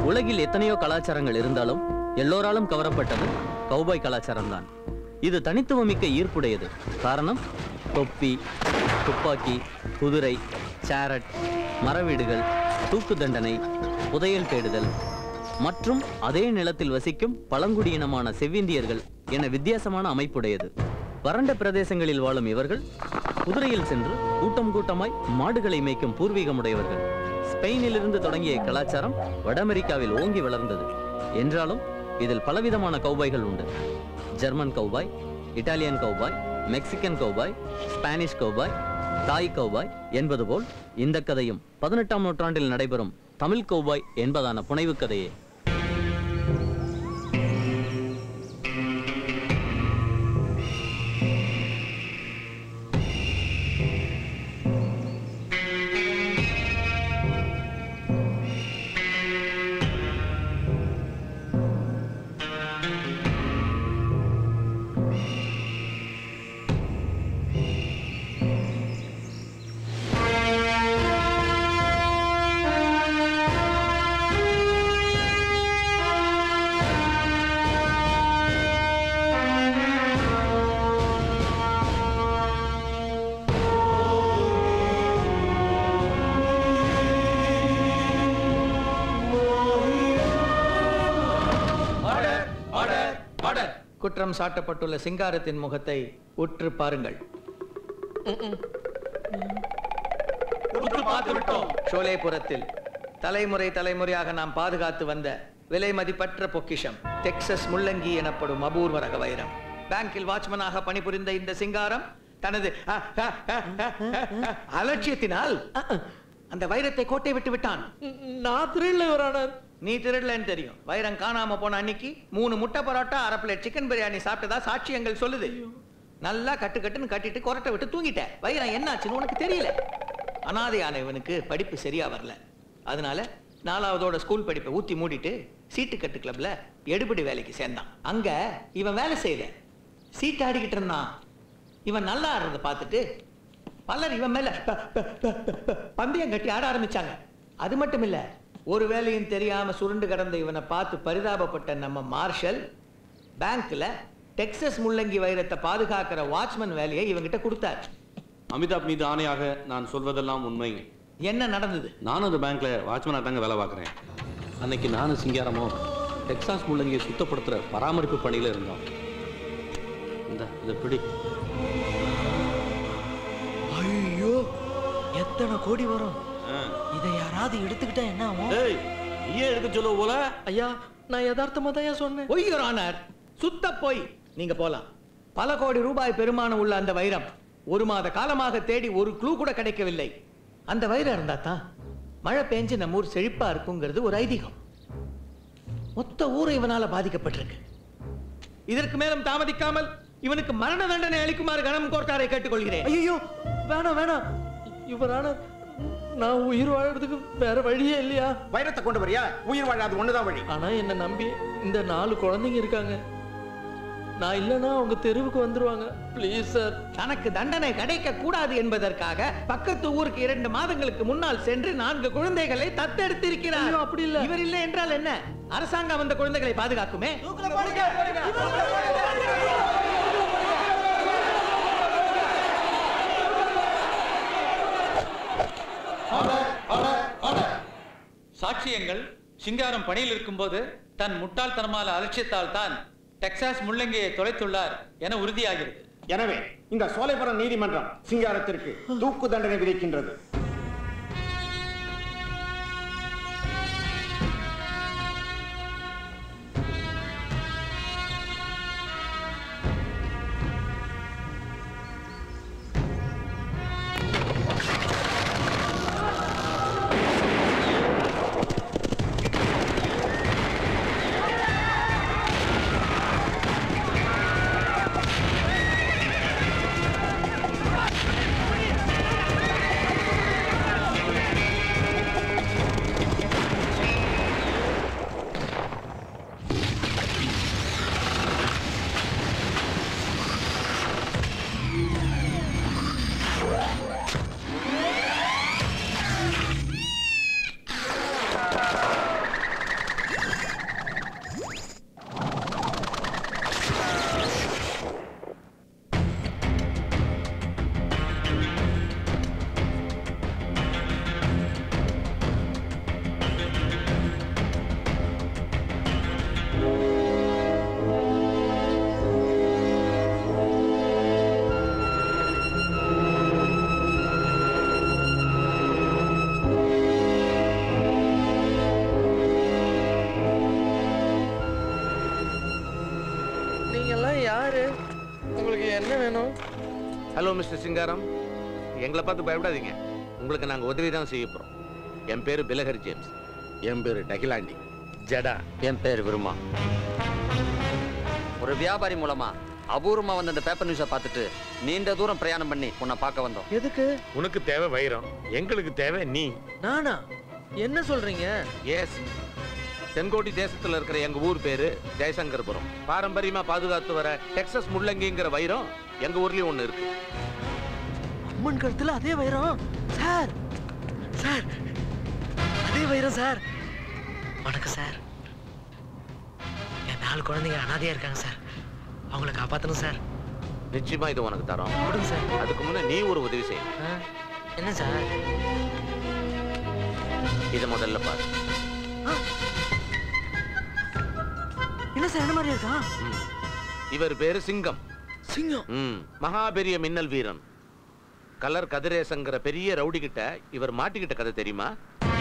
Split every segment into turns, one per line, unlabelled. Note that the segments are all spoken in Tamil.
உலகில் எத்தனையோ கலாச்சாரங்கள் இருந்தாலும் எல்லோராலும் கவரப்பட்டது கௌபாய் கலாச்சாரம் தான் இது தனித்துவமிக்க ஈர்ப்புடையது காரணம் தொப்பி துப்பாக்கி குதிரை சேரட் மரவீடுகள் தூக்கு தண்டனை புதையல் தேடுதல் மற்றும் அதே நிலத்தில் வசிக்கும் பழங்குடியினமான செவ்விந்தியர்கள் என வித்தியாசமான அமைப்புடையது வறண்ட பிரதேசங்களில் வாழும் இவர்கள் குதிரையில் சென்று கூட்டம் கூட்டமாய் மாடுகளை மேய்க்கும் பூர்வீகமுடையவர்கள் ஸ்பெயினிலிருந்து தொடங்கிய கலாச்சாரம் வட அமெரிக்காவில் ஓங்கி வளர்ந்தது என்றாலும் இதில் பலவிதமான கௌபாய்கள் உண்டு German cowboy Italian cowboy Mexican cowboy Spanish cowboy Thai cowboy என்பது போல் இந்த கதையும் பதினெட்டாம் நூற்றாண்டில் நடைபெறும் தமிழ் கௌபாய் என்பதான புனைவு கதையே
குற்றம் சாட்டப்பட்டுள்ள சிங்காரத்தின் முகத்தை உற்று பாருங்கள் ஷோலேபுரத்தில் தலைமுறை தலைமுறையாக நாம் பாதுகாத்து வந்த விலை மதிப்பற்ற பொக்கிஷம் டெக்சஸ் முள்ளங்கி எனப்படும் அபூர்வ ரக வைரம் பேங்கில் வாட்ச்மனாக பணிபுரிந்த இந்த சிங்காரம் தனது அ, அ, அ, அ, அ, அ, அலட்சியத்தினால் அந்த வைரத்தை கோட்டை விட்டு விட்டான்
நான் திருடல யுவரானர்
நீ திருடலன்னு தெரியும் வைரம் காணாம போன அன்னைக்கு மூணு முட்டை பரோட்டா அரை பிளேட் சிக்கன் பிரியாணி சாப்பிட்டதா சாட்சியங்கள் சொல்லுது நல்லா கட்டு கட்டுன்னு கட்டிட்டு கொரட்டை விட்டு தூங்கிட்ட வைரம் என்னாச்சுன்னு உனக்கு தெரியல அனாதையான இவனுக்கு படிப்பு சரியா வரல அதனால நாலாவதோட ஸ்கூல் படிப்பை ஊத்தி மூடிட்டு சீட்டு கட்டு கிளப்ல எடுபடி வேலைக்கு சேர்ந்தான் அங்க இவன் வேலை செய்யல சீட்டு ஆடிக்கிட்டு இருந்தான் இவன் நல்லா ஆடுறத பார்த்துட்டு பலர் இவன் மேல ப- ப- ப- ப- ப- பந்தயம் கட்டி ஆட ஆரம்பிச்சாங்க அது மட்டும் இல்ல ஒரு வேலையும் தெரியாம சுருண்டு கிடந்த இவனை பார்த்து பரிதாபப்பட்ட நம்ம மார்ஷல் பேங்க்ல டெக்சஸ் முள்ளங்கி வைரத்தை பாதுகாக்கிற வாட்ச்மேன் வேலையை இவங்கிட்ட கொடுத்தார்
அமிதாப் மீது ஆணையாக நான் சொல்வதெல்லாம் உண்மை
என்ன நடந்தது
நானும் அந்த பேங்க்ல வாட்ச்மேனாக தாங்க வேலை பார்க்குறேன் அன்னைக்கு நானும் சிங்காரமும் டெக்சாஸ் முள்ளங்கியை சுத்தப்படுத்துகிற பராமரிப்பு பணியில் இருந்தோம் இந்த இதை பிடி
ஐயோ எத்தனை கோடி வரும் இதை யாராவது எடுத்துக்கிட்டா என்ன ஆகும்
ஏய் நீயே எடுக்க சொல்லுவ போல
ஐயா நான் யதார்த்தமா தான் சொன்னேன்
பொய் Your Honor. சுத்த பொய் நீங்க போலாம் பல கோடி ரூபாய் பெருமானம் உள்ள அந்த வைரம் ஒரு மாத காலமாக தேடி ஒரு க்ளூ கூட கிடைக்கவில்லை அந்த வைரம் இருந்தா தான் மழை பெஞ்சு நம்ம ஊர் செழிப்பா இருக்குங்கிறது ஒரு ஐதீகம் மொத்த ஊர் இவனால பாதிக்கப்பட்டிருக்கு இதற்கு மேலும் தாமதிக்காமல் இவனுக்கு மரண தண்டனை அளிக்குமாறு கணம் கோர்ட்டாரை கேட்டுக்கொள்கிறேன்
ஐயோ வேணாம் வேணாம் யுவரானர் நான் உயிர் வாழறதுக்கு வேற வழியே இல்லையா
வைரத்தை கொண்டு வரியா உயிர் வாழாது ஒண்ணுதான் வழி
ஆனா என்ன நம்பி இந்த நாலு குழந்தைங்க இருக்காங்க நான் இல்லைன்னா அவங்க தெருவுக்கு வந்துருவாங்க ப்ளீஸ் சார்
தனக்கு தண்டனை கிடைக்க கூடாது என்பதற்காக பக்கத்து ஊருக்கு இரண்டு மாதங்களுக்கு முன்னால் சென்று நான்கு குழந்தைகளை தத்தெடுத்திருக்கிறார்
ஐயோ, அப்படி இல்ல.
இவர் இல்லை என்றால் என்ன அரசாங்கம் அந்த குழந்தைகளை பாதுகாக்குமே
சாட்சியங்கள் சிங்காரம் பணியில் இருக்கும்போது தன் முட்டாள்தனமான அலட்சியத்தால் தான் டெக்சாஸ் முள்ளங்கியை தொலைத்துள்ளார் என உறுதியாகிறது
எனவே இந்த சோலைபுரம் நீதிமன்றம் சிங்காரத்திற்கு தூக்கு தண்டனை விதிக்கின்றது
ஆ
வேணும்
ஹலோ மிஸ்டர் சிங்காரம் எங்களை பார்த்து பயப்படாதீங்க உங்களுக்கு நாங்கள் உதவி தான் செய்ய போகிறோம் என் பேர் பிலஹரி ஜேம்ஸ்
என் பேரு டகிலாண்டி ஜடா
என் பேர் விருமா ஒரு வியாபாரி மூலமா அபூர்வமா வந்த அந்த பேப்பர் நியூஸை பார்த்துட்டு நீண்ட தூரம் பிரயாணம் பண்ணி உன்னை பார்க்க வந்தோம்
எதுக்கு
உனக்கு தேவை வைரம் எங்களுக்கு தேவை நீ
நானா என்ன சொல்றீங்க
எஸ் தென்கோடி தேசத்தில் இருக்கிற எங்கள் ஊர் பேர் ஜெயசங்கர்புரம் பாரம்பரியமாக பாதுகாத்து வர டெக்சஸ் முள்ளங்கிங்கிற வைரம் எங்கள் ஊர்லேயும் ஒன்று இருக்கு
அம்மன் கழுத்துல அதே வைரம் சார் சார் அதே வைரம் சார்
வணக்கம் சார் என் நாலு குழந்தைங்க அனாதையா இருக்காங்க சார் அவங்கள காப்பாத்தணும் சார்
நிச்சயமாக இது உனக்கு தரோம்
கொடுங்க சார்
அதுக்கு முன்னே நீ ஒரு உதவி செய்யணும்
ஆ, என்ன சார்
இதை முதல்ல பாரு
என்ன சார் என்ன மாதிரி இருக்கான்
ம். இவர் பேரு சிங்கம்
சிங்கம்
ம் மகாபெரிய மின்னல் வீரன் கலர் கதிரேசங்கிற பெரிய ரவுடி கிட்ட இவர் மாட்டிக்கிட்ட கதை தெரியுமா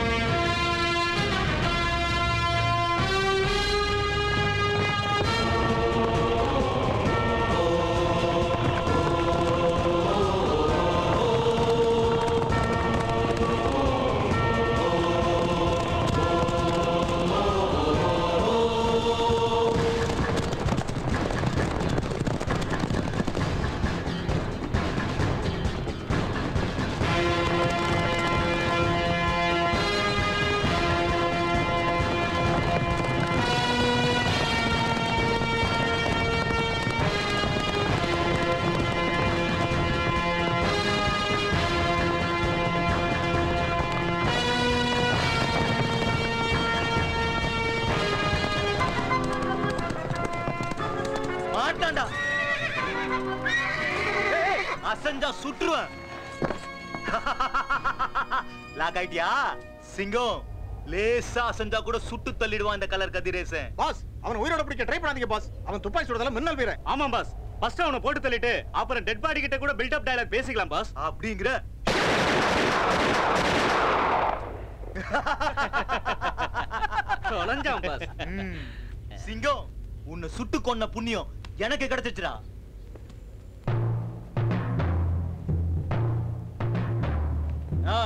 மாட்டான்டா அசஞ்சா சுற்றுவேன் லாக் ஆயிட்டியா சிங்கம் லேசா அசஞ்சா கூட சுட்டு தள்ளிடுவான் இந்த கலர் கதிரேசன்
பாஸ் அவன் உயிரோட பிடிக்க ட்ரை பண்ணாதீங்க பாஸ் அவன் துப்பாக்கி சுடுறதால மின்னல் வீரன்
ஆமாம் பாஸ் ஃபர்ஸ்ட் அவனை போட்டு தள்ளிட்டு அப்புறம் டெட் பாடி கிட்ட கூட பில்ட் அப் டயலாக் பேசிக்கலாம் பாஸ் அப்படிங்கிற
தொலைஞ்சான் பாஸ்
ம். சிங்கம் உன்னை சுட்டு கொன்ன புண்ணியம் எனக்கு கிடைச்சிச்சுடா ஆ.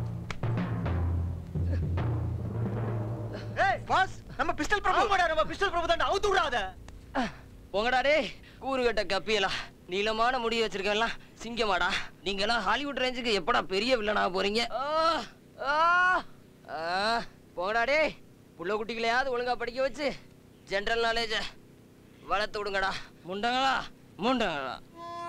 ஏய்,
பாஸ் நம்ம பிஸ்டல் பிரபு
ஆமாடா, நம்ம பிஸ்டல் பிரபு தான்டா, அவுத்து விடாத.
போங்கடா டேய் கூறுகட்ட கப்பியலா நீளமான முடி வச்சிருக்கேன்லாம் சிங்கமாடா நீங்கெல்லாம் ஹாலிவுட் ரேஞ்சுக்கு எப்படா பெரிய வில்லனா போறீங்க ஆ, ஆ, ஆ, போங்கடா டேய் புள்ள குட்டிகளையாவது ஒழுங்கா படிக்க வச்சு ஜென்ரல் நாலேஜ வளர்த்து விடுங்கடா முண்டங்களா முண்டங்களா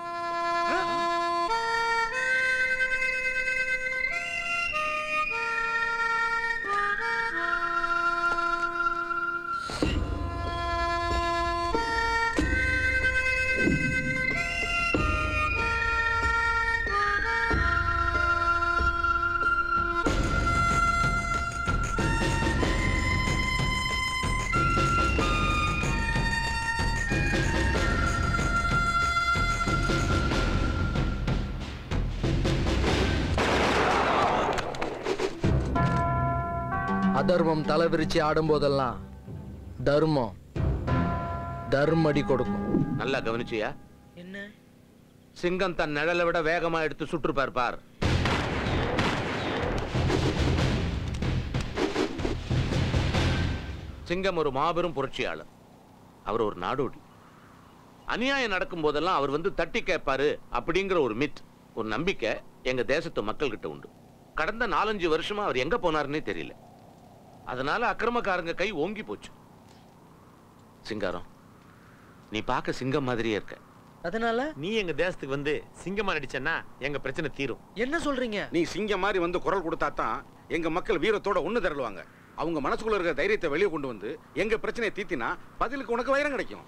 அதர்மம் தலை விரிச்சு ஆடும்போதெல்லாம் தர்மம் தர்மடி கொடுக்கும்
நல்லா கவனிச்சியா
என்ன
சிங்கம் தன் நிழலை விட வேகமா எடுத்து சுற்றுப்பார் பார் சிங்கம் ஒரு மாபெரும் புரட்சியாளர் அவர் ஒரு நாடோடி அநியாயம் நடக்கும் போதெல்லாம் அவர் வந்து தட்டி கேட்பாரு அப்படிங்கிற ஒரு மித் ஒரு நம்பிக்கை எங்க தேசத்து மக்கள்கிட்ட உண்டு கடந்த நாலஞ்சு வருஷமா அவர் எங்க போனாருன்னே தெரியல அதனால அக்கிரமக்காரங்க கை ஓங்கி போச்சு சிங்காரம் நீ பார்க்க சிங்கம் மாதிரியே இருக்க
அதனால
நீ எங்க தேசத்துக்கு வந்து சிங்கமா நடிச்சேன்னா எங்க பிரச்சனை தீரும்
என்ன சொல்றீங்க
நீ சிங்கம் மாதிரி வந்து குரல் கொடுத்தா தான் எங்க மக்கள் வீரத்தோட ஒண்ணு திரளுவாங்க அவங்க மனசுக்குள்ள இருக்கிற தைரியத்தை வெளியே கொண்டு வந்து எங்க பிரச்சனையை தீர்த்தினா பதிலுக்கு உனக்கு வைரம் கிடைக்கும்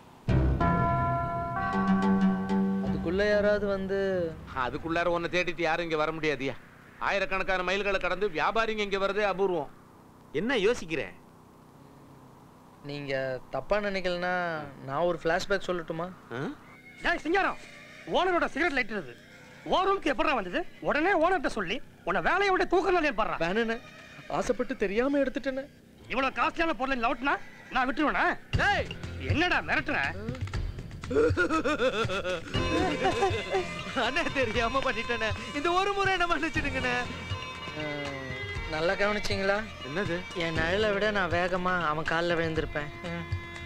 அதுக்குள்ள யாராவது வந்து
அதுக்குள்ளார உன்னை தேடிட்டு யாரும் இங்க வர முடியாதியா ஆயிரக்கணக்கான மைல்களை கடந்து வியாபாரிங்க இங்க வரதே அபூர்வம்
என்ன யோசிக்கிறேன்
நீங்க தப்பா நினைக்கலனா நான் ஒரு ஃபிளாஷ்பேக் சொல்லட்டுமா
ஆ?
டேய் சிங்காரம் ஓனரோட சிகரெட் லைட் இருக்குது ஓ ரூமுக்கு எப்படா வந்தது உடனே ஓனர்கிட்ட சொல்லி உன்னை வேலையை விட தூக்கம் ஏற்படுறா
வேணுண்ணே ஆசைப்பட்டு தெரியாம எடுத்துட்டேனே
இவ்வளவு காஸ்ட்லியான பொருளை லவுட்னா நான் விட்டுருவேனா டேய் என்னடா மிரட்டுற
அண்ணே தெரியாம பண்ணிட்டேனே இந்த ஒரு முறை என்ன மன்னிச்சிடுங்கண்ணே
நல்லா கவனிச்சிங்களா
என்னது
என் நிழலை விட நான் வேகமா அவன் காலில் விழுந்திருப்பேன் ம்.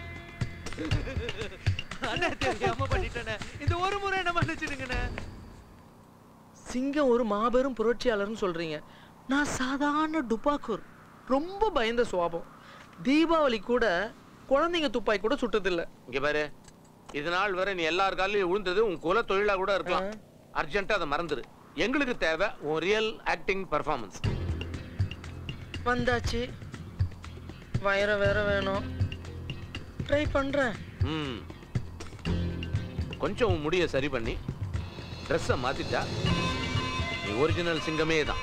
அண்ணே தெரியாம பண்ணிட்டேனே இந்த ஒரு முறை என்ன மன்னிச்சிடுங்கண்ணே
சிங்கம் ஒரு மாபெரும் புரட்சியாளர்னு சொல்றீங்க நான் சாதாரண டுபாக்கூர் ரொம்ப பயந்த சுவாபம் தீபாவளி கூட குழந்தைங்க துப்பாக்கி கூட சுட்டதில்ல
இங்க பாரு இது நாள் வரை நீ எல்லார் காலையும் விழுந்தது உன் குல தொழிலா கூட இருக்கலாம் அர்ஜென்ட்டா அதை மறந்துரு எங்களுக்கு தேவை உன் ரியல் ஆக்டிங் பர்ஃபார்மன்ஸ்
வந்தாச்சு வயிற வேற வேணும் ட்ரை பண்றேன்
ம் கொஞ்சம் உன் முடியை சரி பண்ணி ட்ரெஸ்ஸை மாத்திட்டா நீ ஒரிஜினல் சிங்கமே தான்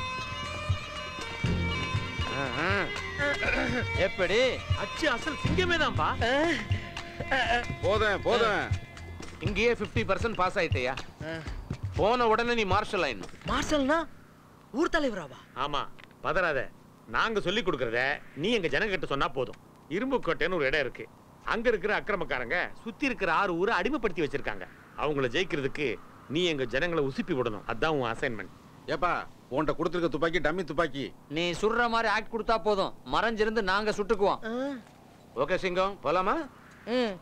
எப்படி அச்சு அசல் சிங்கமே தான்ப்பா
போதும் போதும்
இங்கேயே 50% பர்சன்ட் பாஸ் ஆயிட்டயா போன உடனே நீ மார்ஷல் ஆயிடணும்
மார்ஷல்னா ஊர் தலைவராவா
ஆமா பதறாத நாங்க சொல்லி கொடுக்கறத நீ எங்க ஜனங்கிட்ட சொன்னா போதும் இரும்பு கோட்டைன்னு ஒரு இடம் இருக்கு அங்க இருக்கிற அக்கிரமக்காரங்க சுத்தி இருக்கிற ஆறு ஊரை அடிமைப்படுத்தி வச்சிருக்காங்க அவங்கள ஜெயிக்கிறதுக்கு நீ எங்க ஜனங்களை உசுப்பி விடணும் அதான் உன் அசைன்மெண்ட்
ஏப்பா உன்கிட்ட கொடுத்துருக்க துப்பாக்கி டம்மி துப்பாக்கி
நீ சுடுற மாதிரி ஆக்ட் கொடுத்தா போதும் மறைஞ்சிருந்து நாங்க சுட்டுக்குவோம்
ஓகே சிங்கம் போலாமா
ம்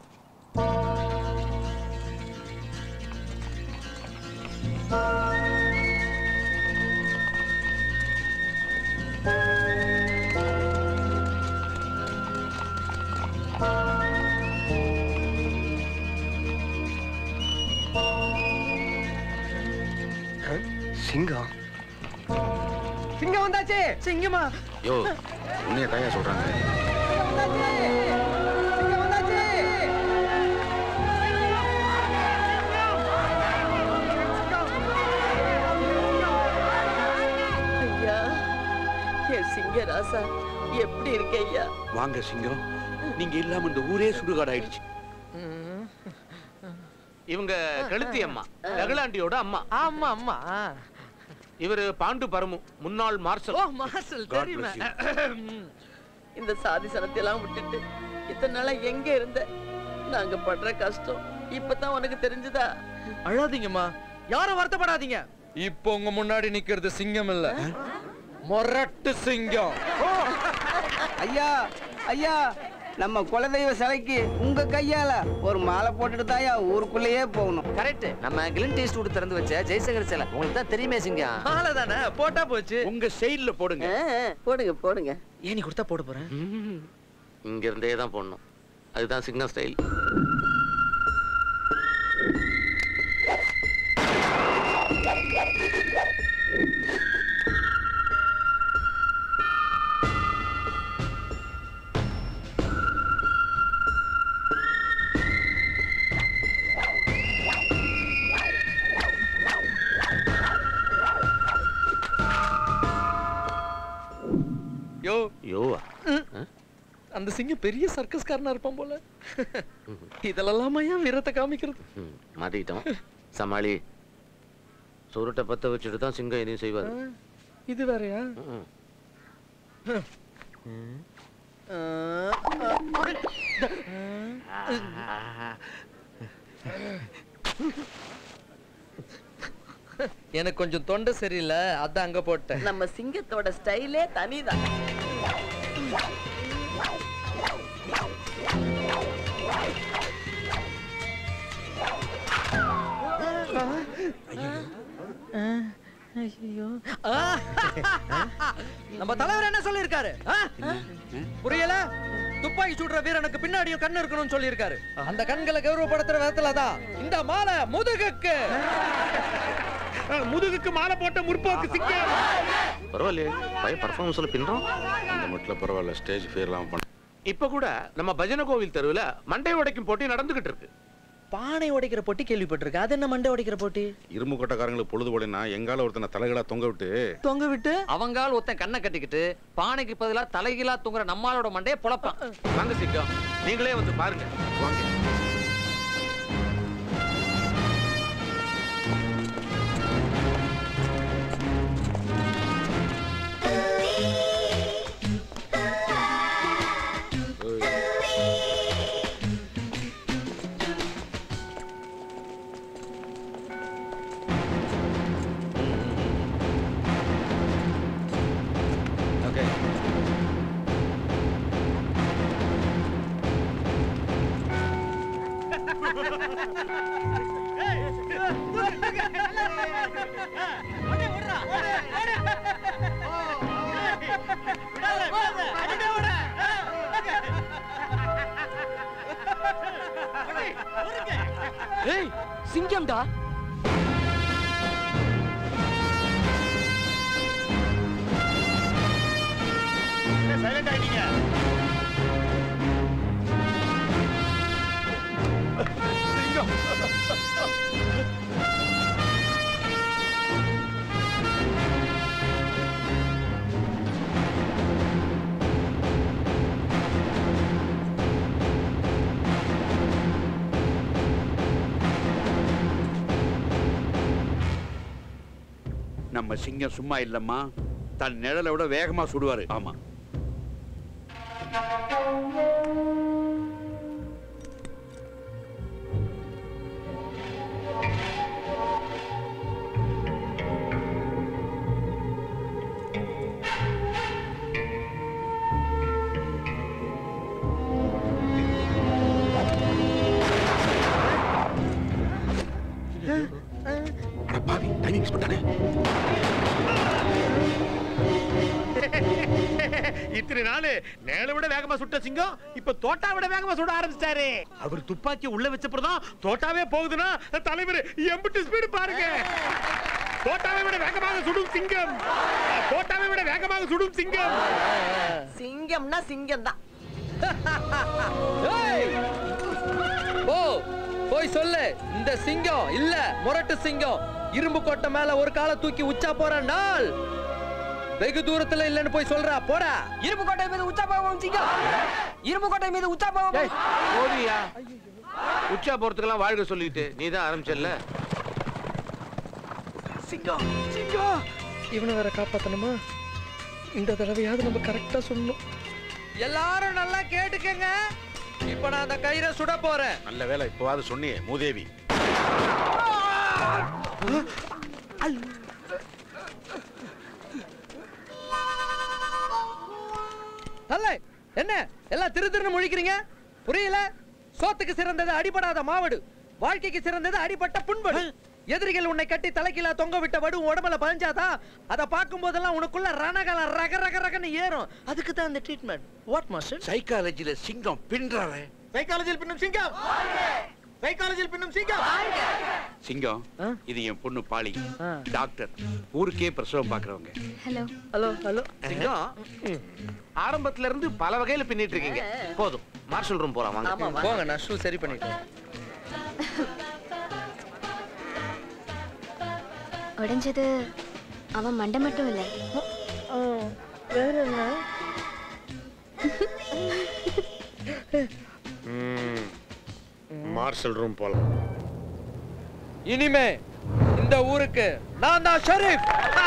சிங்கம்
சிங்கம் வந்தாச்சு
சிங்கமா
யோ உன்னைய தாயா சொல்றாங்க
சிங்கம் வந்தாச்சு
ஐயா என் சிங்கராசா எப்படி இருக்க ஐயா
வாங்க சிங்கம் நீங்க இல்லாம இந்த ஊரே சுடுகாடாயிடுச்சு இவங்க கழுத்தி அம்மா ரகுலாண்டியோட அம்மா
ஆமா அம்மா
இவரு பாண்டு பரமு முன்னாள் மார்ஷல்
ஓ மார்ஷல்
God
தெரியுமே
bless
இந்த சாதி சனத்தையெல்லாம் விட்டுட்டு இத்தனை நாளா எங்க இருந்த நாங்க படுற கஷ்டம் இப்பதான் உனக்கு தெரிஞ்சுதா
அழாதீங்கம்மா யாரும் வருத்தப்படாதீங்க இப்போ உங்க முன்னாடி நிக்கிறது சிங்கம் இல்ல மொரட்டு சிங்கம்
ஐயா ஐயா நம்ம குலதெய்வ சிலைக்கு உங்க கையால ஒரு மாலை போட்டுட்டு தாயா ஊருக்குள்ளேயே போகணும்
கரெக்ட் நம்ம கிளின் டீ ஸ்டூட் திறந்து வச்ச ஜெய்சங்கர் சிலை உங்களுக்கு தான் தெரியுமே சிங்கம்
மாலை தானே போட்டா போச்சு
உங்க ஸ்டைல்ல போடுங்க
ஆ, ஆ, போடுங்க போடுங்க
ஏன் நீ கொடுத்தா போட போறேன்
இங்க இருந்தே தான் போடணும் அதுதான் சிங்கம் ஸ்டைல்
யோ
யோவா
அந்த சிங்கம் பெரிய சர்க்கஸ்காரனா இருப்பான் போல இதெல்லாம் ஏன் வீரத்தை காமிக்கிறது
ம், மாட்டிக்கிட்டோம் சமாளி சுருட்டை பத்த வச்சுட்டு தான் சிங்கம் எதையும் செய்வார்
இது வேறயா
ம்.
எனக்கு கொஞ்சம் தொண்டை சரியில்லை அதான் அங்க போட்டேன்
நம்ம சிங்கத்தோட ஸ்டைலே தனிதான்
ஐயோ நம்ம தலைவர் என்ன சொல்லியிருக்காரு ஆ? புரியல துப்பாக்கி சுடுற வீரனுக்கு பின்னாடியும் கண்ணு இருக்கணும்னு சொல்லியிருக்காரு அந்த கண்களை கௌரவப்படுத்துற விதத்துல தான் இந்த மாலை முதுகுக்கு
முதுகுக்கு மாலை போட்ட முற்போக்கு சிங்கம்
பரவாயில்லையே பையன் பர்ஃபார்மன்ஸ்ல பின்றோம்
அந்த மட்டும் பரவாயில்ல ஸ்டேஜ் ஃபேர் இல்லாம பண்ண
இப்ப கூட நம்ம பஜனை கோவில் தெருவுல மண்டை உடைக்கும் போட்டி நடந்துகிட்டு இருக்கு
பானை உடைக்கிற போட்டி கேள்விப்பட்டிருக்கேன் அது என்ன மண்டை உடைக்கிற போட்டி
இரும்பு கொட்டக்காரங்களுக்கு பொழுது போடனா எங்கால ஒருத்தனை தலைகளா தொங்க விட்டு
தொங்க விட்டு
அவங்கால் ஒருத்தன் கண்ணை கட்டிக்கிட்டு பானைக்கு பதிலா தலைகீழா தூங்குற நம்மாலோட மண்டையை பொழப்பான்
வாங்க சிங்கம் நீங்களே வந்து பாருங்க வாங்க
ஏய் சிங்கம்டா
சைலண்ட் ஆயிட்டீங்க
நம்ம சிங்கம் சும்மா இல்லம்மா தன் நிழலை விட வேகமா சுடுவாரு ஆமா
இத்தனை நாள் நேல விட வேகமா சுட்ட சிங்கம் இப்ப தோட்டா விட வேகமா சுட ஆரம்பிச்சிட்டாரு அவர் துப்பாக்கி உள்ள வச்சப்பறம் தோட்டாவே போகுதுன்னா தலைவர் எம்பிட்டு ஸ்பீடு பாருங்க தோட்டாவை விட வேகமாக சுடும் சிங்கம் தோட்டாவை விட வேகமாக சுடும் சிங்கம்
சிங்கம்னா சிங்கம் தான்
ஓ போய் சொல்லு இந்த சிங்கம் இல்ல முரட்டு சிங்கம் இரும்பு கோட்டை மேல ஒரு காலை தூக்கி உச்சா போற நாள் வெகு தூரத்துல இல்லன்னு போய் சொல்றா போடா
இரும்பு கோட்டை மீது உச்சா போவோம் சிங்கம் இரும்பு கோட்டை மீது உச்சா போவோம்
போதியா உச்சா போறதுக்கெல்லாம் வாழ்க சொல்லிட்டு நீ தான் ஆரம்பிச்சல்ல
சிங்கம் சிங்கம் இவனை வேற காப்பாத்தணுமா இந்த தடவையாவது நம்ம கரெக்டா சொல்லணும் எல்லாரும் நல்லா கேட்டுக்கங்க இப்ப நான் அந்த கயிறை சுட போறேன்
நல்ல வேலை இப்போவாது சொன்னியே மூதேவி
அல்ல என்ன எல்லாம் திரு திருன்னு முழிக்கிறீங்க புரியல சோத்துக்கு சிறந்தது அடிபடாத மாவடு வாழ்க்கைக்கு சிறந்தது அடிபட்ட புண்படு எதிரிகள் உன்னை கட்டி தலைக்கீழ தொங்க விட்ட வடு உன் உடம்புல பதிஞ்சாதான் அதை பார்க்கும் போதெல்லாம் உனக்குள்ள ரணகலம் ரக ரக ரகன்னு ஏறும் அதுக்கு தான் இந்த ட்ரீட்மெண்ட் வாட் மாஸ்டர்
சைக்காலஜில சிங்கம் பின்றாரே
சைக்காலஜியில் பின்னும் சிங்கம் சைக்காலஜியில் பின்னும் சிங்கம்
சிங்கம் இது என் பொண்ணு பாளி டாக்டர் ஊருக்கே பிரசவம் பாக்குறவங்க
ஹலோ
ஹலோ ஹலோ
சிங்கம் ஆரம்பத்துல இருந்து பல வகையில பின்னிட்டு இருக்கீங்க போதும் மார்ஷல் ரூம் போலாம் வாங்க
போங்க நான் ஷூ சரி பண்ணிட்டேன்
உடைஞ்சது அவன் மண்டை மட்டும் இல்ல
வேற என்ன
மார்ஷல் ரூம் போலாம்
இனிமே இந்த ஊருக்கு நான் தான் ஷரீஃப்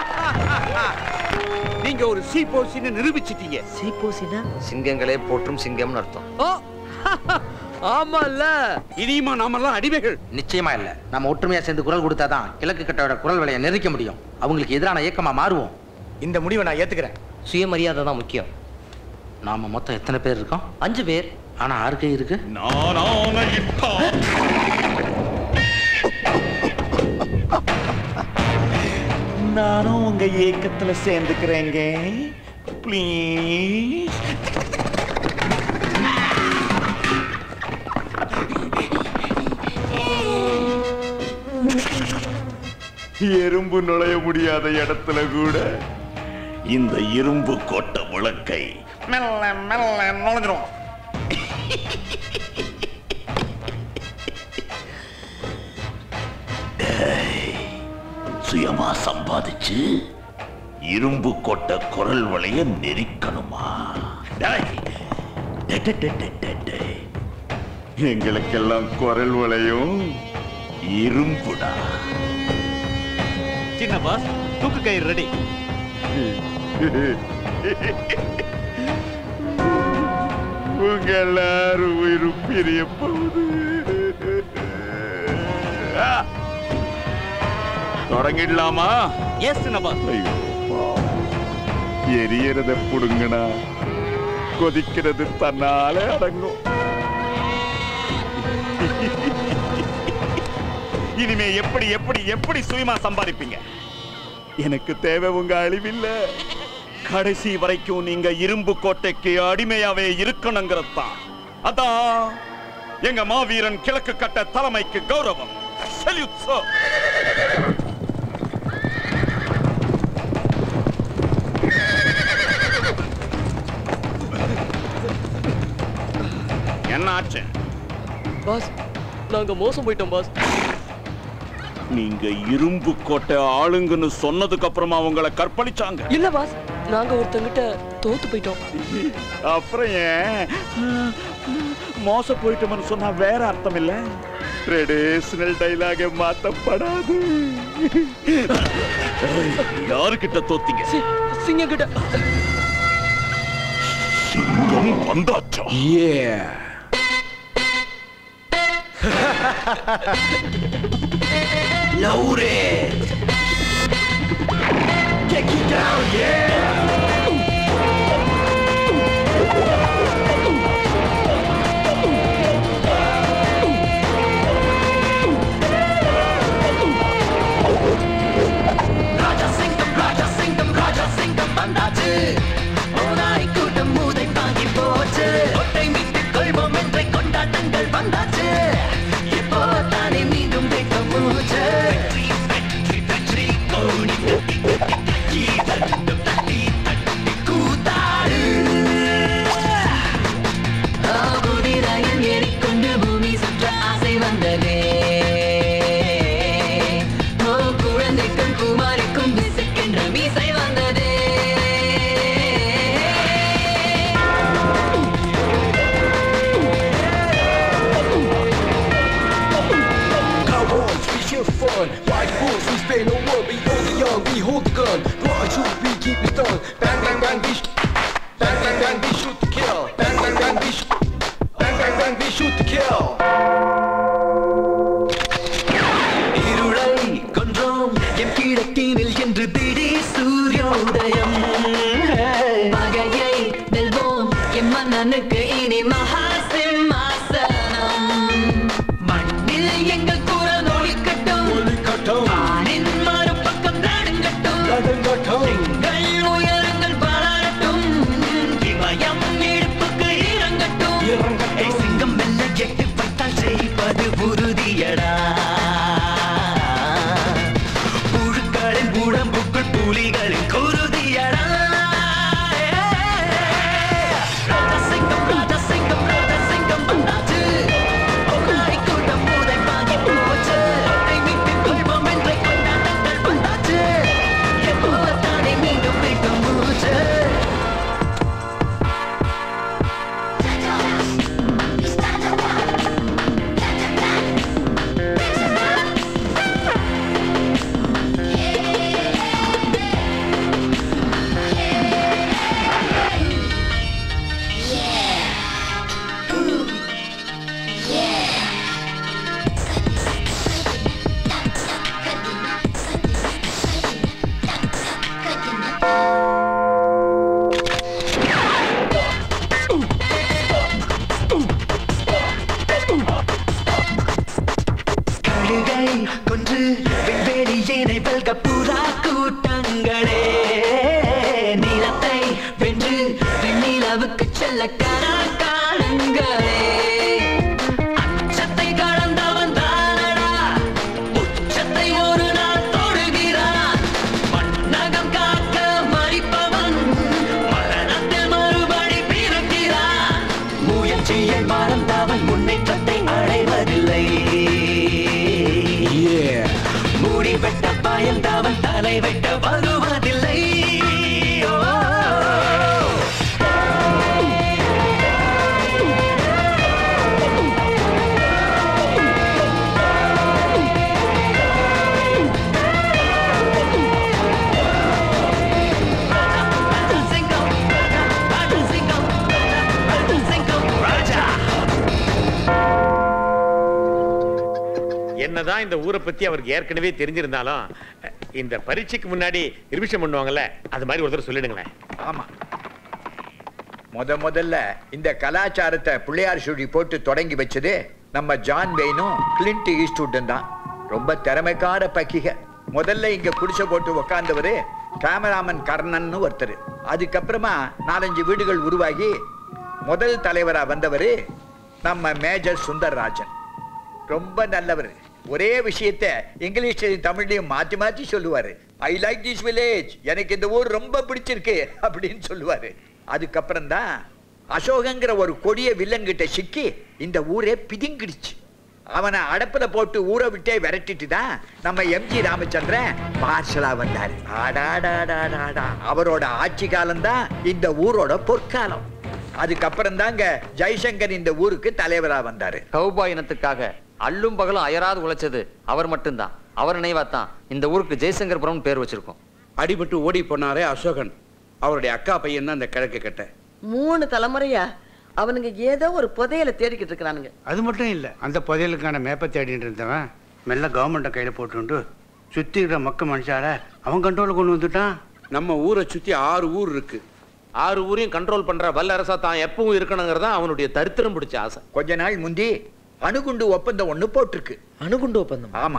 நீங்க ஒரு சீப்போசின்னு நிரூபிச்சிட்டீங்க
சீப்போசினா
சிங்கங்களே போற்றும் சிங்கம்னு அர்த்தம்
ஓ ஆமால்ல
இனியுமா நாமெல்லாம் அடிமைகள்
நிச்சயமா இல்ல நம்ம ஒற்றுமையா சேர்ந்து குரல் கொடுத்தாதான் கிழக்கு கட்டோட குரல் விலையை நெருக்க முடியும் அவங்களுக்கு எதிரான இயக்கமா மாறுவோம்
இந்த முடிவை நான் ஏத்துக்கிறேன்
சுயமரியாதை தான் முக்கியம்
நாம மொத்தம் எத்தனை பேர் இருக்கோம்
அஞ்சு பேர்
ஆனா ஆறு கை இருக்கு
நானும் உங்க ஏக்கத்துல சேர்ந்துக்கிறேங்க ப்ளீஸ் எறும்பு நுழைய முடியாத இடத்துல கூட இந்த இரும்பு கொட்ட முழக்கை மெல்ல மெல்ல நுழைஞ்சிரும் சுயமா சம்பாதிச்சு இரும்பு கொட்ட குரல் வளைய நெரிக்கணுமா டேய், டே, டே, டே, டே, டே, டே. எங்களுக்கெல்லாம் குரல் வளையும் இரும்புடா
சின்ன பாஸ் தூக்கு கயிறு ரெடி
உங்க எல்லாரும் உயிரும் பிரிய போகுது ஆ! தொடங்கிடலாமா
எஸ் சின்ன பாஸ்
ஐயோ பாவம். எரியறத புடுங்கடா கொதிக்கிறது தன்னாலே அடங்கும்
இனிமே எப்படி எப்படி எப்படி சுயமா சம்பாதிப்பீங்க எனக்கு தேவை உங்க அழிவில்ல கடைசி வரைக்கும் நீங்க இரும்பு கோட்டைக்கு அடிமையாவே இருக்கணுங்கிறது தான் அதான் எங்க மாவீரன் கிழக்கு கட்ட தலைமைக்கு கௌரவம் Salute, sir. என்ன ஆச்சு
பாஸ் நாங்க மோசம் போயிட்டோம் பாஸ்
நீங்க இரும்பு கோட்டை ஆளுங்கன்னு சொன்னதுக்கு அப்புறமா உங்களை கற்பழிச்சாங்க
இல்ல பாஸ் நாங்க ஒருத்தங்கிட்ட தோத்து போயிட்டோம்
அப்புறம் ஏன் மோச போயிட்டோம்னு சொன்னா வேற அர்த்தம் இல்ல ட்ரெடிஷனல் டைலாக மாத்தப்படாது யாருக்கிட்ட தோத்தீங்க
சிங்கம் கிட்ட
சிங்கம் வந்தாச்சா
Loaded. Take you down, yeah.
Rajasingham Rajasingham Rajasingham வந்தாச்சு ஓனாய் கூட்டம் மூதை பாங்கி போச்சு ஒட்டை மீட்டுக் கொள்வோம் என்ற கொண்டாட்டங்கள் வந்தாச்சு இப்போ தானே மீண்டும் வெட்ட மூச்சு வெற்றி வெற்றி கோணி தட்டி தட்டி தட்டி தட்டி தட்டி கூத்தாடு புதிராயன் ஏறிக்கொண்டு பூமி சுற்ற ஆசை வந்ததே ஓ குழந்தைக்கும் குமாரிக்கும் விசுக்கின்ற மீசை வந்ததே
Cowards, we shoot fun. White wolves, we spare no one. We hold the young, we hold the gun. Raw truth, we keep it done. Bang, bang, bang, we sh- Bang, bang, bang, we shoot to kill. Bang, bang, bang, we sh- Bang, bang, bang, we shoot to kill.
இருளை கொன்றோம் எம் கிழக்கினில் என்று பிடி சூரியோதயம் பகையை வெல்வோம் எம் மன்னனுக்கு இனி மகா சிம்மாசனம் மண்ணில் எங்கள் குரல் ஒலிக்கட்டும் வானின் மறுபக்கம் நடுங்கட்டும் எங்கள் உயரங்கள் வளரட்டும் இமயம் இடுப்புக்கு இறங்கட்டும் ஏய், சிங்கம் மெல்ல எட்டு வைத்தால் செய்வது உறுதியடா புழுக்களின் உடம்புக்குள் புலிகளின் குருதியடா ராஜசிங்கம் ராஜசிங்கம் ராஜசிங்கம் வந்தாச்சு ஒன்னாய் கூட்டம் மூதை பாங்கி போச்சு ஒன்றை மீட்டுக் கொள்வோம் என்ற கொண்டாட்டங்கள் வந்தாச்சு எப்போ தானே மீண்டும் மீண்டும் மூச்சு கழுகை கொன்று விண்வெளி ஏனை வெல்க புறா கூட்டங்களே நிலத்தை வென்று விண்ணிலவுக்கு செல்ல கணக்காலங்களே அச்சத்தை கடந்தவன் தானடா உச்சத்தை ஒரு நாள் தொடுகிறான் மண்ணகம் காக்க மறிப்பவன் மரணத்தில் மறுபடி பிறக்கிறான் முயற்சியை மறந்தவன் முன்னேற்றத்தை அடைவதில்லை மூடி வெட்ட பயந்தவன் தலை வெட்ட வருவதில்லை ஓ. ராஜசிங்கம், ராஜசிங்கம், ராஜசிங்கம், ராஜா
என்னதான் இந்த ஊரை பத்தி அவருக்கு ஏற்கனவே தெரிஞ்சிருந்தாலும் இந்த பரீட்சைக்கு முன்னாடி ரிவிஷன் பண்ணுவாங்கல்ல அது மாதிரி ஒருத்தர் சொல்லிடுங்களேன்
ஆமா முத முதல்ல இந்த கலாச்சாரத்தை பிள்ளையார் சுழி போட்டு தொடங்கி வச்சது நம்ம ஜான் வெயினும் கிளின்ட் ஈஸ்ட்வுட்டும் தான் ரொம்ப திறமைக்கார பக்கிக முதல்ல இங்க குடிசை போட்டு உக்காந்தவரு கேமராமன் கர்ணன்னு ஒருத்தர் அதுக்கப்புறமா நாலஞ்சு வீடுகள் உருவாகி முதல் தலைவரா வந்தவர் நம்ம மேஜர் சுந்தர்ராஜன் ரொம்ப நல்லவர் ஒரே விஷயத்த இங்கிலீஷ்லயும் தமிழ்லயும் மாத்தி மாத்தி சொல்லுவாரு ஐ லைக் திஸ் வில்லேஜ் எனக்கு இந்த ஊர் ரொம்ப பிடிச்சிருக்கு அப்படின்னு சொல்லுவாரு அதுக்கப்புறம் தான் அசோகங்கிற ஒரு கொடிய வில்லன் கிட்ட சிக்கி இந்த ஊரே பிதுங்கிடுச்சு அவனை அடப்புல போட்டு ஊரை விட்டே விரட்டிட்டு தான் நம்ம எம்ஜி ராமச்சந்திரன் பார்சலா வந்தாரு ஆடாடாடாடாடா அவரோட ஆட்சி காலம்தான் இந்த ஊரோட பொற்காலம் அதுக்கப்புறம் தாங்க ஜெய்சங்கர் இந்த ஊருக்கு தலைவரா வந்தாரு
கௌபாய் இனத்துக்காக அல்லும் பகலும் அயராது உழைச்சது அவர் மட்டும்தான் அவர் நினைவாத்தான் இந்த ஊருக்கு ஜெய்சங்கர்புரம் பேர் வச்சிருக்கோம்
அடிபட்டு ஓடி போனாரே அசோகன் அவருடைய அக்கா பையன் தான் அந்த கிழக்கு கட்ட
மூணு தலைமுறையா அவனுங்க ஏதோ ஒரு புதையலை தேடிக்கிட்டு இருக்கிறானுங்க
அது மட்டும் இல்லை அந்த புதையலுக்கான மேப்பை தேடிட்டு இருந்தவன் மெல்ல கவர்மெண்ட்டை கையில் போட்டுண்டு சுற்றி இருக்கிற மக்க மனுஷால அவன் கண்ட்ரோலுக்கு கொண்டு வந்துட்டான்
நம்ம ஊரை சுத்தி ஆறு ஊர் இருக்கு
ஆறு ஊரையும் கண்ட்ரோல் பண்ற வல்லரசா தான் எப்பவும் இருக்கணுங்கிறதா அவனுடைய தரித்திரம் பிடிச்ச ஆசை
கொஞ்ச நாள் முந்தி அணுகுண்டு ஒப்பந்தம் ஒண்ணு போட்டிருக்கு
அணுகுண்டு ஒப்பந்தம்
ஆமா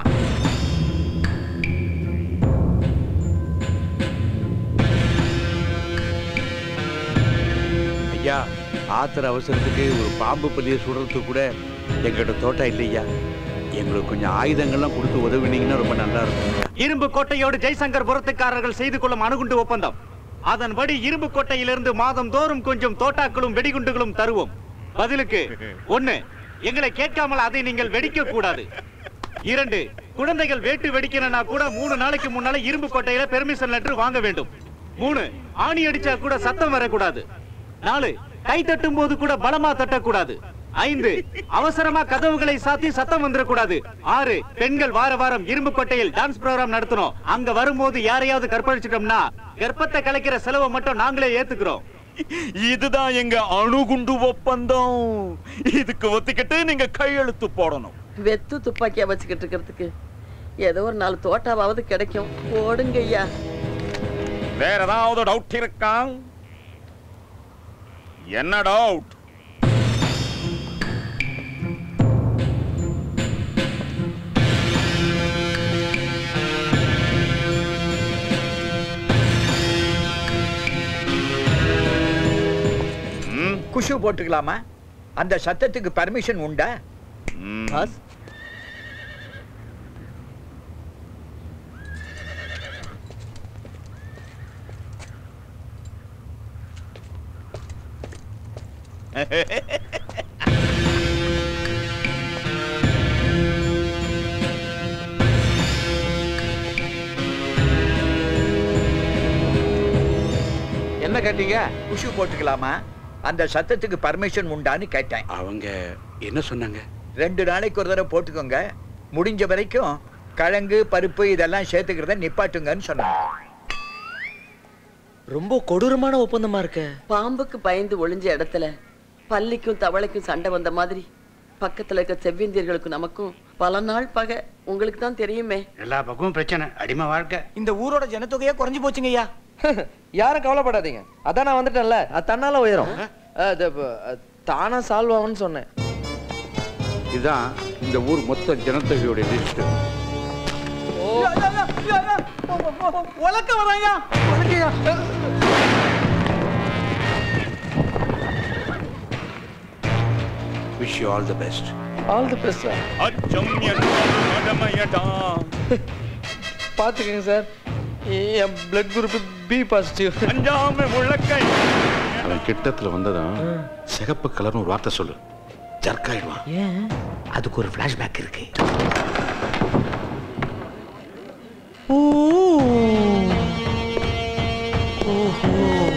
ஐயா ஆத்திர அவசரத்துக்கு ஒரு பாம்பு பள்ளியை சுடுறதுக்கு கூட எங்கிட்ட தோட்டம் இல்லையா எங்களுக்கு கொஞ்சம் ஆயுதங்கள்லாம் கொடுத்து உதவினீங்கன்னா ரொம்ப நல்லா இருக்கும்
இரும்பு கோட்டையோடு ஜெய்சங்கர் புரத்துக்காரர்கள் செய்து கொள்ளும் அணுகுண்டு ஒப்பந்தம் அதன்படி இரும்பு கோட்டையிலிருந்து மாதம் தோறும் கொஞ்சம் தோட்டாக்களும் வெடிகுண்டுகளும் தருவோம் பதிலுக்கு ஒண்ணு எங்களை கேட்காமல் அதை நீங்கள் வெடிக்க கூடாது இரண்டு குழந்தைகள் வேட்டு வெடிக்கணும்னா கூட மூணு நாளைக்கு முன்னால இரும்பு கோட்டையில பெர்மிஷன் லெட்டர் வாங்க வேண்டும் மூணு ஆணி அடிச்சா கூட சத்தம் வரக்கூடாது நாலு கை தட்டும் போது கூட பலமா தட்டக்கூடாது ஐந்து அவசரமா கதவுகளை சாத்தி சத்தம் வந்துடக்கூடாது ஆறு பெண்கள் வார வாரம் இரும்பு கோட்டையில் டான்ஸ் ப்ரோகிராம் நடத்தணும் அங்க வரும்போது யாரையாவது கற்பழிச்சிட்டோம்னா கர்ப்பத்தை கலைக்கிற செலவை மட்டும் நாங்களே ஏத்துக்கிறோம் இதுதான் எங்க அணுகுண்டு ஒப்பந்தம் இதுக்கு ஒத்திக்கிட்டு நீங்க கையெழுத்து போடணும்
வெத்து துப்பாக்கியா வச்சுக்கிட்டு இருக்கிறதுக்கு ஏதோ ஒரு நாலு தோட்டாவாவது கிடைக்கும் போடுங்க ஐயா
வேற ஏதாவது டவுட் இருக்கா என்ன டவுட்
குஷு போட்டுக்கலாமா அந்த சத்தத்துக்கு பர்மிஷன் உண்டா
பாஸ்
என்ன கேட்டீங்க
குஷு போட்டுக்கலாமா அந்த சத்தத்துக்கு பர்மிஷன் உண்டான்னு கேட்டேன்
அவங்க என்ன சொன்னாங்க
ரெண்டு நாளைக்கு ஒரு தடவை போட்டுக்கோங்க முடிஞ்ச வரைக்கும் கிழங்கு பருப்பு இதெல்லாம் சேர்த்துக்கிறத நிப்பாட்டுங்கன்னு சொன்னாங்க
ரொம்ப கொடூரமான ஒப்பந்தமா இருக்க
பாம்புக்கு பயந்து ஒளிஞ்ச இடத்துல பல்லிக்கும் தவளைக்கும் சண்டை வந்த மாதிரி பக்கத்துல இருக்க செவ்விந்தியர்களுக்கும் நமக்கும் பல நாள் பகை உங்களுக்கு தான் தெரியுமே
எல்லா பக்கமும் பிரச்சனை அடிமை வாழ்க்கை
இந்த ஊரோட ஜனத்தொகையே குறைஞ்சு போச்சுங்க ஐயா யாரும் கவலைப்படாதீங்க அதான் நான் வந்துட்டேன்ல அது தன்னால உயரும் அது, அஹ், தானா சால்வ் ஆகும்னு சொன்னேன்
இதுதான் இந்த ஊர் மொத்த ஜனத்தொகையோட லிஸ்ட்
உலக்க வராயா உலக்கையா
wish you all the best
all the best sir
அச்சம் என்றால் மடமையடா
பாத்துக்கங்க சார் என் பிளட் குரூப் பி பாசிட்டிவ்
அஞ்சாம முழக்கை
அவன் கிட்டத்துல வந்ததும் சிகப்பு கலர்னு ஒரு வார்த்தை சொல்லு ஜர்க்காயிடுவான்
ஏன்
அதுக்கு ஒரு ஃபிளாஷ்பேக் இருக்கு
ஓ ஓஹோ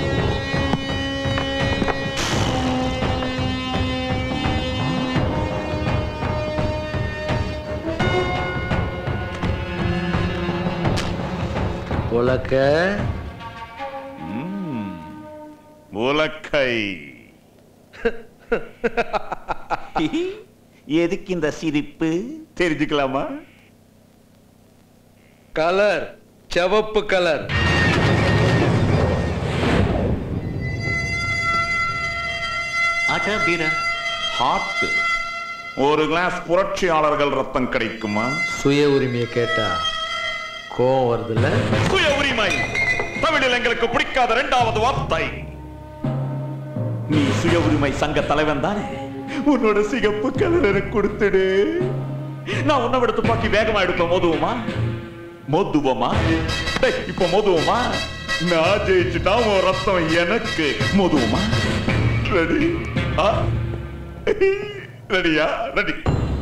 உலக்க
உலக்கை
எதுக்கு இந்த சிரிப்பு தெரிஞ்சுக்கலாமா
கலர் சிவப்பு கலர்
அட பீர ஹாட்
ஒரு கிளாஸ் புரட்சியாளர்கள் ரத்தம் கிடைக்குமா
சுய உரிமையை கேட்டா கோவம் வருதுல்ல
சுய உரிமை தமிழில் எங்களுக்கு பிடிக்காத இரண்டாவது வார்த்தை நீ சுய உரிமை சங்க தலைவன் தானே உன்னோட சிகப்பு கலர் எனக்கு கொடுத்துடு நான் உன்னை விட துப்பாக்கி வேகமா எடுப்பேன் மோதுவோமா மோதுவோமா டேய், இப்போ மோதுவோமா நான் ஜெயிச்சுட்டா உன் ரத்தம் எனக்கு மோதுவோமா ரெடி ரெடியா ரெடி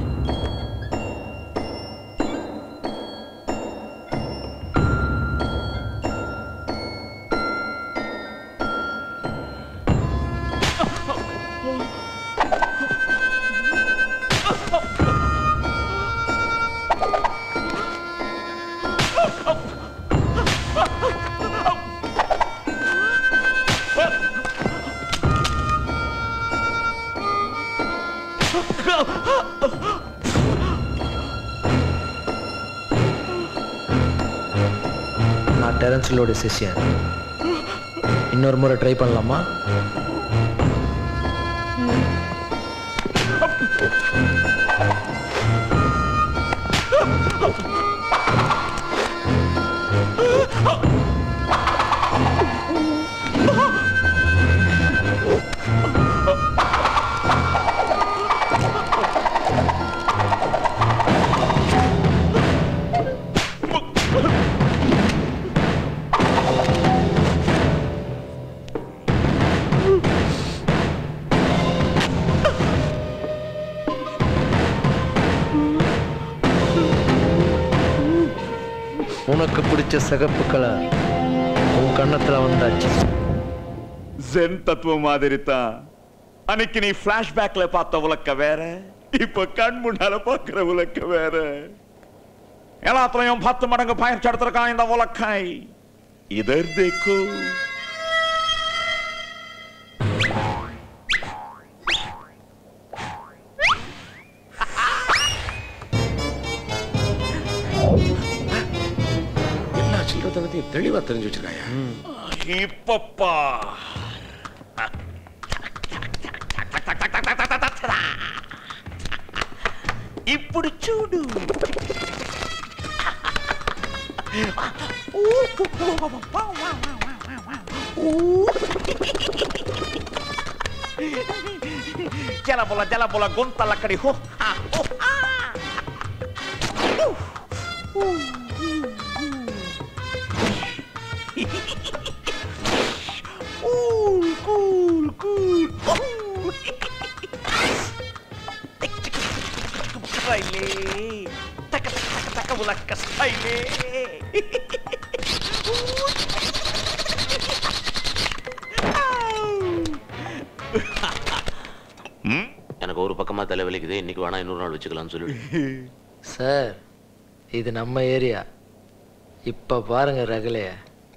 நான் டெரன்ஸ்லோட சிஷ்யன் இன்னொரு முறை ட்ரை பண்ணலாமா உனக்கு பிடிச்ச சிகப்பு கலர் உன் கண்ணத்துல வந்தாச்சு
ஜென் தத்துவம் மாதிரி தான் அன்னைக்கு நீ பிளாஷ்பேக்ல பார்த்த உலக்க வேற இப்ப கண் முன்னால பார்க்கிற உலக்க வேற எல்லாத்துலயும் பத்து மடங்கு பயிற்சி எடுத்திருக்கான் இந்த உலக்கை இதர் தேக்கோ
எல்லா சில்லறத்தனத்தையும் தெளிவா தெரிஞ்சு வச்சிருக்காயா
இப்பப்பா ఇప్పుడు చూడు జలబుల జలబుల గుంతలక్కడి హో ఆ, హో, ఆ. Cool, cool, cool. Oh. Style. Taka taka taka taka bulakka style.
எனக்கு ஒரு பக்கமா தலைவலிக்குது இன்னைக்கு வேணா இன்னொரு நாள் வச்சுக்கலாம்னு சொல்லிட்டு
சார் இது நம்ம ஏரியா இப்ப பாருங்க ரகலைய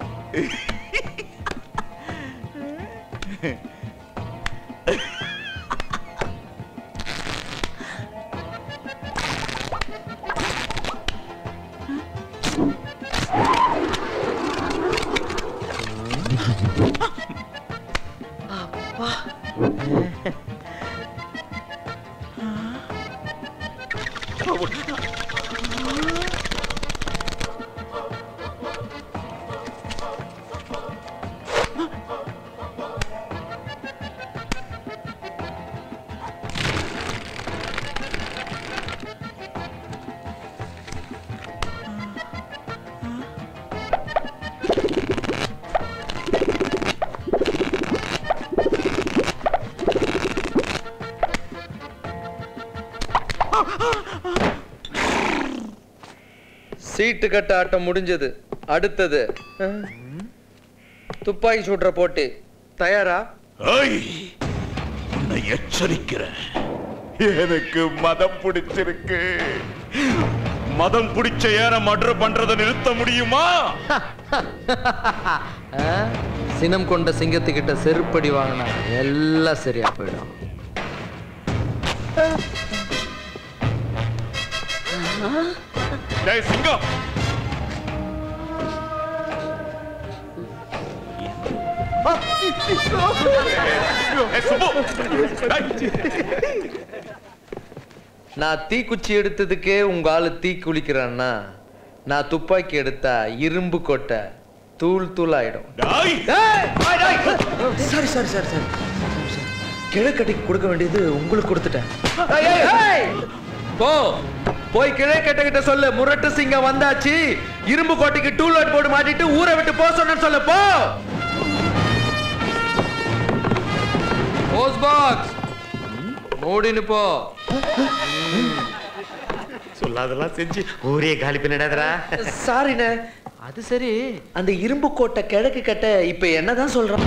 சீட்டு கட்ட ஆட்டம் முடிஞ்சது அடுத்தது துப்பாக்கி சுடுற போட்டி தயாரா
ஐய், உன்னை எச்சரிக்கிறேன் எனக்கு மதம் பிடிச்சிருக்கு மதம் பிடிச்ச ஏற மர்டர் பண்றதை நிறுத்த முடியுமா
ஆ? சினம் கொண்ட சிங்கத்துக்கிட்ட செருப்படி வாங்கினா எல்லாம் சரியா போயிடும்
டேய் சிங்கம் ஏய், சுப்பு. டேய்.
நான் தீக்குச்சி எடுத்ததுக்கே உங்க ஆளு தீ குளிக்கிறான்னா நான் துப்பாக்கி எடுத்தா இரும்பு கொட்டை தூள் தூள் ஆயிடும் சாரி சாரி சாரி சாரி கிழக்கட்டிக்கு கொடுக்க வேண்டியது உங்களுக்கு கொடுத்துட்டேன் ஏய், ஏய், ஏய்! போ போய் கிழக்கட்ட கிட்ட சொல்லு முரட்டு சிங்கம் வந்தாச்சு இரும்பு கோட்டைக்கு டூல் லைட் போட்டு மாட்டிட்டு ஊரை விட்டு போ சொன்னேன்னு சொல்லு போ போஸ்ட் பாக்ஸ் மூடின்னு போ
சொல்லாதெல்லாம் செஞ்சு ஊரே காலி பண்ணிடாதடா
சாரிண்ணே அது சரி அந்த இரும்பு கோட்டை கிழக்கு கட்ட இப்ப என்னதான் சொல்றான்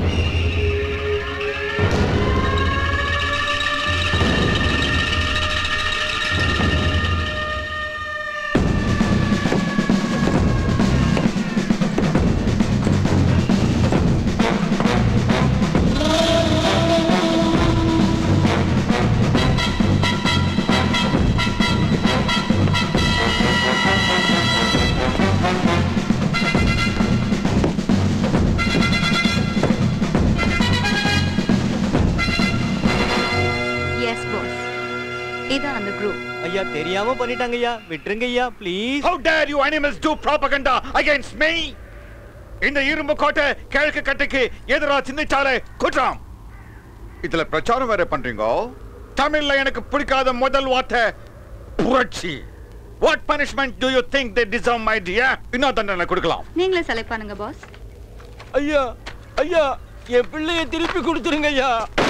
எஸ் பாஸ் இது அந்த குரூப்
ஐயா தெரியாம பண்ணிட்டாங்க ஐயா விட்டுருங்க ஐயா please
How dare you animals do propaganda against me? இந்த இரும்பு கோட்டை கிழக்கு கட்டைக்கு எதிரா சிந்திச்சாலே குற்றம் இதுல பிரச்சாரம் வேற பண்றீங்க தமிழ்ல எனக்கு பிடிக்காத முதல் வார்த்தை புரட்சி What punishment do you think they deserve, my dear? இன்னும் தண்டனை கொடுக்கலாம்
நீங்களே செலக்ட் பண்ணுங்க பாஸ்
ஐயா ஐயா என் பிள்ளைய திருப்பி கொடுத்துருங்க ஐயா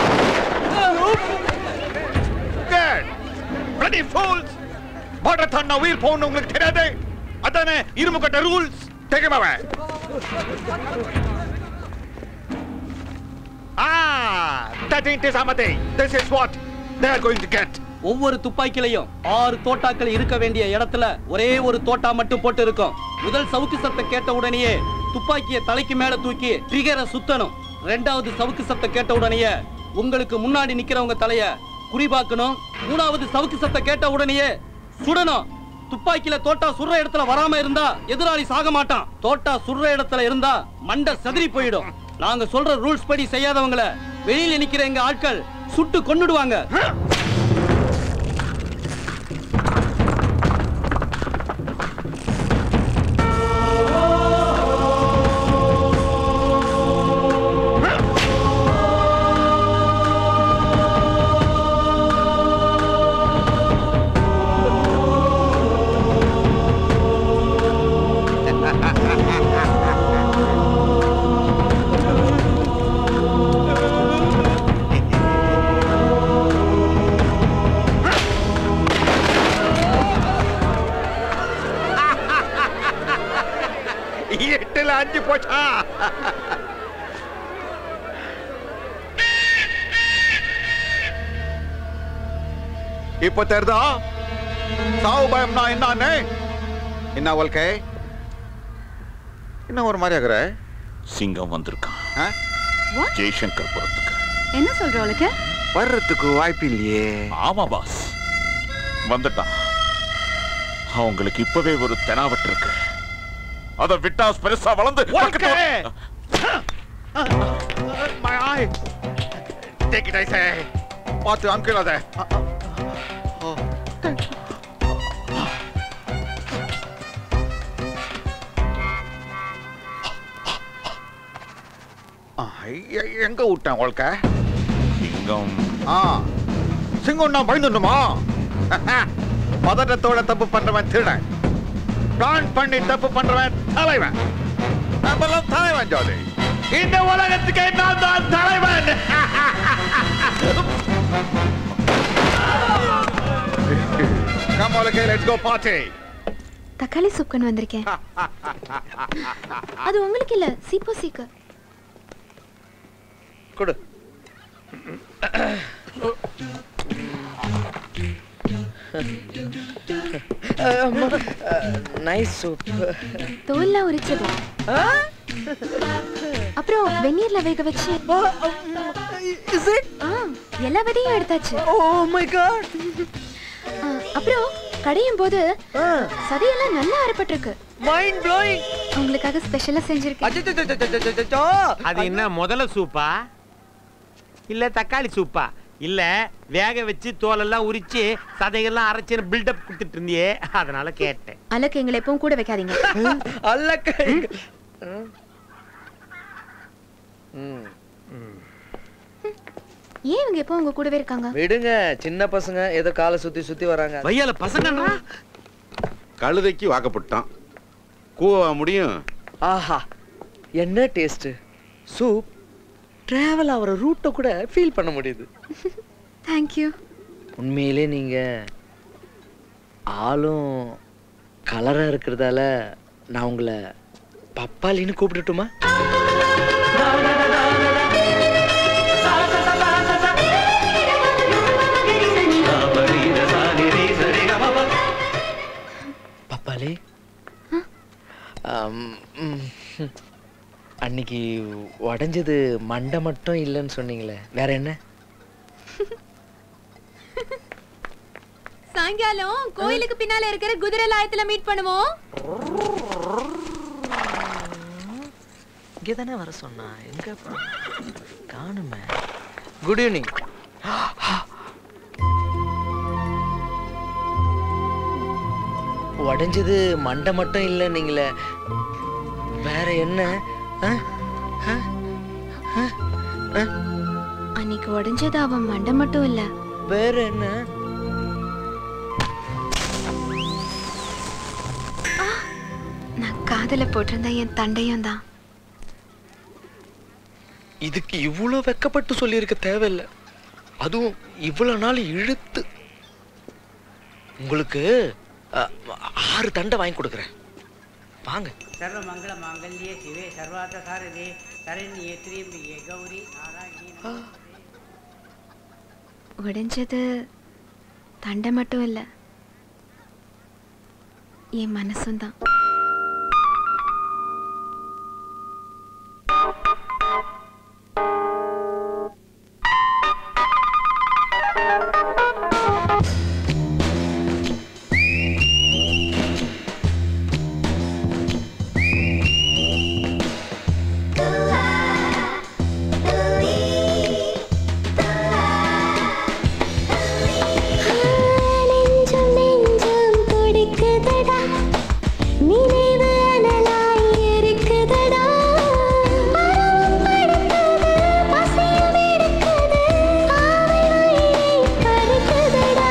Good. Bloody fools! பார்டர் தாண்டா உயிர் போகணும் உங்களுக்கு தெரியாது அதானே இரும்பு கட்ட ரூல்ஸ் தெரியுமாவே Ah, that ain't is Amade. This is what they are going to get.
ஒவ்வொரு துப்பாக்கிலையும் ஆறு தோட்டாக்கள் இருக்க வேண்டிய இடத்துல ஒரே ஒரு தோட்டா மட்டும் போட்டு இருக்கும் முதல் சவுக்கு சத்தம் கேட்ட உடனேயே துப்பாக்கியை தலைக்கு மேல தூக்கி ட்ரிகரை சுத்தணும் ரெண்டாவது சவுக்கு சத்தம் கேட்ட உடனேயே உங்களுக்கு முன்னாடி நிக்கிறவங்க தலைய குறிபாக்கணும் மூணாவது சவுக்கு சத்தம் கேட்ட உடனேயே சுடணும் துப்பாக்கியில தோட்டா சுடுற இடத்துல வராம இருந்தா எதிராளி சாக மாட்டான் தோட்டா சுடுற இடத்துல இருந்தா மண்டை செதறி போயிடும் நாங்க சொல்ற ரூல்ஸ் படி செய்யாதவங்கள வெளியில நிக்கிற எங்க ஆட்கள் சுட்டு கொன்னுடுவாங்க
எட்டுல அஞ்சு போச்சா இப்போ தெரிதா சாவு பயம்னா என்னன்னு என்ன வாழ்க்கை என்ன ஒரு மாதிரி ஆகுற
சிங்கம் வந்திருக்கான்
ஆ?
ஜெய்சங்கர் புறத்துக்கு
என்ன சொல்ற அவளுக்கு
வர்றதுக்கு வாய்ப்பு இல்லையே
ஆமா பாஸ் வந்துட்டான் அவங்களுக்கு இப்பவே ஒரு தெனாவட்டு இருக்கு அத விட்டா பெருசா வளர்ந்து
வாழ்க்கை my eye take it I say பார்த்து அங்கிள் அத எங்க விட்டேன் வாழ்க்கை
சிங்கம்
ஆ சிங்கம் நான் பயந்துடணுமா பதட்டத்தோட தப்பு பண்றவன் திருடன் பிளான் பண்ணி தப்பு பண்றவன் தலைவன் நம்மளாம் தலைவன் ஜோதி இந்த உலகத்துக்கு நான் தான் தலைவன் Come on, okay, let's go party.
தக்காளி சூப் கொண்டு வந்திருக்கேன் அது உங்களுக்கு இல்ல சீப்போ சீக்கு
கொடு நைஸ் சூப்
தோல்லாம் உரிச்சது அப்புறம் வெந்நீர்ல வேக வச்சு ஆ, எல்லா விதையும் எடுத்தாச்சு
ஓ மை காட்
ஆ, அப்புறம் கடையும் போது சதையெல்லாம் நல்லா அரைப்பட்டிருக்கு
மைண்ட் ப்ளோயிங்
உங்களுக்காக ஸ்பெஷலா செஞ்சிருக்கேன்
அது என்ன முதல்ல சூப்பா இல்ல தக்காளி சூப்பா இல்ல வேக வச்சு தோலெல்லாம் உரிச்சு சதையெல்லாம் அரைச்சு பில்டப் கொடுத்துட்டு இருந்தியே அதனால கேட்டேன்
அலக்கு எங்களை எப்பவும் கூட வைக்காதீங்க
அல்லக்க
ஏன் இவங்க எப்போ உங்க கூடவே இருக்காங்க
விடுங்க சின்ன பசங்க ஏதோ காலை சுத்தி சுத்தி வராங்க
வையால பசங்கன்றா
கழுதைக்கு வாக்கப்பட்டான் கூவா முடியும்
ஆஹா என்ன டேஸ்ட் சூப் டிராவல் ஆகிற ரூட்டை கூட ஃபீல் பண்ண முடியுது
தேங்க்யூ
உண்மையிலே நீங்க ஆளும் கலரா இருக்கிறதால நான் உங்களை பப்பாளின்னு கூப்பிடட்டுமா பப்பாளி ஆம், ம், ம். அன்னைக்கு உடைஞ்சது மண்டை மட்டும் இல்லைன்னு சொன்னீங்களே வேற என்ன
சாயங்காலம் கோயிலுக்கு பின்னால இருக்கிற குதிரை லாயத்துல மீட் பண்ணுவோம்
இங்கே தானே வர சொன்னா எங்க போ- காணுமே குட் ஈவினிங் உடைஞ்சது மண்டை மட்டும் இல்லை நீங்களே வேற என்ன ஆ? ஆ? ஆ? ஆ?
அன்னைக்கு உடைஞ்சது அவன் மண்டை மட்டும் இல்ல
வேற என்ன
நான் காதல போட்டிருந்த என் தண்டையும் தான்
இதுக்கு இவ்வளோ வெக்கப்பட்டு சொல்லியிருக்க தேவையில்லை அதுவும் இவ்வளோ நாள் இழுத்து உங்களுக்கு அ, ஆறு தண்டை வாங்கி கொடுக்குறேன் வாங்க
சர்வ மங்கள மாங்கல்யே சிவே சர்வார்த்த சாரதே சரண்யே திரியம்பியே கௌரி நாராயணி
உடைஞ்சது தண்டை மட்டும் இல்ல என் மனசும் தான்
நெஞ்சம் நெஞ்சம் துடிக்குதடா நினைவு அனலாய் இருக்குதடா மரம் படுக்குது பசியும் எடுக்குது ஆவல் வயிறை பறிக்குதடா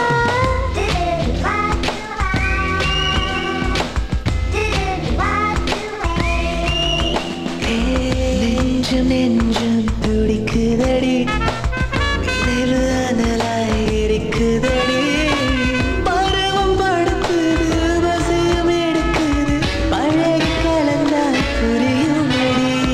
நெஞ்சம் நெஞ்சம் துடிக்குதடி நினைவு அனலாய் இருக்குதடி பருவம் படுத்துது பசியும் எடுக்குது பழகி கலந்தால் புரியுமடி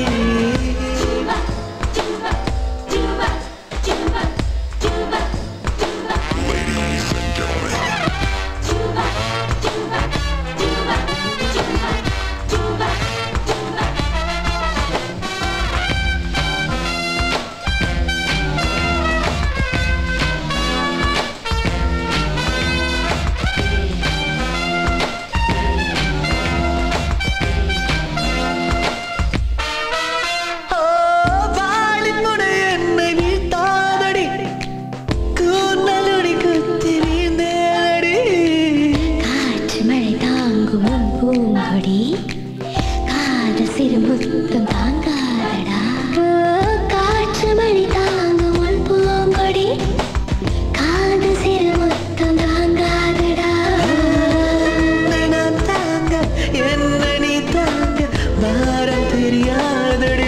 வாழினுடைய என்னை வீழ்த்தாதடி கூர்நலுடி குத்தி வீழ்ந்தேடி
காற்று மழை தாங்கும் உன் பூங்கொடி காதல் சிறு முத்தம் தாங்காதடா காற்று மழை தாங்கும் உன் பூங்கொடி காதல் சிறு முத்தம் தாங்காதடா
உன்னை நான் தாங்க என்ன நீ தாங்க வாரம் தெரியாதடி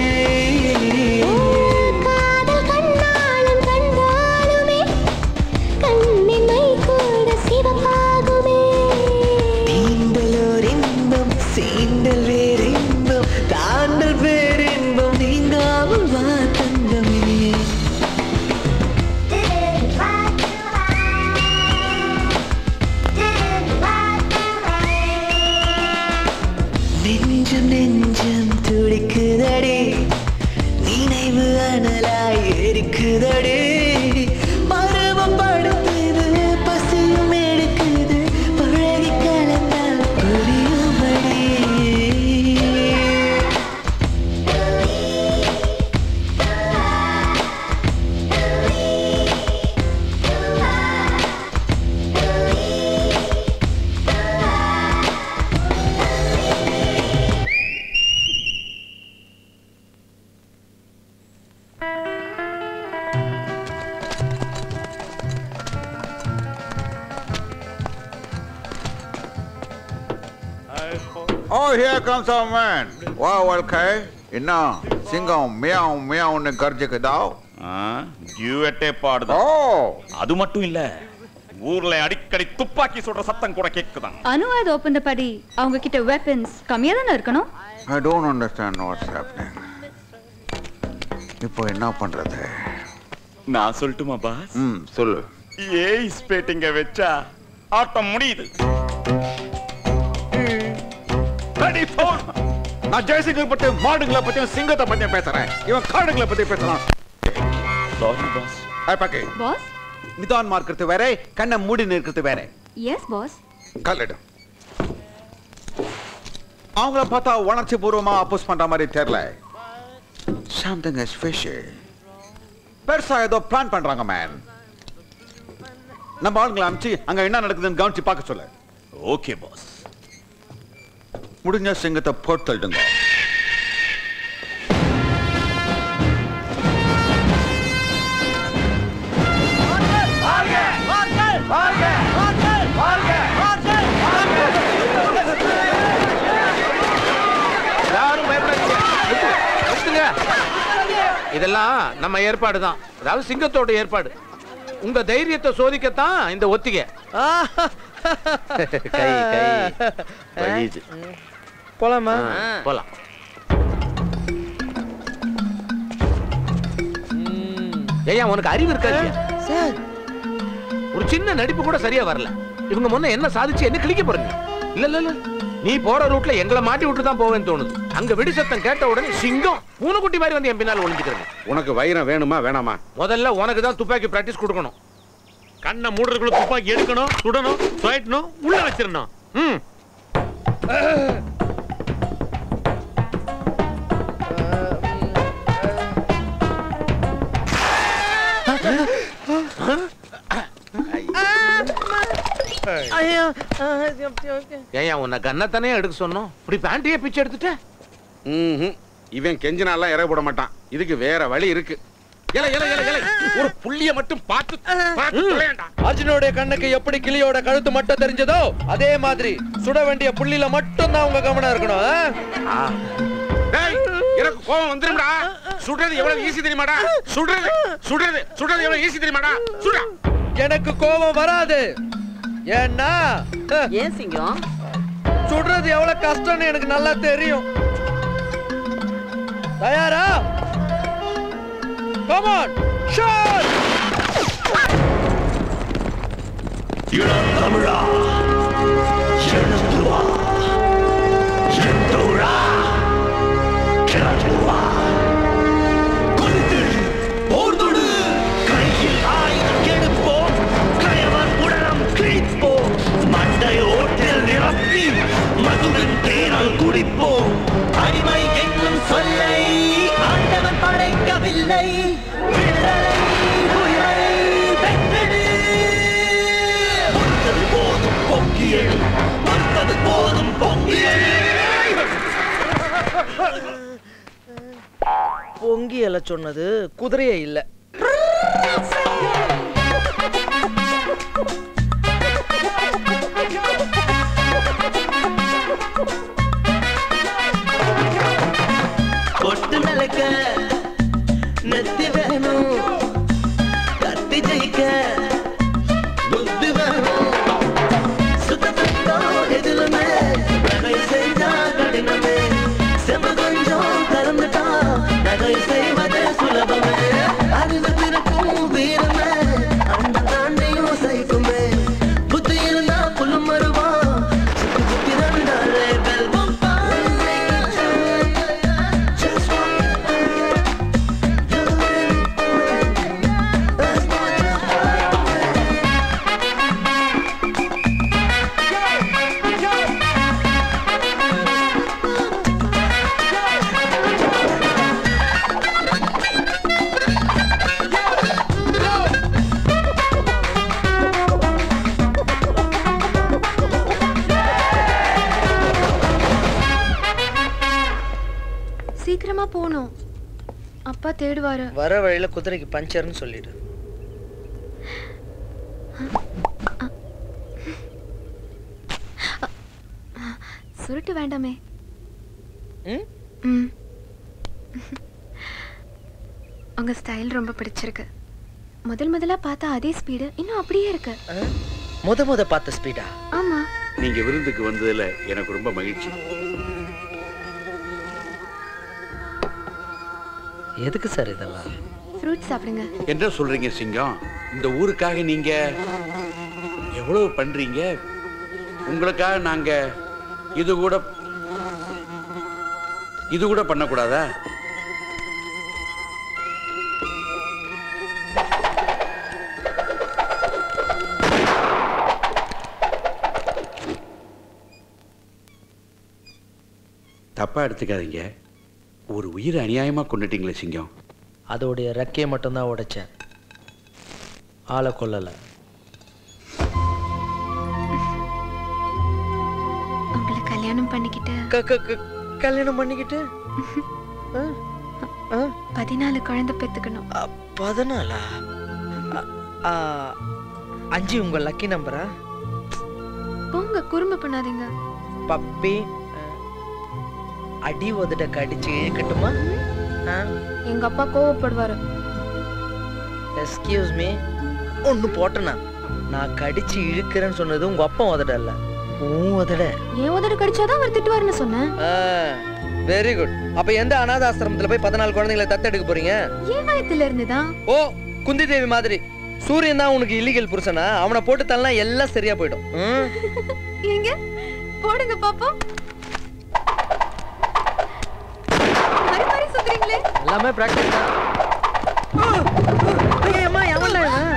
காதல் கண்ணாலும் கண்டாலுமே கண்ணின் மை கூட சிவப்பாகுமே
தீண்டலோர் இன்பம் சீண்டல் வேறின்பம் தாண்டல் வேறின்பம் நீங்காமல் வா தங்கமே நெஞ்சம் நெஞ்சம் துடிக்குதடி நினைவு அனலாய் எரிக்குதடி பருவம் படுத்துது பசியும் எடுக்குது பழகி கலந்தால் புரியும்படி
ஆ
Oh, here comes our man. Wow, okay. என்ன சிங்கம் மியாவ் மியாவ்னு கர்ஜிக்குதா
டியூட்டே பாடுதா
ஓ
அது மட்டும் இல்ல ஊர்ல அடிக்கடி துப்பாக்கி சுடுற சத்தம் கூட கேக்குதான்
அனுவாத ஒப்பந்தப்படி அவங்க கிட்ட வெப்பன்ஸ் கம்மியா தானே இருக்கணும்
I don't understand what's happening இப்போ என்ன பண்றது
நான் சொல்லட்டுமா பாஸ்
ம் சொல்லு
ஏய் ஸ்பேட்டிங்க வச்சா ஆட்டம் முடியுது
Ready for நான் ஜெயசிங்கை பத்தி மாடுங்களை பத்தியும் சிங்கத்தை பத்தியும் பேசுறேன் இவன் காடுகளை பத்தி பேசுறான்
சாரி பாஸ்
ஐ பாக்கி
பாஸ்
நிதான் மார்க்கிறது வேற கண்ணை மூடி நிற்கிறது வேற
எஸ் பாஸ்
கல்லிடு அவங்கள பார்த்தா உணர்ச்சி பூர்வமா அப்போஸ் பண்ற மாதிரி தெரியல சம்திங் இஸ் ஃபிஷி பெருசா ஏதோ பிளான் பண்றாங்க மேன் நம்ம ஆளுங்களை அனுப்பிச்சு அங்க என்ன நடக்குதுன்னு கவனிச்சு பார்க்க சொல்லு
ஓகே பாஸ்
முடிஞ்ச சிங்கத்தை போட்டு தள்ளுங்க
யாரும் பயப்படாதீங்க நிறுத்து, நிறுத்துங்க. இதெல்லாம் நம்ம ஏற்பாடு தான் அதாவது சிங்கத்தோட ஏற்பாடு உங்க தைரியத்தை சோதிக்கத்தான் இந்த ஒத்திகை கை கை வலியுது
போலாமா
ஆ, போலாம் ஏய்யா உனக்கு அறிவு இருக்காது
சார்
ஒரு சின்ன நடிப்பு கூட சரியா வரல இவங்க முன்ன என்ன சாதிச்சு என்ன கிழிக்க போறீங்க இல்ல இல்ல இல்ல நீ போற ரூட்ல எங்களை மாட்டி விட்டு தான் போவேன்னு தோணுது அங்க வெடி சத்தம் கேட்ட உடனே சிங்கம் பூனைக்குட்டி மாதிரி வந்து என் பின்னால் ஒளிஞ்சுக்கிறேன்
உனக்கு வைரம் வேணுமா வேணாமா
முதல்ல உனக்கு தான் துப்பாக்கி பிராக்டிஸ் கொடுக்கணும்
கண்ணை மூடுறதுக்குள்ள துப்பாக்கி எடுக்கணும் சுடணும் சுழட்டணும் உள்ள வச்சிடணும் ம்
ஐயா
ஏயா உன்னை கன்னத்தானே எடுக்க சொன்னோம் இப்படி பேண்டையே பிச்சை எடுத்துட்ட
ம்ஹும். இவன் கெஞ்சினாலாம் இறக போட மாட்டான் இதுக்கு வேற வழி இருக்கு இலை, இலை, இலை, இலை. ஒரு புள்ளிய மட்டும் பார்த்து பார்த்து தொலையேன்டா.
அர்ஜுனோட கண்ணுக்கு எப்படி கிளியோட கழுத்து மட்டும் தெரிஞ்சதோ அதே மாதிரி சுட வேண்டிய புள்ளில மட்டும் தான் உங்க கவனம் இருக்கணும் ஆ?
டேய், எனக்கு கோவம் வந்துரும்டா சுடுறது எவ்வளவு ஈஸி தெரியுமாடா சுடுறது சுடுறது சுடுறது எவ்வளவு ஈஸி தெரியுமாடா சுடா
எனக்கு கோபம் வராது ஏன்னா
ஏன் சிங்கம்
சுடுறது எவ்வளவு கஷ்டம்னு எனக்கு நல்லா தெரியும் தயாரா கமான் ஷாட்
இளந்தமிழா எழுந்து வா எந்தோழா கிளம்பு வா கொதித்தெழு போர்தொடு கையில் ஆயுதம் எடுப்போம் கயவன் உடலம் கிழிப்போம் மண்டை ஓட்டில் நிரப்பி மதுவின் தேனல் குடிப்போம் அடிமை என்னும் சொல்லை ஆண்டவன் படைக்கவில்லை விடுதலை உயிரை பெற்றெடு வந்தது போதும் பொங்கியல் வந்தது போதும் பொங்கியல்
பொங்கி எல சொன்னது குதிரையே இல்ல
பொட்டு நிலைக்க நெத்தி வேணும் கத்தி ஜெயிக்க புத்தி வேணும் சுத்த சுத்தம் எதிலுமே நகை செஞ்சா கடினமே செம கொஞ்சம் கலந்துட்டா நகை செய்வது சுலபமே அறிவு திறக்கும் வீரமே அந்த தாண்டியும் சைக்குமே புத்தி இருந்தா புல்லும் மருவா சுத்தி சுத்தி ரெண்டாலே வெல்வம் Just
சீக்கிரமா போகணும் அப்பா தேடுவாரு
வர வழியில குதிரைக்கு பஞ்சர்னு சொல்லிடு
சுருட்டு வேண்டாமே
ம்?
ம் உங்க ஸ்டைல் ரொம்ப பிடிச்சிருக்கு முதல் முதலா பார்த்தா அதே ஸ்பீடு இன்னும் அப்படியே இருக்கு
முத முத பார்த்த ஸ்பீடா
ஆமா
நீங்க விருந்துக்கு வந்ததுல எனக்கு ரொம்ப மகிழ்ச்சி
எதுக்கு சார் இதெல்லாம்
ஃப்ரூட் சாப்பிடுங்க
என்ன சொல்றீங்க சிங்கம் இந்த ஊருக்காக நீங்க எவ்வளவு பண்றீங்க உங்களுக்காக நாங்க இது கூட இது கூட பண்ணக்கூடாதா தப்பா எடுத்துக்காதீங்க ஒரு உயிரை அநியாயமா கொண்டுட்டீங்களே சிங்கம்
அதோடைய ரெக்கையை மட்டும்தான் உடைச்சேன் ஆளை கொல்லல
உங்களை கல்யாணம் பண்ணிக்கிட்டு
கல்யாணம் பண்ணிக்கிட்டு
பதினாலு குழந்தை பெத்துக்கணும்
பதினாலா அ- ஆ, அஞ்சு உங்க லக்கி நம்பரா
போங்க குறும்பு பண்ணாதீங்க
பப்பி அடி உதட கடிச்சு இழுக்கட்டுமா
எங்க அப்பா கோவப்படுவாரு
எஸ்கியூஸ் மீ ஒன்னு போட்டனா நான் கடிச்சு இழுக்கிறேன்னு சொன்னது உங்க அப்பா உதடல்ல உன் உதட
என் உதடு கடிச்சாதான் அவர் திட்டுவாருன்னு சொன்னேன்
வெரி குட் அப்ப எந்த அனாத ஆசிரமத்துல போய் பதினாலு குழந்தைங்களை தத்தெடுக்க போறீங்க
ஏன் வயத்துல இருந்துதான்
ஓ குந்தி தேவி மாதிரி சூரியன் தான் உனக்கு இல்லீகல் புருஷனா அவனை போட்டு தள்ளனா எல்லாம் சரியா போயிடும் ம்?
எங்க போடுங்க பாப்போம் மாறி மாறி சுத்துறீங்களே
எல்லாமே பிராக்டிஸ் தான் ஐயம்மா எவன்டா இவன்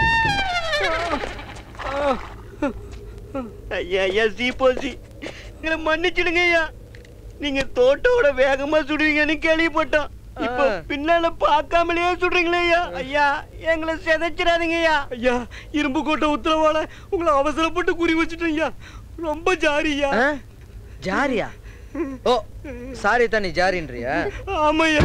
ஐயா ஐயா சீப்போசி எங்களை மன்னிச்சிடுங்க ஐயா நீங்க தோட்டோட வேகமா சுடுவீங்கன்னு கேள்விப்பட்டோம் இப்போ பின்னால பார்க்காமலேயே சுடுறீங்களே ஐயா ஐயா எங்களை சிதைச்சிடாதீங்க ஐயா ஐயா இரும்பு கோட்டை உத்தரவால உங்களை அவசரப்பட்டு குறி வச்சுட்டேன் ஐயா ரொம்ப ஜாரியா
ஆ? ஜாரியா ஓ சாரி தான் நீ ஜாரின்றியா
ஆமாய்யா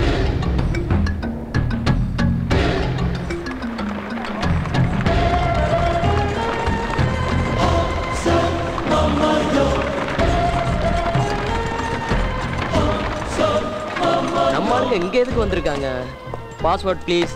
நம்ம ஆளுங்க இங்க எதுக்கு வந்திருக்காங்க பாஸ்வேர்ட் ப்ளீஸ்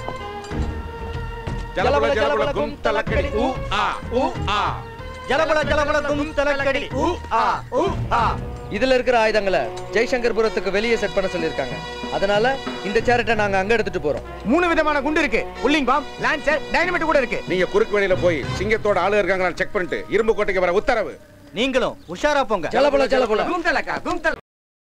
ஜலபல ஜலபல கும் தலக்கடி ஊ ஆ ஊ ஆ ஜலபல ஜலபல கும் தலக்கடி ஊ ஆ ஊ ஆ
இதுல இருக்கிற ஆயுதங்களை ஜெய்சங்கர்புரத்துக்கு வெளியே செட் பண்ண சொல்லியிருக்காங்க அதனால இந்த சேரட்டை நாங்க அங்க எடுத்துட்டு போறோம்
மூணு விதமான குண்டு இருக்கு புல்லிங் பாம் லான்சர் டைனமைட் கூட இருக்கு
நீங்க குறுக்கு வழியில போய் சிங்கத்தோட ஆளு இருக்காங்களான்னு செக் பண்ணிட்டு இரும்பு கோட்டைக்கு வர உத்தரவு
நீங்களும் உஷாரா போங்க
ஜலபல ஜலபல
கும் தலக்கா கும் தல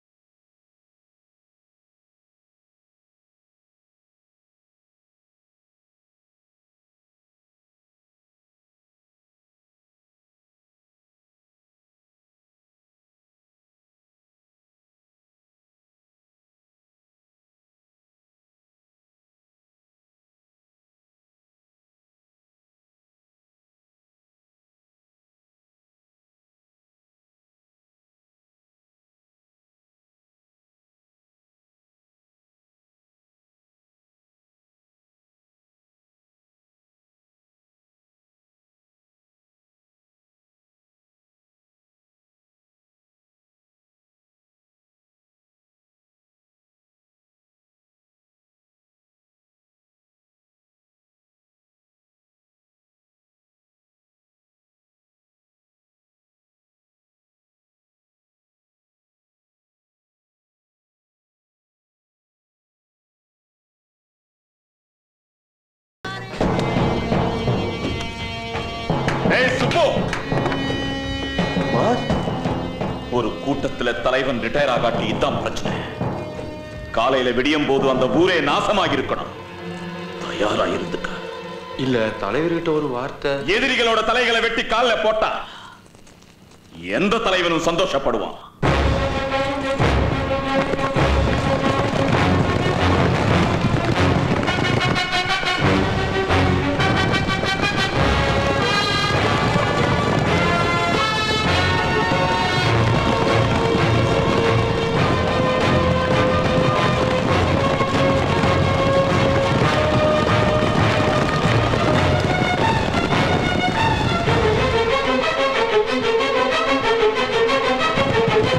ஏய் சுப்பு ஒரு கூட்டத்துல தலைவன் ரிட்டையர் ஆகாட்டி இதான் பிரச்சனை காலையில விடியும் போது அந்த ஊரே நாசமாகி இருக்கணும் தயாரா இருந்துக்க
இல்ல தலைவர்கிட்ட ஒரு வார்த்தை
எதிரிகளோட தலைகளை வெட்டி கால்ல போட்டா எந்த தலைவனும் சந்தோஷப்படுவான்
Thank you.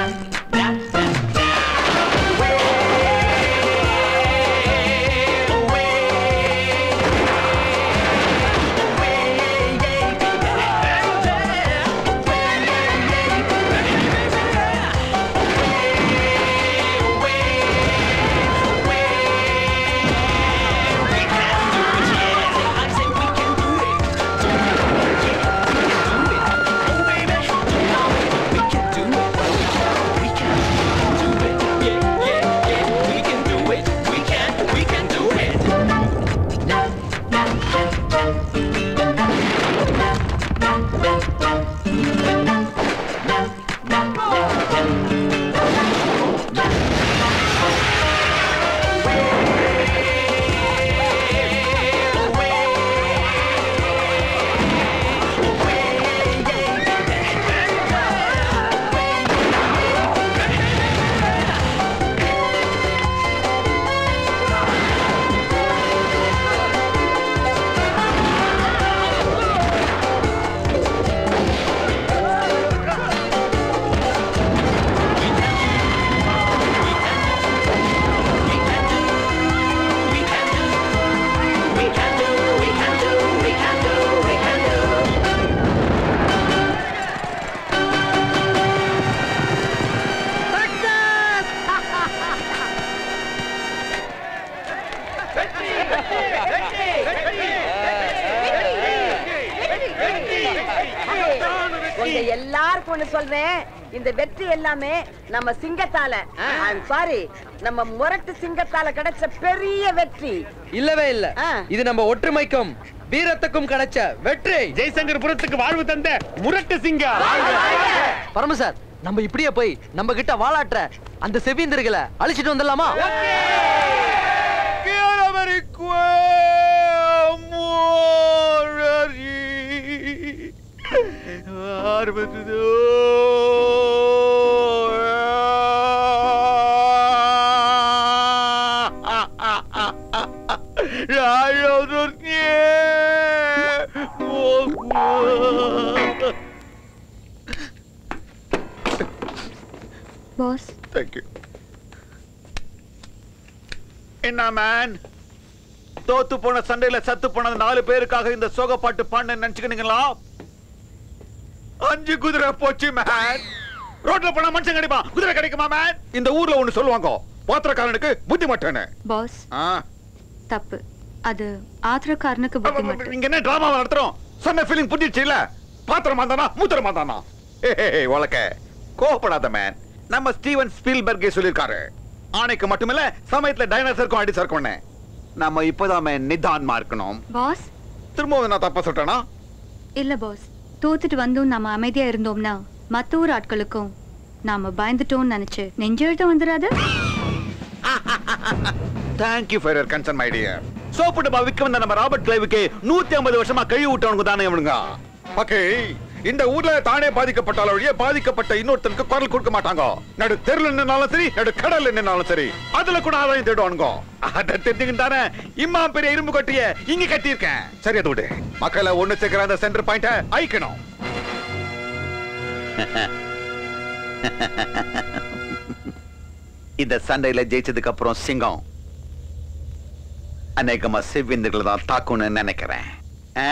உங்க எல்லாருக்கும் ஒண்ணு சொல்றேன் இந்த வெற்றி எல்லாமே நம்ம சிங்கத்தால சாரி நம்ம முரட்டு சிங்கத்தால கிடைச்ச பெரிய வெற்றி
இல்லவே இல்ல இது நம்ம ஒற்றுமைக்கும் வீரத்துக்கும் கிடைச்ச வெற்றி
ஜெய்சங்கர் புரத்துக்கு வாழ்வு தந்த முரட்டு சிங்கா
பரம சார் நம்ம இப்படியே போய் நம்ம கிட்ட வாலாட்டுற அந்த செவிந்திருகளை அழிச்சிட்டு வந்துடலாமா
பாஸ்
தேங்க்யூ என்ன மேன் தோத்து போன சண்டையில சத்து போன நாலு பேருக்காக இந்த சோகப்பாட்டு பாண்ட நினைச்சுக்கினீங்களா அஞ்சு குதிரை போச்சு மேன் ரோட்ல போனா மனுஷன் கிடைப்பான் குதிரை கிடைக்குமா மேன் இந்த ஊர்ல ஒண்ணு சொல்லுவாங்க பாத்திரக்காரனுக்கு புத்தி மாட்டேன்னு
பாஸ்
ஆ,
தப்பு அது ஆத்திரக்காரனுக்கு புத்தி மட்டும்
இங்க என்ன டிராமா நடத்துறோம் சொன்ன ஃபீலிங் புரிஞ்சிச்சு இல்ல பாத்திரமா தானா மூத்திரமா தானா உலக கோவப்படாத மேன் நம்ம ஸ்டீவன் ஸ்பீல்பர்கே சொல்லிருக்காரு ஆணைக்கு மட்டுமில்ல சமயத்துல டைனோசருக்கும் அடி சர்க்கணும் நம்ம இப்போதான் man நிதானமா இருக்கணும்
பாஸ்
திரும்பவும் நான் தப்பா சொல்றேனா
இல்ல பாஸ் தோத்துட்டு வந்தும் நாம அமைதியா இருந்தோம்னா மத்த ஊர் ஆட்களுக்கும் நாம பயந்துட்டோம்னு நினைச்சு நெஞ்செழுத்த வந்துடாது
thank you for your concern my dear soap டப்பா விக்க வந்த நம்ம ராபர்ட் கிளைவுக்கு நூத்தி ஐம்பது வருஷமா கழுவி விட்டவனுக்கு தானே இவனுங்க ஓகே இந்த ஊர்ல தானே பாதிக்கப்பட்டால ஒழிய பாதிக்கப்பட்ட இன்னொருத்தனுக்கு குரல் கொடுக்க மாட்டாங்க நடு தெருல நின்னாலும் சரி நடு கடல்ல நின்னாலும் சரி அதுல கூட ஆதாயம் தேடுவானுங்க அதை தெரிஞ்சுக்கிட்டு தானே இம்மா பெரிய இரும்பு கட்டிய இங்க கட்டியிருக்கேன் சரி அது விடு மக்களை ஒண்ணு சேர்க்கிற அந்த சென்டர் பாயிண்ட ஐக்கணும் இந்த சண்டையில ஜெயிச்சதுக்கு அப்புறம் சிங்கம் அநேகமா செவ்விந்துகளை தான் தாக்கும்னு நினைக்கிறேன் ஆ.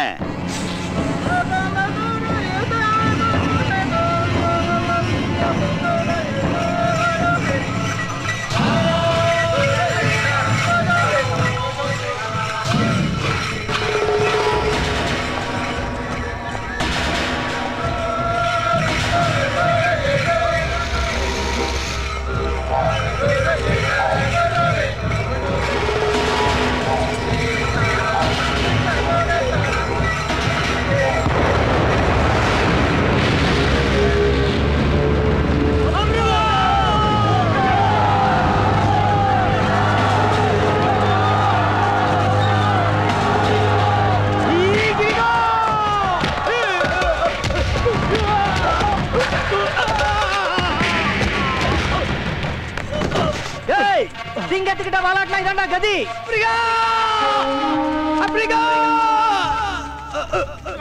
ஏய் சிங்கத்துக்கிட்ட வாலாட்டலாம் இதாண்டா கதி பிரியா அப்ரிகா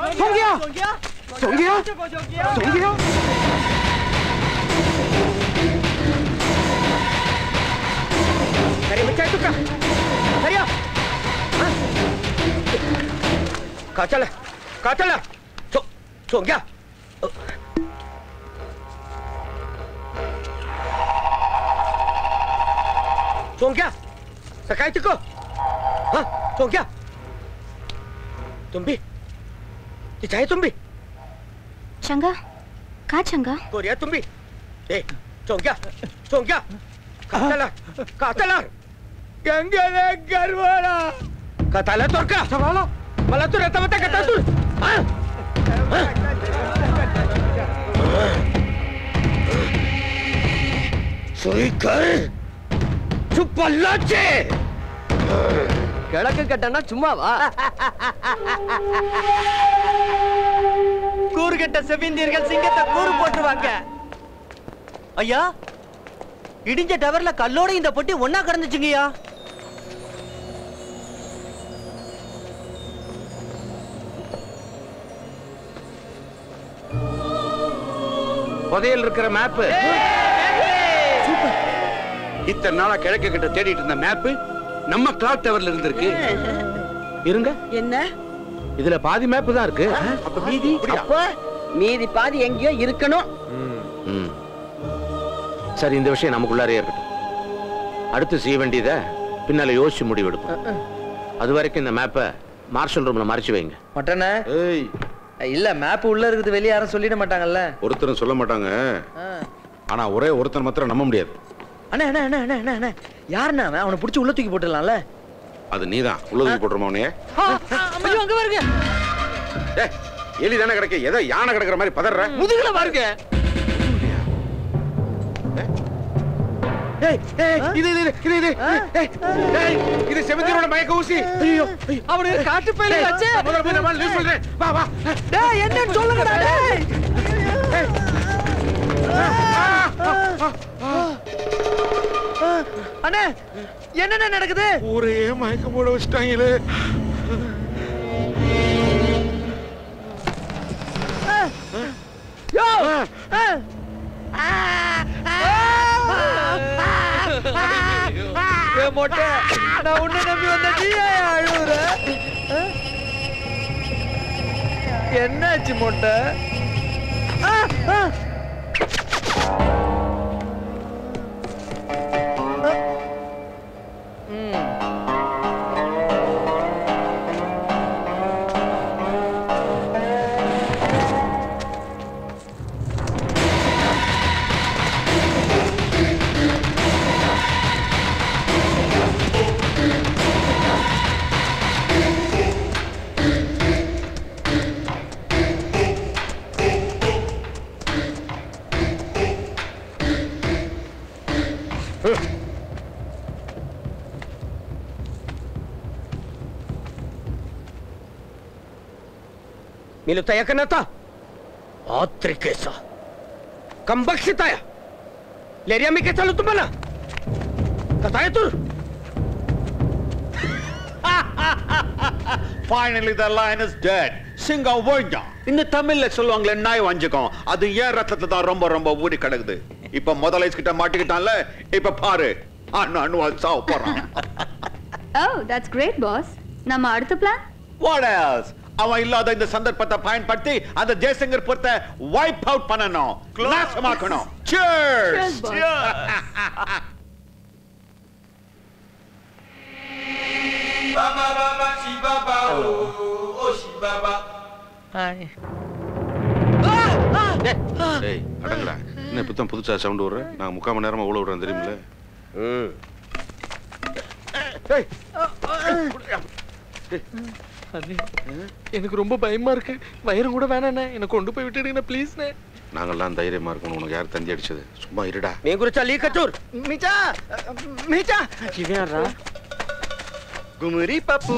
சொங்கியா சொங்கியா சொங்கியா
कहा चला कहा चला सो सो क्या सो क्या सकाळी तिको हा सो क्या तुम भी तिथे आहे तुम भी
चंगा का चंगा
कोरिया तुम भी ए चोंक्या चोंक्या कातला कातला गंगेला गरवाला कथाला तोर का सवालो मला तू रहता मत कथा तू हाँ? சுரி கர் சுப்பல்லாச்சே
கிழக்கு கட்டனா சும்மாவா
கூறு கெட்ட செவிந்தியர்கள் சிங்கத்தை கூறு போட்டுருவாங்க ஐயா இடிஞ்ச டவர்ல கல்லோட இந்த பொட்டி ஒன்னா கடந்துச்சுங்கய்யா
புதையல் இருக்கிற மேப்பு இத்தனை நாளா கிழக்கு கிட்ட தேடிட்டு இருந்த மேப்பு நம்ம கிளாக் டவர்ல இருந்திருக்கு இருங்க
என்ன
இதுல பாதி மேப் தான் இருக்கு
அப்ப மீதி
அப்ப மீதி பாதி எங்கேயோ இருக்கணும்
ம். சரி இந்த விஷயம் நமக்குள்ளாரே இருக்கட்டும் அடுத்து செய்ய வேண்டியதை பின்னால யோசிச்சு முடிவெடுப்போம் அது வரைக்கும் இந்த மேப்பை மார்ஷல் ரூம்ல மறைச்சு வைங்க
மட்டனே இல்ல மேப் உள்ள இருக்குது வெளிய யாரும் சொல்லிட மாட்டாங்கல்ல
ஒருத்தரும் சொல்ல மாட்டாங்க ஆனா ஒரே ஒருத்தர் மாத்திரம் நம்ப முடியாது
அண்ணா அண்ணா அண்ணா அண்ணா அண்ணா, அண்ணா யாருண்ணா அவன் அவனை பிடிச்சி உள்ள தூக்கி போட்டுடலாம்ல
அது நீதான் உள்ளதை போட்டுருமா உன்னைய
ஐயோ அங்க பாருங்க
ஏய், எலி தானே கிடக்கு ஏதோ யானை கிடக்குற மாதிரி பதற
முதுகுல பாருங்க
ஏய், ஏய், இது இது இது, இது இது ஏய், ஏய், இது செவந்திரோட மயக்க ஊசி ஐயோ
அவனுக்கு காட்டு பயில வச்சு
முதல்ல போய் நம்ம நியூஸ் சொல்றேன் வா வா
டேய் என்னன்னு சொல்லுங்கடா டேய்
அண்ணே என்னண்ணே நடக்குது
ஒரே மயக்கம் போட வச்சுட்டாங்களே
யோ ஏ மொட்டை நான் உன்னை நம்பி வந்த நீ ஏன் அழுவுற ஆ? என்னாச்சு மொட்டை ஆ, ஆ. ஆ. ம்.
Milo tayo ka na ta. Atri kesa. Kambak si tayo. Leria mi kesa luto mana? Kataya tur.
Finally, the lion is dead. சிங்கம் ஓய்ஞ்சான் இந்த தமிழ்ல சொல்லுவாங்களே நாய் வஞ்சுக்கும் அது ஏன் ரத்தத்துல தான் ரொம்ப ரொம்ப ஊறி கிடக்குது இப்ப முதல் ஐஸ் கிட்ட மாட்டிக்கிட்டான்ல இப்ப பாரு அண்ணு அண்ணு சாவ போறான்
ஓ தட்ஸ் கிரேட் பாஸ் நம்ம அடுத்த பிளான்
What else? அவன் இல்லாத இந்த சந்தர்ப்பத்தை பயன்படுத்தி அந்த ஜெயசங்கர் புறத்தை வைப் அவுட் பண்ணணும் நாசமாக்கணும் Cheers!
Cheers, boss.
Cheers!
Baba baba shi baba oh oh shi baba.
டேய் அடங்கடா என்ன இப்பதான் புதுசா சவுண்ட் வர்ற நான் முக்கால் மணி நேரமா உள்ள விடுறேன் தெரியுமில்ல
எனக்கு ரொம்ப பயமா இருக்கு வயிறு கூட வேணாண்ணே என்னை கொண்டு போய் விட்டுடுங்க ப்ளீஸ்ண்ணே
நாங்கெல்லாம் தைரியமா இருக்கணும் உனக்கு யார் தந்தி அடிச்சது சும்மா இருடா
మీ గురించి లీ కచూర్
மிச்சா மிச்சா
ఇవేరా
குமரி பப்பு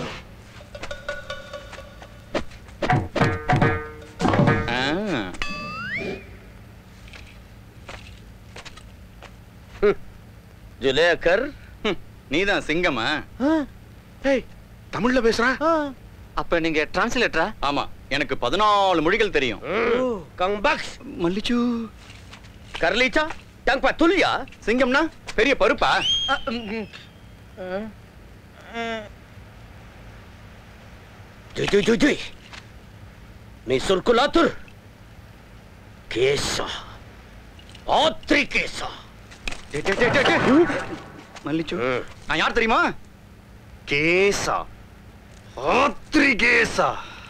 ஜுலேக்கர்
நீதான் சிங்கமா
ஏய் தமிழ்ல பேசுறா
அப்ப நீங்க டிரான்ஸ்லேட்டரா ஆமா எனக்கு பதினாலு மொழிகள் தெரியும்
கங்பாக்ஸ்
மல்லிச்சு
கர்லீச்சா டங்பா துல்லியா
சிங்கம்னா பெரிய பருப்பா
Duy, duy, duy, duy. Ni circulator. Kesa. ஆத்ரி கேசா
மல்லிச்சு நான் யார் தெரியுமா கேசா ஆத்ரி கேசா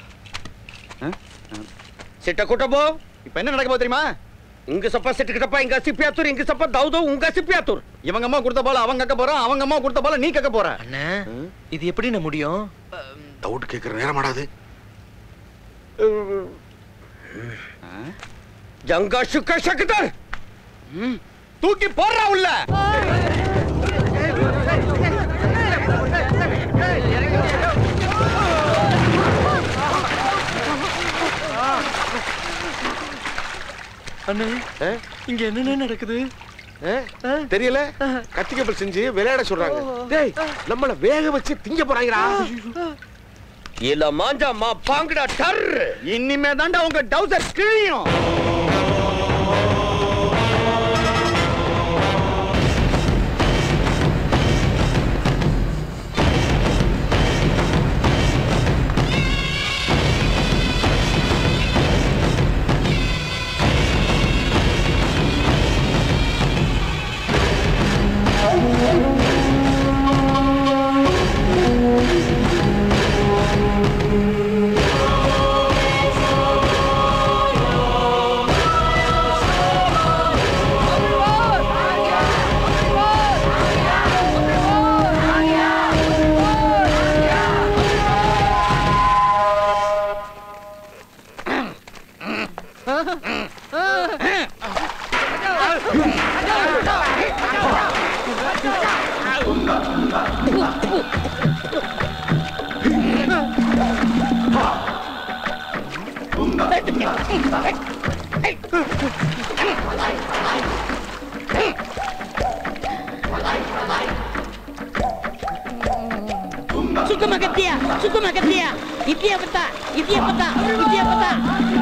சிட்ட குட்டபோ
இப்ப என்ன நடக்க போகுது தெரியுமா
இங்க சப்பா சிட்டு கிட்டப்பா இங்க சிப்பியாத்தூர் இங்க சப்பா தௌதோ உங்க சிப்பியாத்தூர்
இவங்க அம்மா கொடுத்த பால அவங்க கக்க போறான் அவங்க அம்மா கொடுத்த பால நீ கக்க போற
அண்ணா இது எப்படி நான் முடியும்
டவுட் கேக்குற நேரமாடாது
ஜங்கா சுக்க சக்கதர்
தூக்கி போடுறா உள்ள
அண்ணே இங்க என்னென்ன நடக்குது தெரியல கத்தி கப்பல் செஞ்சு விளையாட சொல்றாங்க டேய் நம்மள வேக வச்சு திங்க போறாங்கடா
இல்ல மாஞ்சா மா பாங்கடா டர்
இனிமே தாண்டா உங்க டவுசர் கிழியும்
சுத்தமா கத்தியா சுத்தமா கத்தியா இத்தியா பத்தா இத்தியா பத்தா இத்தியா பத்தா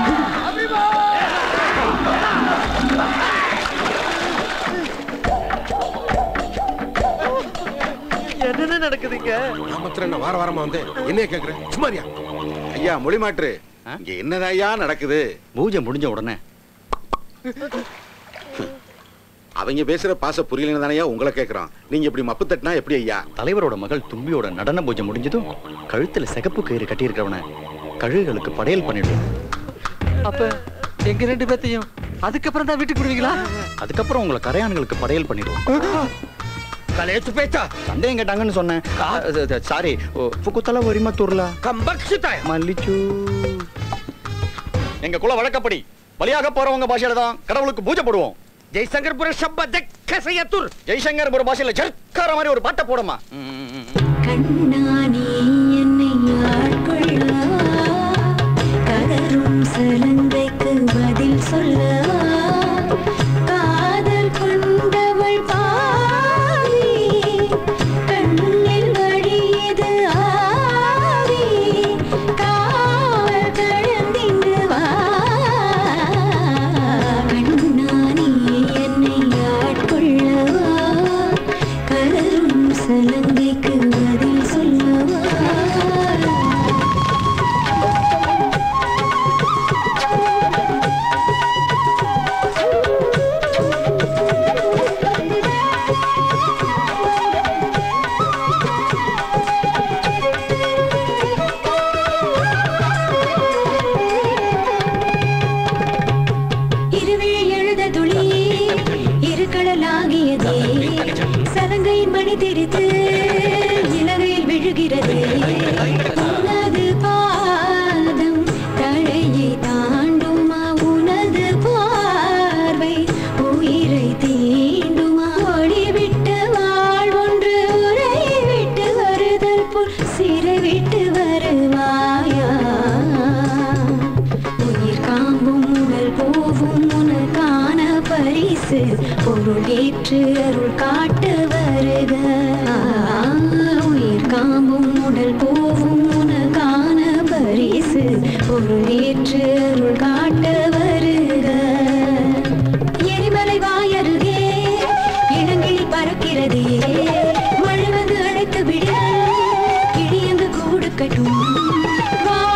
என்னென்ன நடக்குதுங்க நான் மாத்திரம் என்ன வார வாரமா வந்து என்னைய கேக்குறேன் சும்மாரியா ஐயா மொழி மாற்று இங்க என்னதாய்யா நடக்குது
பூஜை முடிஞ்ச உடனே
அவங்க பேசுற பாச புரியலன்னு தானே உங்களை கேக்குறான் நீங்க இப்படி மப்பு தட்டினா எப்படி ஐயா
தலைவரோட மகள் தும்பியோட நடன பூஜை முடிஞ்சதும் கழுத்துல சிகப்பு கயிறு கட்டியிருக்கிறவன கழுகுகளுக்கு படையல் பண்ணிடுவோம்
அப்ப எங்க ரெண்டு பேத்தையும் அதுக்கப்புறம் தான் வீட்டுக்கு விடுவீங்களா
அதுக்கப்புறம் உங்களை கரையான்களுக்கு படையல் பண்ணிடுவோம்
கலையத்து பேச்சா
சந்தேகம் கேட்டாங்கன்னு சொன்னேன் சாரி புக்குத்தல வரிமா துர்லா
கம்பக்ஷிதாய
மல்லிச்சு எங்க குல வழக்கப்படி பலியாக போறவங்க பாஷையில தான் கடவுளுக்கு பூஜை போடுவோம்
ஜெய்சங்கர்புர சப்ப தெக்கசையத்தூர்
ஜெய்சங்கர்புர பாஷையில ஜர்க்கார மாதிரி ஒரு பாட்டை போடுமா
கண்ணானே என்னை ஆட்கொள்ளவா கதரும் சலங்கைக்கு பதில் சொல்லவா காதல் கொண்டவள் பாவி கண்ணில் வழியது ஆவி காவல் கடந்திந்து வா கண்ணானே என்னை ஆட்கொள்ளவா கதரும் சலங்கைக்கு பதில் சொல்லவா இருவிழி எழுத துளி இருக்கடலாகியதே சலங்கை மணி தெரித்து இலகையில் விழுகிறது உனது பாதம் தழையை தாண்டுமா உனது பார்வை உயிரை தீண்டுமா ஒளிவிட்டு வாழ்வொன்று உரை விட்டு வருதல் போல் சிறை விட்டு வருவாயா உயிர் காம்பும் உடல் போவும் உனக்கான பரிசு பொருள் ஏற்று அருள் காட்டு வருக உயிர் காம்பும் உடல் போவும் உனக்கான பரிசு பொருள் ஏற்று அருள் காட்டு வருக எரிமலை வாயருகே இளங்கிளி பறக்கிறதே மழை வந்து அழைத்து விட கிளியங்கு கூடு கட்டும் வா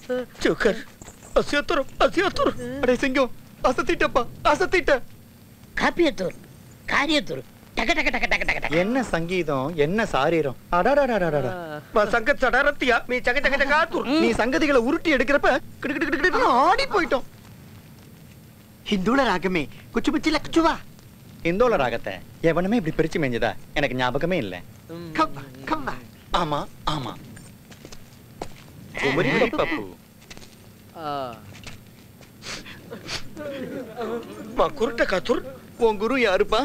சுகர் அசியத்துரும் அசியத்துரும் அடே சிங்கம் அசத்திட்டப்பா அசத்திட்ட
காப்பியத்தூர் காரியத்தூர் டக டக டக டக டக டக
என்ன சங்கீதம் என்ன சாரீரம் அடாடாடாடாடா
சங்க சடரத்தியா மீ சக சக சகாத்துர்
நீ சங்கதிகளை உருட்டி எடுக்கிறப்ப கிடு கிடு கிடு கிடுன்னு ஆடி போயிட்டோம்
ஹிந்துல ராகமே குச்சு பிச்சி லக்சுவா
இந்தோல ராகத்தை எவனுமே இப்படி பிரிச்சு மேஞ்சதா எனக்கு ஞாபகமே இல்ல ஆமா ஆமா குமரி பப்பு
மா குருட்ட காத்துர்
உன் குரு யாருப்பா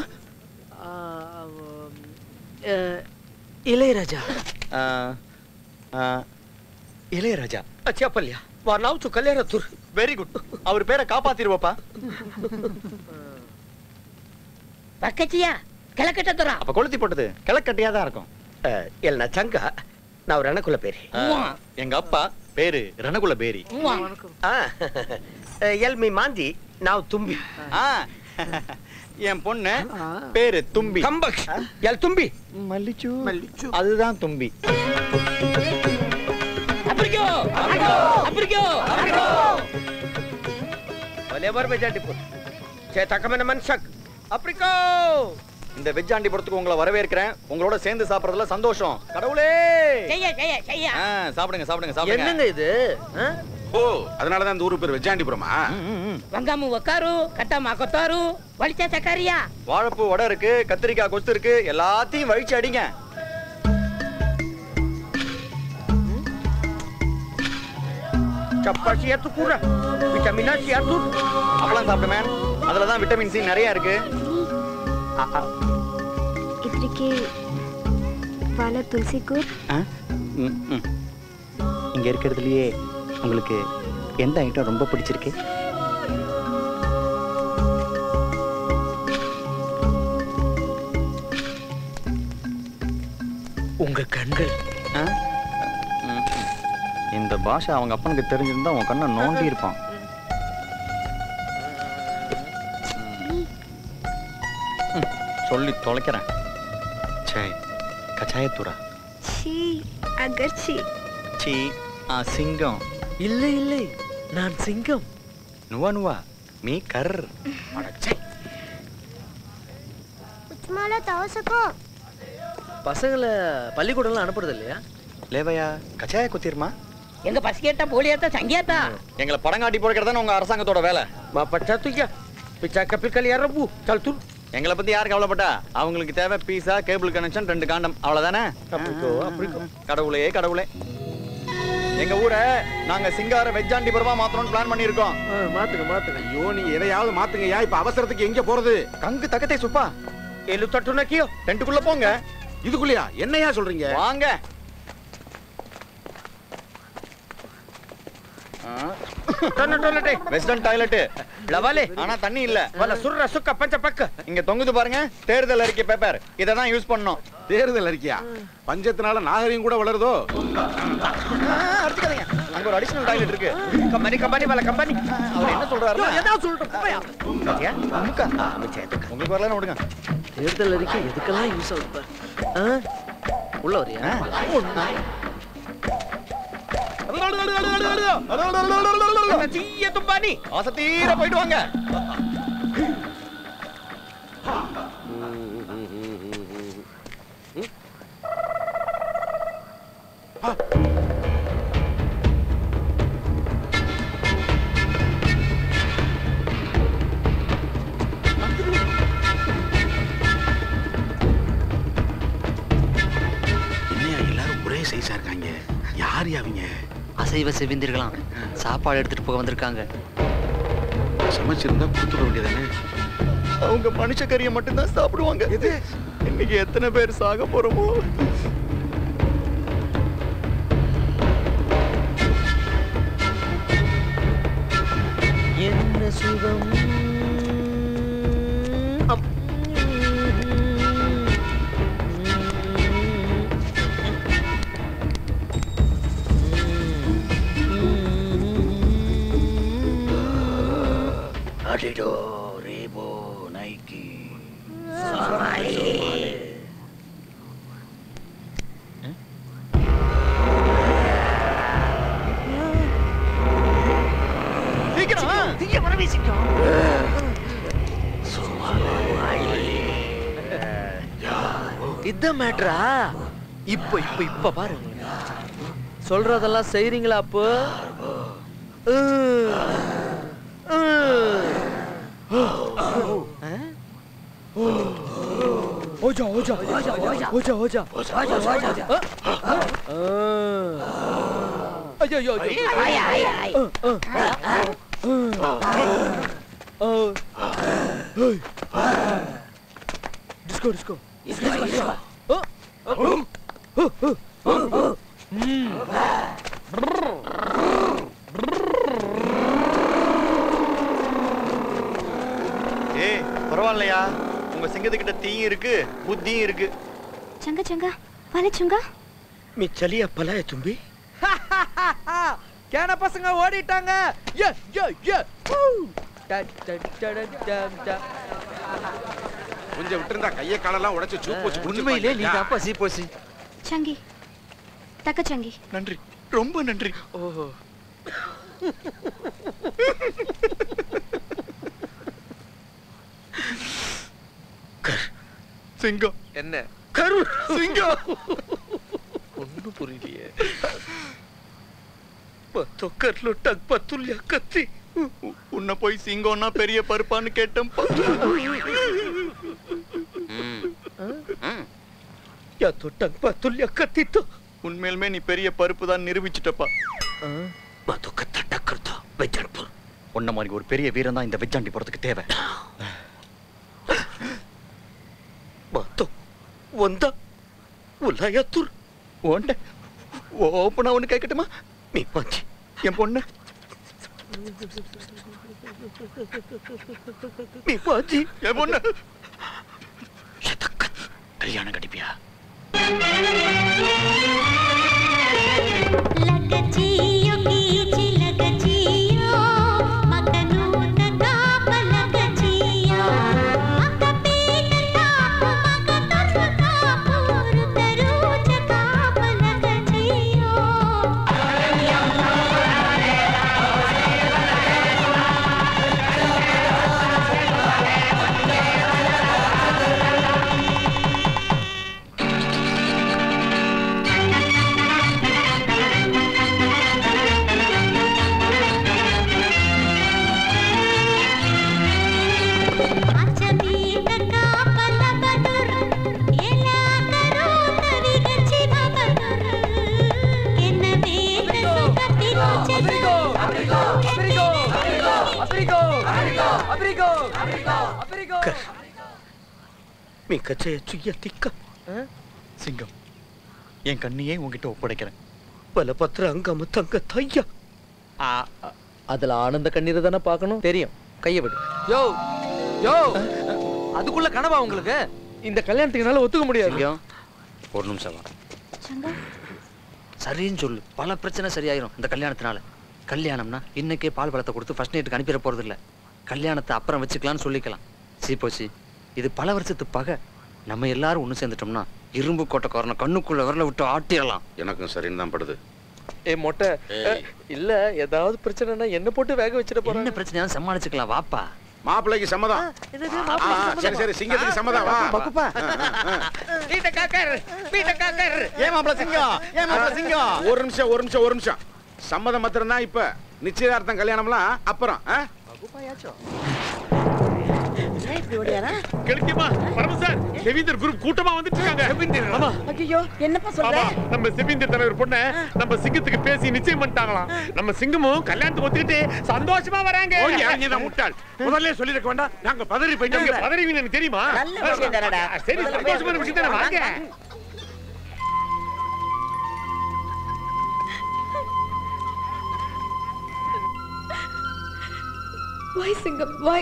இளையராஜா
ஆ, ஆ, இளையராஜா
அச்சா பல்யா வா நாவ் சு கல்யாணத்துர்
வெரி குட் அவர் பேரை காப்பாத்திருவப்பா
பக்கச்சியா கிழக்கட்டத்துறா
அப்ப கொளுத்தி போட்டது கிழக்கட்டியா தான் இருக்கும்
எல்னா சங்கா நான் ஒரு அணக்குல பேரு
ஆ, எங்க அப்பா பேரு ரணகுல பேரி
ஆ, எல் மீ மாந்தி நான் தும்பி
ஆ, என் பொண்ணு பேரு தும்பி
கம்பக் எல் தும்பி
மல்லிச்சு அதுதான் தும்பி
அப்பிரிக்கோ அப்பிரிக்கோ
ஒலே பார் பெஜாண்டிபுர் சே தக்கமன மன்சக் அப்ரிகோ
இந்த வெஜ்ஜாண்டிபுரத்துக்கு உங்களை வரவேற்கிறேன் உங்களோட சேர்ந்து சாப்பிடுறதுல சந்தோஷம் கடவுளே
செய்ய செய்ய செய்ய
ஆ, சாப்பிடுங்க சாப்பிடுங்க சாப்பிடுங்க
என்னங்க இது
ஓ அதனாலதான் இந்த ஊரு பேர் வெஜ்ஜாண்டிபுரமா
వంగము ఒక్కారు కట్టమ్మ కొత్తారు వలిచే చకరియా
வாழைப்பூ வடை இருக்கு கத்திரிக்காய் கொத்து இருக்கு எல்லாத்தையும் வழிச்சு அடிங்க
சப்பாசி ஏத்து கூட விட்டமினா ஏத்து
அப்பளம் சாப்பிடு மேம் அதுல தான் விட்டமின் சி நிறைய இருக்கு
ಇದಕ್ಕೆ ಬಾಲ ತುಳಸಿ ಕೂರ್
ஆ? ம், ம். இங்க இருக்கிறதுலயே உங்களுக்கு எந்த ஐட்டம் ரொம்ப பிடிச்சிருக்கு
உங்க கண்கள்
ஆ? ம், ம். இந்த பாஷை அவங்க அப்பனுக்கு தெரிஞ்சிருந்தா உன் கண்ணை நோண்டி இருப்பான் ம், சொல்லி தொலைக்கிறேன் சே கச்சாயத்தூரா
ಛೀ ಅಗರ್ಚಿ
சீ ஆ சிங்கம்
இல்லை இல்லை நான் சிங்கம்
நுவா நுவா மீ கர்
ಉಚ್ಮಾಲ ತವಸಕೋ
பசங்களை பள்ளிக்கூடம்லாம் அனுப்புறது இல்லையா
லேவையா கச்சாய குத்திருமா
எங்க பசி கேட்டா போலியாத்தா சங்கியாத்தா
எங்களை படங்காட்டி போடுறது தானே உங்க அரசாங்கத்தோட வேலை
மா பச்சா துய்யா பிச்சா கப்பிக்கல் யாரப்பு கல் தூர்
எங்களை பத்தி யார் கவலைப்பட்டா அவங்களுக்கு தேவை பீஸா கேபிள் கனெக்ஷன் ரெண்டு காண்டம் அவ்வளவுதானே
அப்படிக்கோ அப்படிக்கோ
கடவுளே கடவுளே எங்க ஊரை நாங்க சிங்கார வெஜ்ஜாண்டிபுரமா மாத்தணும்னு பிளான் பண்ணியிருக்கோம்
மாத்துங்க மாத்துங்க
ஐயோ நீ எதையாவது மாத்துங்கய்யா இப்ப அவசரத்துக்கு எங்க போறது
கங்கு தக்கத்தை சுப்பா
எல்லு தட்டு நக்கியோ
டென்ட்டுக்குள்ள போங்க
இதுக்குள்ளயா என்னையா சொல்றீங்க
வாங்க
டொன்ன டொல்லட்டே
வெஸ்டர்ன் டாய்லெட்
லவாலே
ஆனா தண்ணி இல்ல
வல சுர்ர சுக்க பஞ்ச பக்க
இங்க தொங்குது பாருங்க தேர்தல் அறிக்கை பேப்பர் இதை தான் யூஸ் பண்ணோம்
தேர்தல் அறிக்கையா பஞ்சத்தினால நாகரிகம் கூட வளருதோ
அடிச்சுக்காதீங்க அங்க ஒரு அடிஷனல் டாய்லெட் இருக்கு
கம்பெனி கம்பெனி வல கம்பெனி
அவர் என்ன சொல்றாரு
என்ன சொல்றேன்
உங்களுக்கு வரலன்னு விடுங்க
தேர்தல் அறிக்கை எதுக்கெல்லாம் யூஸ் ஆகுது பாரு. ஆ? உள்ள வரியா
தீய துப்பானி
ஆசத்தீர போயிட்டு வாங்க
என்னையா எல்லாரும் ஒரே சைஸா இருக்காங்க யார் அவங்க
அசைவ செவிந்திருக்கலாம் சாப்பாடு எடுத்துட்டு போக வந்திருக்காங்க
சமைச்சிருந்தா கொடுத்துட வேண்டியதானே
அவங்க மனுஷ கறியை மட்டும்தான் சாப்பிடுவாங்க இன்னைக்கு எத்தனை பேர் சாக போறோமோ
என்ன சுகம்
அடிடோ ரேபோ நைக்கி
இதான் மேட்ரா இப்ப இப்ப இப்ப பாருங்க சொல்றதெல்லாம் செய்றீங்களா அப்போ அஹ். அஹ். அஹ்? ஓஜா ஓஜா ஓஜா ஓஜா ஓஜா ஐயோ ஐயோ
ஐயா, ஐயா, ஐயா.
Disco disco
disco, disco.
ஏய் பரவாயில்லையா உங்க சிங்கத்துக்கிட்ட தீயும் இருக்கு புத்தியும் இருக்கு
चंगा चंगा वाले चुंगा
मी चलिए पलाए तुम भी
கேன பசங்க ஓடிட்டாங்க ஏ ஏ ஏ ஊ. ட, ட, ட, ட, ட, ட.
கொஞ்சம் விட்டுருந்தா கையை காலெல்லாம் உடைச்சு சூப் வச்சு
உண்மையிலே நீ தான்ப்பா சீப்போசி
चंगी तक चंगी
நன்றி ரொம்ப நன்றி
ஓஹோ
சிங்கம்
என்ன
கரு
சிங்கம்
ஒன்னும் புரியலையே தொக்கர்ல டக் பத்துல்யா கத்தி
உன்னை போய் சிங்கம்னா பெரிய பருப்பான்னு கேட்டேன்
யா तो टक பத்துல்யா கத்தி तो
உண்மையிலுமே நீ பெரிய பருப்பு தான் நிரூபிச்சிட்டப்பா
बातों का टक करता வைஜான்பூர்
உன்ன மாதிரி ஒரு பெரிய வீரன் தான் இந்த வெஜ்ஜாண்டி போறதுக்கு தேவை
बातों வந்தா உலாயத்தூர்
ஓண்ட ஓப்பனா ஒண்ணு கேட்கட்டுமா
நீ பாச்சி
என் பொண்ணு
நீ பாச்சி
என் பொண்ணு கல்யாணம் கடிப்பியா
மீ கச்சைய சுய்யா திக்க
சிங்கம் என் கண்ணியே உன்கிட்ட ஒப்படைக்கிறேன்
பல பத்திர அங்காம தங்க தையா
அதுல ஆனந்த கண்ணீரை தானே பார்க்கணும் தெரியும் கையை விடு யோ யோ அதுக்குள்ள கனவா உங்களுக்கு இந்த கல்யாணத்துக்கு என்னால ஒத்துக்க முடியாது
சிங்கம் ஒரு நிமிஷம் வா
चंगा
சரின்னு சொல்லு பல பிரச்சனை சரியாயிரும் இந்த கல்யாணத்தினால கல்யாணம்னா இன்னைக்கே பால் பழத்தை கொடுத்து ஃபர்ஸ்ட் நைட்டுக்கு அனுப்பிட போறது இல்ல கல்யாணத்தை அப்புறம் வச்சுக்கலாம்னு சொல்லிக்கலாம் சீப்போசி இது பல வருஷத்து பகை நம்ம எல்லாரும் ஒண்ணு சேர்ந்துட்டோம்னா இரும்பு கோட்டைக்காரனை கண்ணுக்குள்ள விரல விட்டு ஆட்டிடலாம்
எனக்கும் சரின்னு தான் படுது
ஏ மொட்டை
ஏய்.
இல்ல ஏதாவது பிரச்சனைனா என்ன போட்டு வேக வச்சிட போறாங்க
என்ன பிரச்சனையாலும் சமாளிச்சுக்கலாம் வாப்பா
மாப்பிள்ளைக்கு சம்மதம் ஆ, ஆ, சரி சரி சிங்கத்துக்கு சம்மதம் வா
பக்குப்பா
வீட்டை காக்கர் வீட்டை காக்கர்
ஏன் மாப்பிள்ள சிங்கம் ஏன் மாப்பிள்ள சிங்கம் ஒரு நிமிஷம் ஒரு நிமிஷம் ஒரு நிமிஷம் சம்மதம் மாத்திரம் தான் இப்ப நிச்சயதார்த்தம் கல்யாணம்லாம் அப்புறம் ஆ?
கிடைக்குமா பரம சார் செவிந்தர் குரூப் கூட்டமா வந்துட்டு இருக்காங்க செவிந்தர் ஆமா
ஐயோ என்னப்பா சொல்ற
ஆமா நம்ம செவிந்தர் தலைவர் பொண்ண நம்ம சிங்கத்துக்கு பேசி நிச்சயம் பண்ணிட்டாங்களாம் நம்ம சிங்கமும் கல்யாணத்துக்கு ஒத்துக்கிட்டு சந்தோஷமா வராங்க
ஓய், நீ தான் முட்டாள் முதல்ல சொல்லிருக்க வேண்டாம் நாங்க பதறி
நீங்க
போயிட்டோம்
பதறிவீங்க எனக்கு தெரியுமா
நல்ல விஷயம் தானடா.
சரி சந்தோஷமான விஷயம் தானே வாங்க
Why, Singam? Why?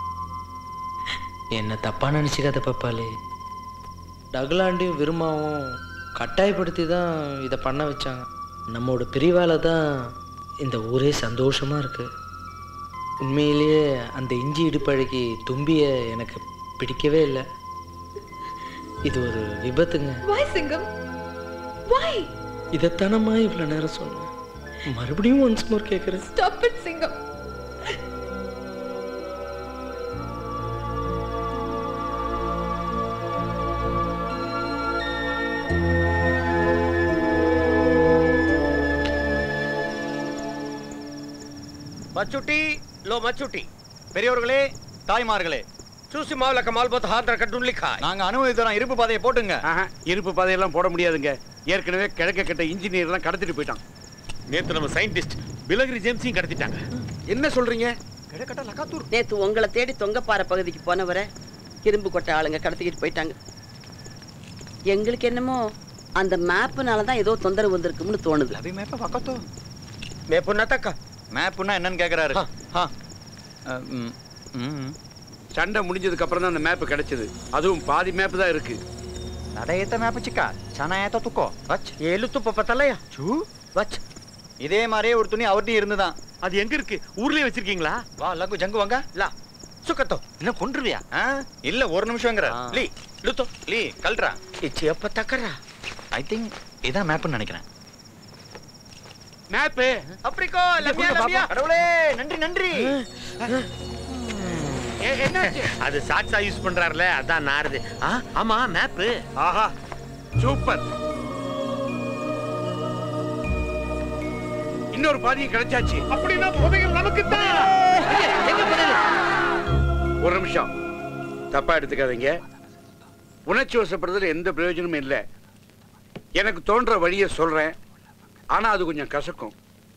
என்ன தப்பா நினைச்சுக்காத பப்பாலே டகுலாண்டியும் விரும்மாவும் கட்டாயப்படுத்தி தான் இதை பண்ண வச்சாங்க நம்மோட பிரிவால தான் இந்த ஊரே சந்தோஷமா இருக்கு உண்மையிலேயே அந்த இஞ்சி இடுப்பழகி தும்பிய எனக்கு பிடிக்கவே இல்லை இது ஒரு விபத்துங்க
Why, Singam? Why?
இதைத்தானம்மா இவ்வளோ நேரம் சொன்னேன் மறுபடியும் ஒன்ஸ் மோர் கேட்குறேன்
Stop it, Singam.
மச்சுட்டி லோ மச்சுட்டி
பெரியவர்களே தாய்மார்களே
చూసి మావులక మాల్బోత్ హాద్ర కడ్డున్లిఖా
நாங்க அனுமதி தரோம் இருப்பு பாதையை போட்டுங்க
ஆஹா, இருப்பு பாதையெல்லாம் போட முடியாதுங்க ஏற்கனவே கிழக்க கட்ட இன்ஜினியர் எல்லாம் கடத்திட்டு போயிட்டான்
நேத்து நம்ம சயின்டிஸ்ட் பிலகிரி ஜேம்ஸையும் கடத்திட்டாங்க
என்ன சொல்றீங்க
நேத்து உங்களை தேடி தொங்கப்பாறை பகுதிக்கு போனவரை இரும்பு கொட்டை ஆளுங்க கடத்திக்கிட்டு போயிட்டாங்க எங்களுக்கு என்னமோ அந்த மேப்புனால தான் ஏதோ தொந்தரவு வந்திருக்கும்னு தோணுது
அபி மேப்ப பக்கத்தோ
మేపున్నా తక్క
மேப்புன்னா என்னன்னு கேக்குறாரு ஆ. அஹ், ம், ம்.
சண்டை முடிஞ்சதுக்கு அப்புறம் தான் அந்த மேப் கிடைச்சது அதுவும் பாதி மேப் தான் இருக்கு
நடையத்த மேப் சிக்கா சனாயத்த துக்கோ வச்
ஏழு துப்ப பத்தலையா
சூ
வச்
இதே மாதிரியே ஒரு துணி அவர்கிட்டயும் இருந்துதான்
அது எங்க இருக்கு ஊர்லயே வச்சிருக்கீங்களா
வா லகு ஜங்கு வாங்க
லா சுக்கத்தோ
என்ன கொன்றுவியா இல்ல ஒரு நிமிஷம்ங்கற லீ லுத்தோ லீ கல்றா
இச்சி அப்ப தக்கறா
ஐ திங்க் இதான் மேப்னு நினைக்கிறேன்
மேப்பு
அப்படிக்கோ லம்யா லம்யா
கடவுளே நன்றி நன்றி
அது சாட்சா யூஸ் பண்றாருல அதான் நாருது ஆ, ஆமா மேப்பு
ஆஹா சூப்பர் இன்னொரு பாதியும் கிடைச்சாச்சு
அப்படின்னா புதையல் நமக்கு
ஒரு நிமிஷம் தப்பா எடுத்துக்காதீங்க உணர்ச்சி வசப்படுறதுல எந்த பிரயோஜனமும் இல்லை எனக்கு தோன்ற வழியை சொல்றேன் ஆனா அது கொஞ்சம் கசக்கும்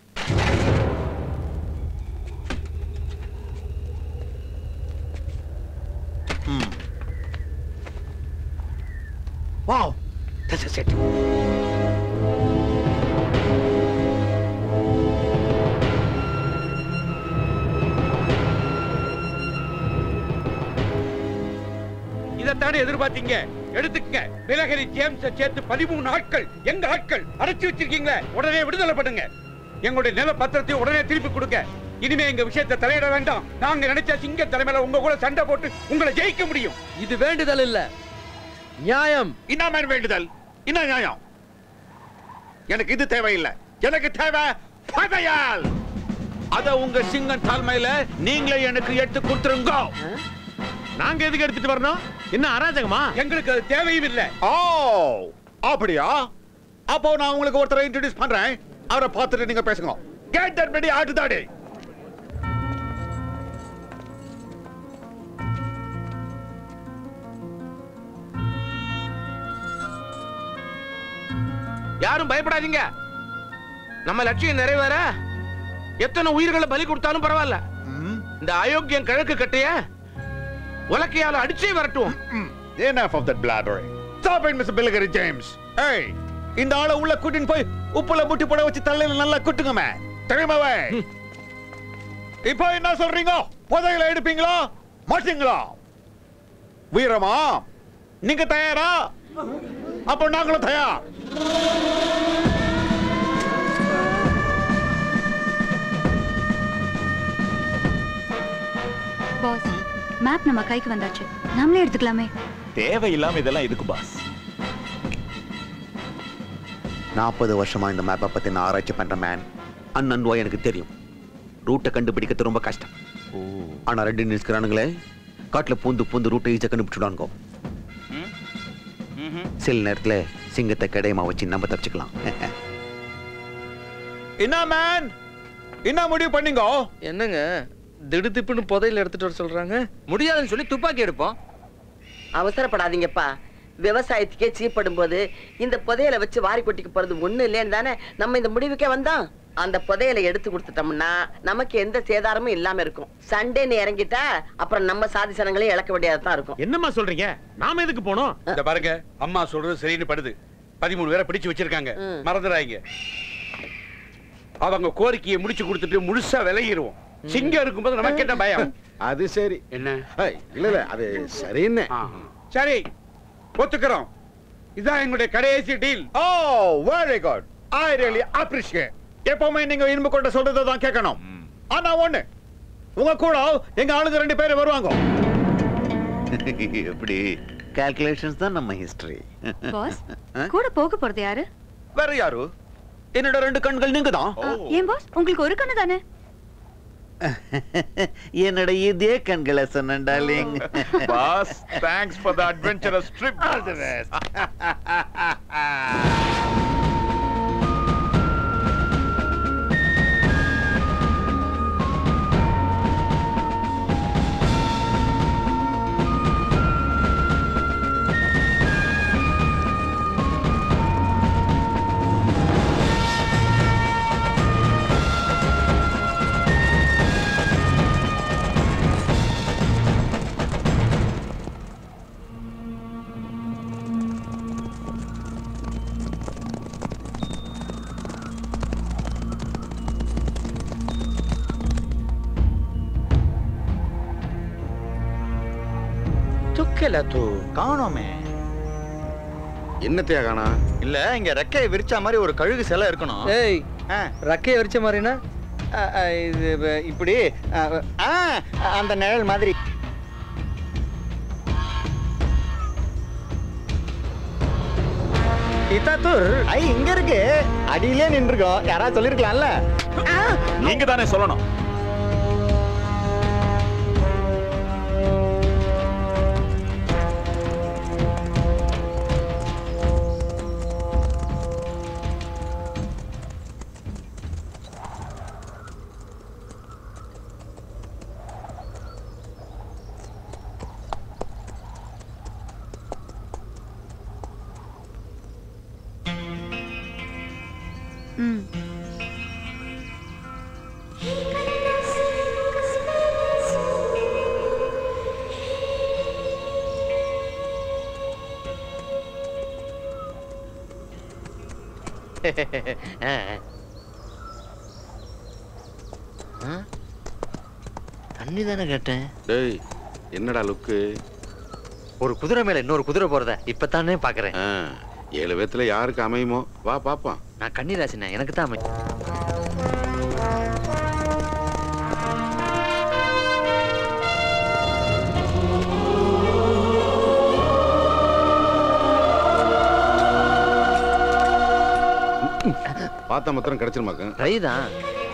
வாவ் தட்ஸ் இட்
இதைத்தானே எதிர்பார்த்தீங்க எடுத்துக்கங்க நீலகிரி ஜேம்ஸ சேர்த்து பதிமூணு ஆட்கள் எங்க ஆட்கள் அடைச்சு வச்சிருக்கீங்களே உடனே விடுதலை பண்ணுங்க எங்களுடைய நில பத்திரத்தை உடனே திருப்பி கொடுங்க இனிமே எங்க விஷயத்தை தலையிட வேண்டாம் நாங்க நினைச்ச சிங்க தலைமையில உங்க கூட சண்டை போட்டு உங்களை ஜெயிக்க முடியும்
இது வேண்டுதல் இல்ல நியாயம்
என்ன வேண்டுதல் என்ன நியாயம் எனக்கு இது தேவையில்லை எனக்கு தேவை பகையால் அத உங்க சிங்கம் தலைமையில நீங்களே எனக்கு எடுத்து கொடுத்துருங்க
நாங்க எதுக்கு எடுத்துட்டு வரணும் என்ன அராஜகமா
எங்களுக்கு அது தேவையும் இல்ல
ஓ அப்படியா அப்போ நான் உங்களுக்கு ஒருத்தரை இன்ட்ரோடியூஸ் பண்றேன் அவரை பார்த்துட்டு நீங்க பேசுங்க கேட் தட் ரெடி ஆட்டு தாடி
யாரும் பயப்படாதீங்க நம்ம லட்சியம் நிறைவேற எத்தனை உயிர்களை பலி கொடுத்தாலும் பரவாயில்ல இந்த அயோக்கியம் கிழக்கு கட்டைய உலக்கையால அடிச்சே வரட்டும்
enough of that blathering stop it mr billigary james hey இந்த ஆளை உள்ள கூட்டின்னு போய் உப்புல முட்டி போட வச்சு தலையில நல்லா குட்டுங்கமே தெரியுமாவே இப்போ என்ன சொல்றீங்க புதையில எடுப்பீங்களா மாட்டீங்களா வீரமா நீங்க தயாரா அப்போ நாங்களும் தயார்
பாஸ் மேப் நம்ம கைக்கு வந்தாச்சு நாமளே எடுத்துக்கலாமே
தேவையில்லாம இதெல்லாம் எதுக்கு பாஸ்
நாற்பது வருஷமா இந்த மேப்பை பத்தி நான் ஆராய்ச்சி பண்ற மேன் அண்ணன்வா எனக்கு தெரியும் ரூட்டை கண்டுபிடிக்கிறது ரொம்ப கஷ்டம் ஆனா ரெண்டு நிற்கிறானுங்களே காட்டுல பூந்து பூந்து ரூட்டை ஈஸியாக கண்டுபிடிச்சுடானுங்க சில நேரத்துல சிங்கத்தை கிடையமா வச்சு நம்ம தப்பிச்சுக்கலாம்
என்ன மேன் என்ன முடிவு பண்ணீங்க
என்னங்க திடுதிப்புன்னு புதையில எடுத்துட்டு வர சொல்றாங்க
முடியாதுன்னு சொல்லி துப்பாக்கி எடுப்போம்
அவசரப்படாதீங்கப்பா விவசாயத்துக்கே சீப்படும் போது இந்த புதையலை வச்சு வாரி கொட்டிக்க போறது ஒண்ணு இல்லைன்னு தானே நம்ம இந்த முடிவுக்கே வந்தோம் அந்த புதையலை எடுத்து கொடுத்துட்டோம்னா நமக்கு எந்த சேதாரமும் இல்லாம இருக்கும் சண்டேன்னு இறங்கிட்டா அப்புறம் நம்ம சாதி சனங்களையும் இழக்க வேண்டியதா இருக்கும்
என்னம்மா சொல்றீங்க நாம எதுக்கு போனோம்
இந்த பாருங்க அம்மா சொல்றது சரின்னு படுது பதிமூணு பேரை பிடிச்சு வச்சிருக்காங்க மறந்துடாதீங்க அவங்க கோரிக்கையை முடிச்சு கொடுத்துட்டு முழுசா விலகிடுவோம் சிங்கம் இருக்கும்போது நமக்கு என்ன பயம்
அது சரி
என்ன
இல்ல இல்ல அது சரின்னு
சரி ஒத்துக்கிறோம் இதான் எங்களுடைய கடைசி deal
oh very good I really appreciate எப்பவுமே நீங்க இரும்பு கொண்ட சொல்றதை தான் கேட்கணும் ஆனா ஒண்ணு உங்க கூட எங்க ஆளுங்க ரெண்டு பேரும் வருவாங்க
எப்படி கால்குலேஷன்ஸ் தான் நம்ம ஹிஸ்டரி
பாஸ் கூட போக போறது யாரு
வேற யாரு என்னோட ரெண்டு கண்கள் நீங்க தான்
ஏன் பாஸ் உங்களுக்கு ஒரு கண்ணு தானே
என்னோட இதே கண்களை சொன்னேன் darling
boss thanks for the adventurous trip all the best
துக்கல தூ
காணோமே
என்னத்தையா காணா
இல்ல இங்க ரெக்கையை விரிச்ச மாதிரி ஒரு கழுகு சிலை இருக்கணும்
ஏய் ரக்கையை வரிச்ச மாதிரினா
அ, அ, இது வ- இப்படி அ, ஆ, அந்த நிழல் மாதிரி இத்தாத்தூர் ஐ இங்க இருக்கு அடியிலே நின்றுக்கோம் யாராவது சொல்லிருக்கலாம்ல
நீங்க தானே சொல்லணும்
ம்
தண்ணி தானே கேட்டேன்
டேய் என்னடா லுக்கு
ஒரு குதிரை மேல இன்னொரு குதிரை போறத இப்பதானே பாக்குறேன்
ஏழு பேத்துல யாருக்கு அமையுமோ வா பாப்போம்
நான் கன்னிராசினே எனக்கு தான் அமை
பார்த்தா மாத்திரம் கிடைச்சிருமாக்க
ரைதான்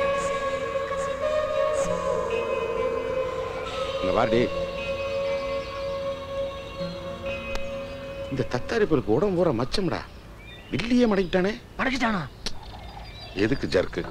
இங்க வாடி இந்த தத்தாரிப்பலுக்கு உடம்பு பூரா மச்சம்டா வில்லியே மடக்கிட்டானே
மடக்கிட்டானா
எதுக்கு ஜர்க்கு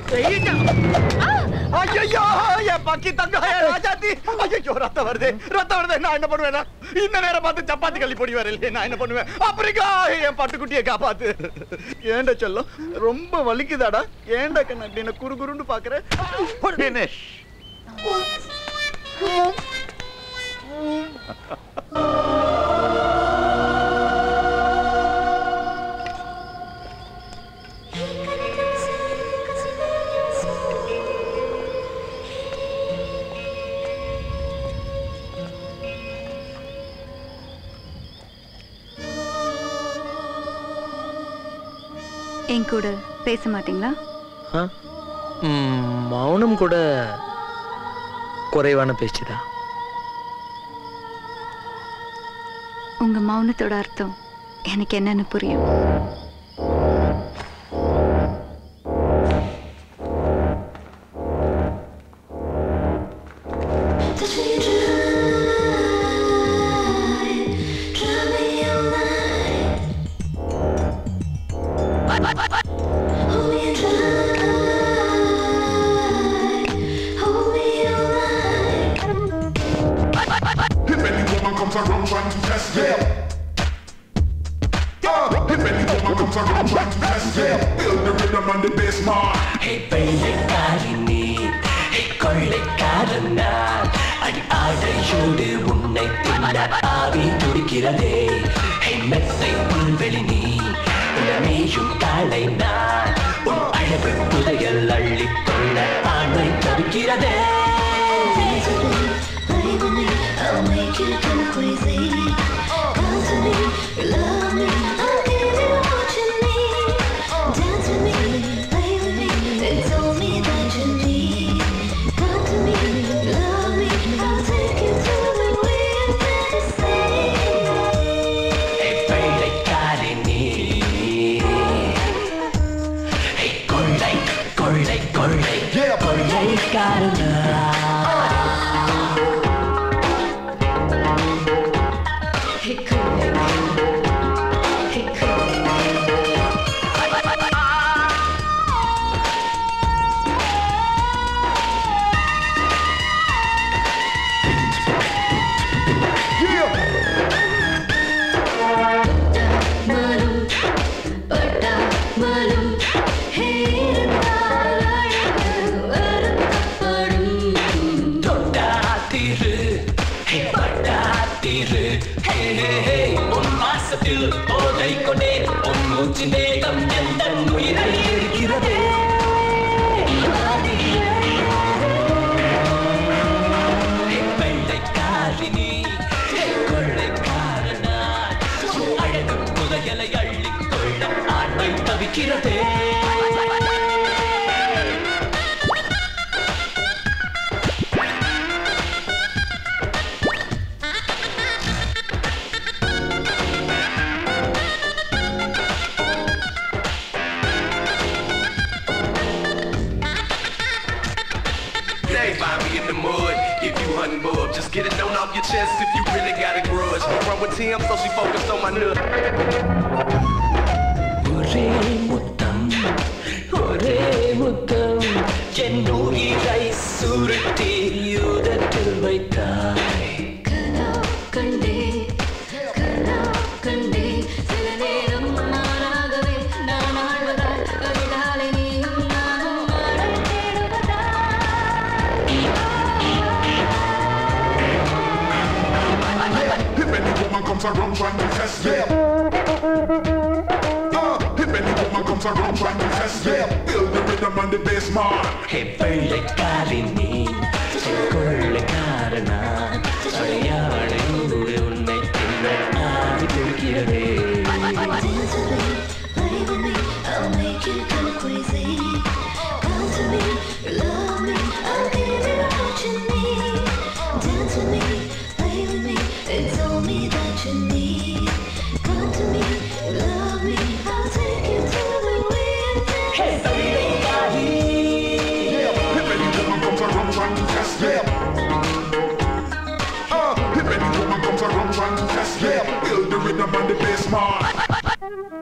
ஐயோ என் பக்கி தங்க ராஜாத்தி ஐயோ ரத்தம் வருது ரத்தம் வருது நான் என்ன பண்ணுவேன் நான்? இந்த நேரம் பார்த்து சப்பாத்தி கள்ளி பொடி வர இல்லையே நான் என்ன பண்ணுவேன் அப்படிக்கா என் பட்டுக்குட்டியை காப்பாத்து ஏண்ட சொல்லும் ரொம்ப வலிக்குதாடா ஏண்ட கண்ணு அப்படி என்ன குறு குருன்னு பாக்குறேன்
என் கூட பேச மாட்டீங்களா
ஆ? ம், மௌனம் கூட குறைவான பேச்சுதான்
உங்க மௌனத்தோட அர்த்தம் எனக்கு என்னன்னு புரியும்
If any woman comes around trying to test me, Uh, if any woman comes around trying to test me, build the rhythm and the bass man.
ஹே வெள்ளைக்காரி நீ ஹே கொள்ளைக்காரன் நான் அடி ஆடையோடு உன்னை தின்ன ஆவி துடிக்கிறதே ஹே மெத்தை புல்வெளி நீ உடனேயும் காலை நான் உன் அழகு புதையல் அள்ளிக் கொள்ள ஆண்மை தவிக்கிறதே
I'll make you go crazy. Come to me, love me, I'll give you what you need. Dance with me, play with me, it's all me that you need. Come to me, love me, I'll take you to the way I'm fantasy.
ஹே வெள்ளைக்காரி நீ ஹே கொள்ளை கொள்ளை கொள்ளை கொள்ளைக்காரன்
Malum, pata malum, hey
தொட்டாத்திரு ஹே பட்டாத்திரு ஹே ஹே ஹே உன் மாசத்தில் போதை கொண்டே உன் மூச்சு தேகம் எந்த உயிரை இருக்கிறதே ஹே வெள்ளைக்காரி நீ ஹே கொள்ளைக்காரி really got a grudge. Run with Tim, so she focused on my nut.
ஒரே முத்தம் ஒரே முத்தம் என் உயிரை சுருட்டி யுதத்தில் வைத்தாய் கனா கண்டே கனா கண்டே சில நேரம் நானாகவே நான் ஆழ்வதாய் கவிதாலை நீயும் நானும் ஆடல்
If any woman comes around trying to test me. Uh, if any woman comes around trying to test me. Build the rhythm and the bass man.
ஹே பிள்ளைக்காரி நீ கொள்ளைக்காரனா அடையாளை உன்னை தின்ன ஆவி துடிக்கிறதே I'll make you go crazy. Come to me, love me, I'll give you what you need. Dance with me, play with me, it's all me that you need. Come to me, love me, I'll take you to the wind. Hey,
If any woman comes around trying to test me. Uh, if any woman comes around trying to test me. Build the rhythm and the bass man.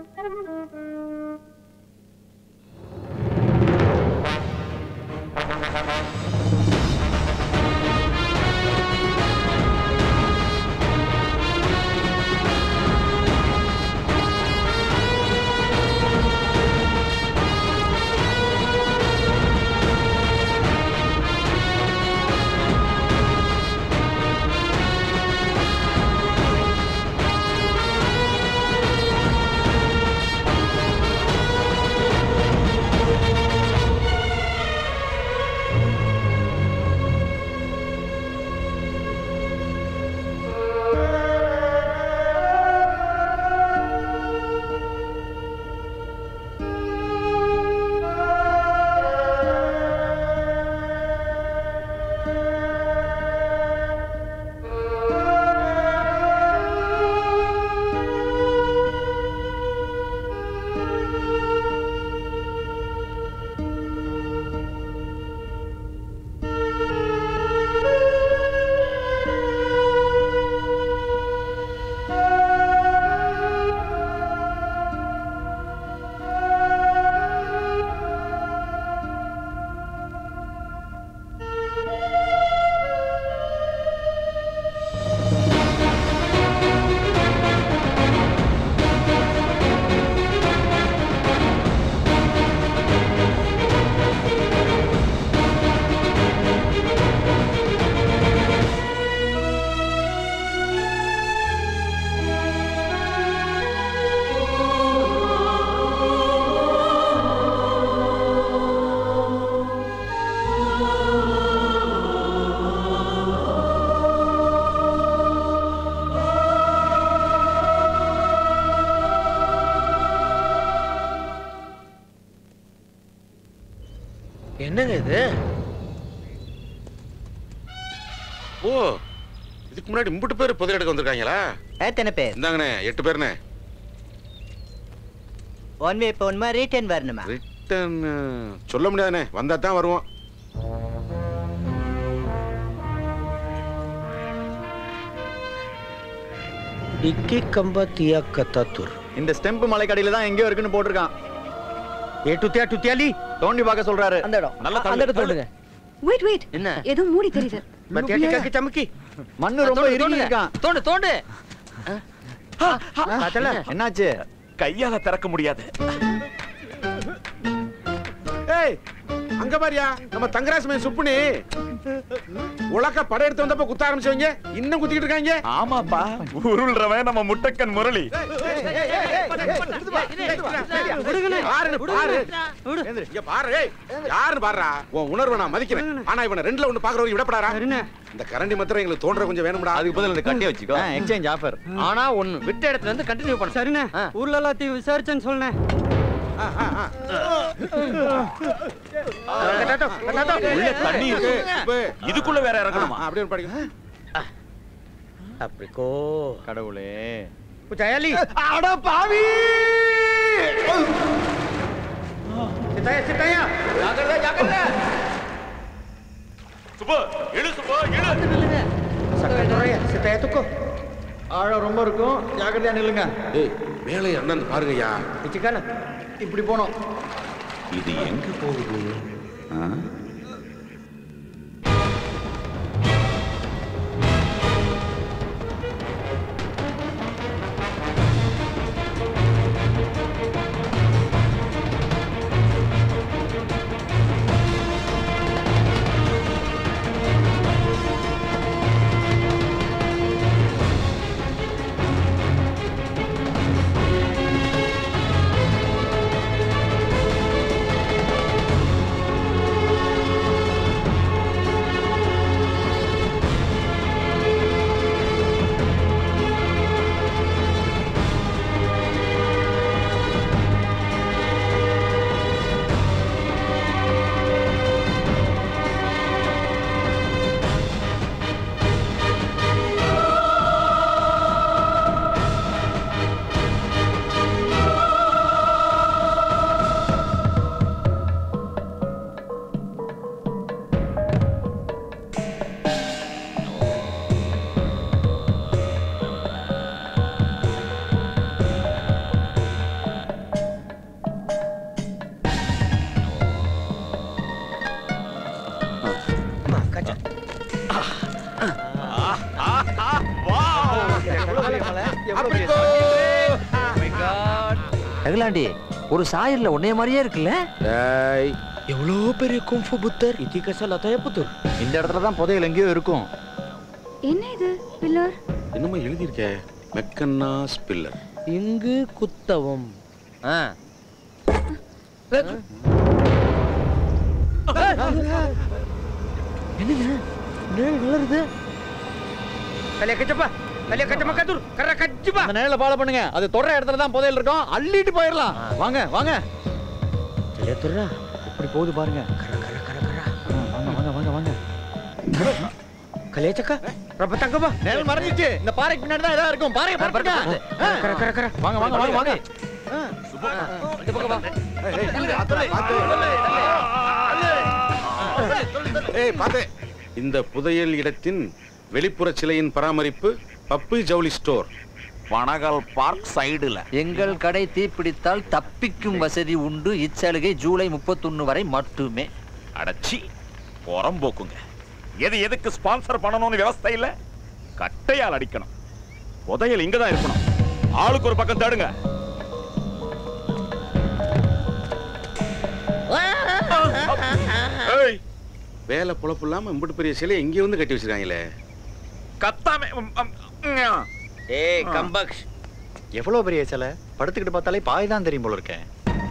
என்னங்க இது
ஓ இதுக்கு முன்னாடி மும்பிட்டு பேர் புதையல் எடுக்க வந்திருக்காங்களா
எத்தனை பேர்
இந்தாங்கண்ணே எட்டு பேருண்ணே
ஒன் வே போகணுமா ரிட்டர்ன் வரணுமா
ரிட்டன் சொல்ல முடியாதுண்ணே வந்தா தான் வருவோம்
டிக்கி கம்பா தியா கத்தாத்தூர்
இந்த ஸ்டெம்ப் மலைக்கடியில தான் எங்கேயோ இருக்குன்னு போட்டிருக்கான்
ஏ டுத்தியா டுத்தியாலி
தோண்டி பார்க்க சொல்றாரு
அந்த இடம்
நல்ல
அந்த இடத்துல தோண்டுங்க
வெயிட் வெயிட்
என்ன
ஏதோ மூடி தெரியுது
பத்தியா டிக்கா சமுக்கி
மண்ணு ரொம்ப இறுகி இருக்கான்
தோண்டு தோண்டு
பார்த்தல
என்னாச்சு
கையால திறக்க முடியாது
ஏய் அங்க பாரியா நம்ம தங்கராசுமே சுப்புனி உலக படம் வந்தப்ப குத்த ஆரம்பிச்சவங்க இன்னும் குத்திக்கிட்டு இருக்காங்க
ஆமாப்பா உருள்றவன் நம்ம முட்டக்கன் முரளி
யாருன்னு பாரு இங்க பாரு ஏய், யாருன்னு பாருடா உன் உணர்வை நான் மதிக்கிறேன் ஆனா இவனை ரெண்டுல ஒண்ணு பாக்குறவங்க விடப்படாரா இந்த கரண்டி மாத்திரம் எங்களுக்கு தோன்ற கொஞ்சம் வேணும்டா
அதுக்கு பதில் இந்த கட்டியை வச்சுக்கோ எக்ஸ்சேஞ்ச் ஆஃபர்
ஆனா ஒண்ணு விட்ட இடத்துல இருந்து கண்டினியூ பண்ண
சரிண்ணே ஊர்ல எல்லாத்தையும் விசாரிச்சேன்னு சொன்னேன்
உள்ள தண்ணி இருக்கு இதுக்குள்ள வேற இறங்கணுமா
அப்படியே படிக்க
அப்படிக்கோ
கடவுளே
புச்சாயலி
அட பாவி
சித்தாயா சித்தாயா
ஜாக்கிரதை ஜாக்கிரதை
சுப்பு எழு சுப்பு எழு
சக்கரத்துறையா சித்தாயா துக்கோ ஆழம் ரொம்ப இருக்கும் ஜாக்கிரதையா நில்லுங்க
ஏய் மேலே அண்ணன் பாருங்கய்யா
சிக்கான இப்படி போனோம்
இது எங்க போகுது ஆ?
ரகுலாண்டி ஒரு சாயல்ல உன்னைய மாதிரியே இருக்குல்ல
டேய்
எவ்வளோ பெரிய கும்ஃபு புத்தர் இத்திகச லதய புத்தர்
இந்த இடத்துல தான் புதையல் எங்கேயோ இருக்கும்
என்ன இது பில்லர்
என்னமோ எழுதியிருக்கே மெக்கன்னா ஸ்பில்லர்
இங்கு குத்தவும் ஆ என்னங்க நிழல் வளருது
கல்யா கச்சப்பா கல்யா கச்சமா கத்தூர் கர்ற கச்சிப்பா
அந்த நிழல ஃபாலோ பண்ணுங்க அது தொடர இடத்துல தான் புதையல் இருக்கும் அள்ளிட்டு போயிடலாம் வாங்க வாங்க
கல்யா துர்ரா
இப்படி போகுது பாருங்க ஆ, வாங்க வாங்க வாங்க வாங்க
கல்யா சக்கா ரப்ப தங்கப்பா
நிழல் மறைஞ்சிச்சு இந்த பாறைக்கு பின்னாடி தான் ஏதாவது இருக்கும் பாறையை பறக்குங்க ஆ,
கர கர கர
வாங்க வாங்க வாங்க வாங்க
ஏய் பாத்தே இந்த புதையல் இடத்தின் வெளிப்புற சிலையின் பராமரிப்பு பப்பு ஜவுளி ஸ்டோர்
பனகல் பார்க் சைடுல
எங்கள் கடை தீப்பிடித்தால் தப்பிக்கும் வசதி உண்டு இச்சலுகை ஜூலை முப்பத்தொன்னு வரை மட்டுமே
அடச்சி புறம்போக்குங்க எது எதுக்கு ஸ்பான்சர் பண்ணணும்னு விவஸ்தை இல்ல கட்டையால் அடிக்கணும் புதையல் இங்க தான் இருக்கணும் ஆளுக்கு ஒரு பக்கம் தேடுங்க ஏய்
வேலை பொழப்பு இல்லாம இம்புட்டு பெரிய சிலை எங்கே வந்து கட்டி வச்சிருக்காங்களே
கத்தாமே ம், ம், ம்.
ஏய் கம்பக்ஸ் எவ்வளவு பெரிய சிலை படுத்துக்கிட்டு பார்த்தாலே பாய் தான் தெரியும் போல இருக்கேன்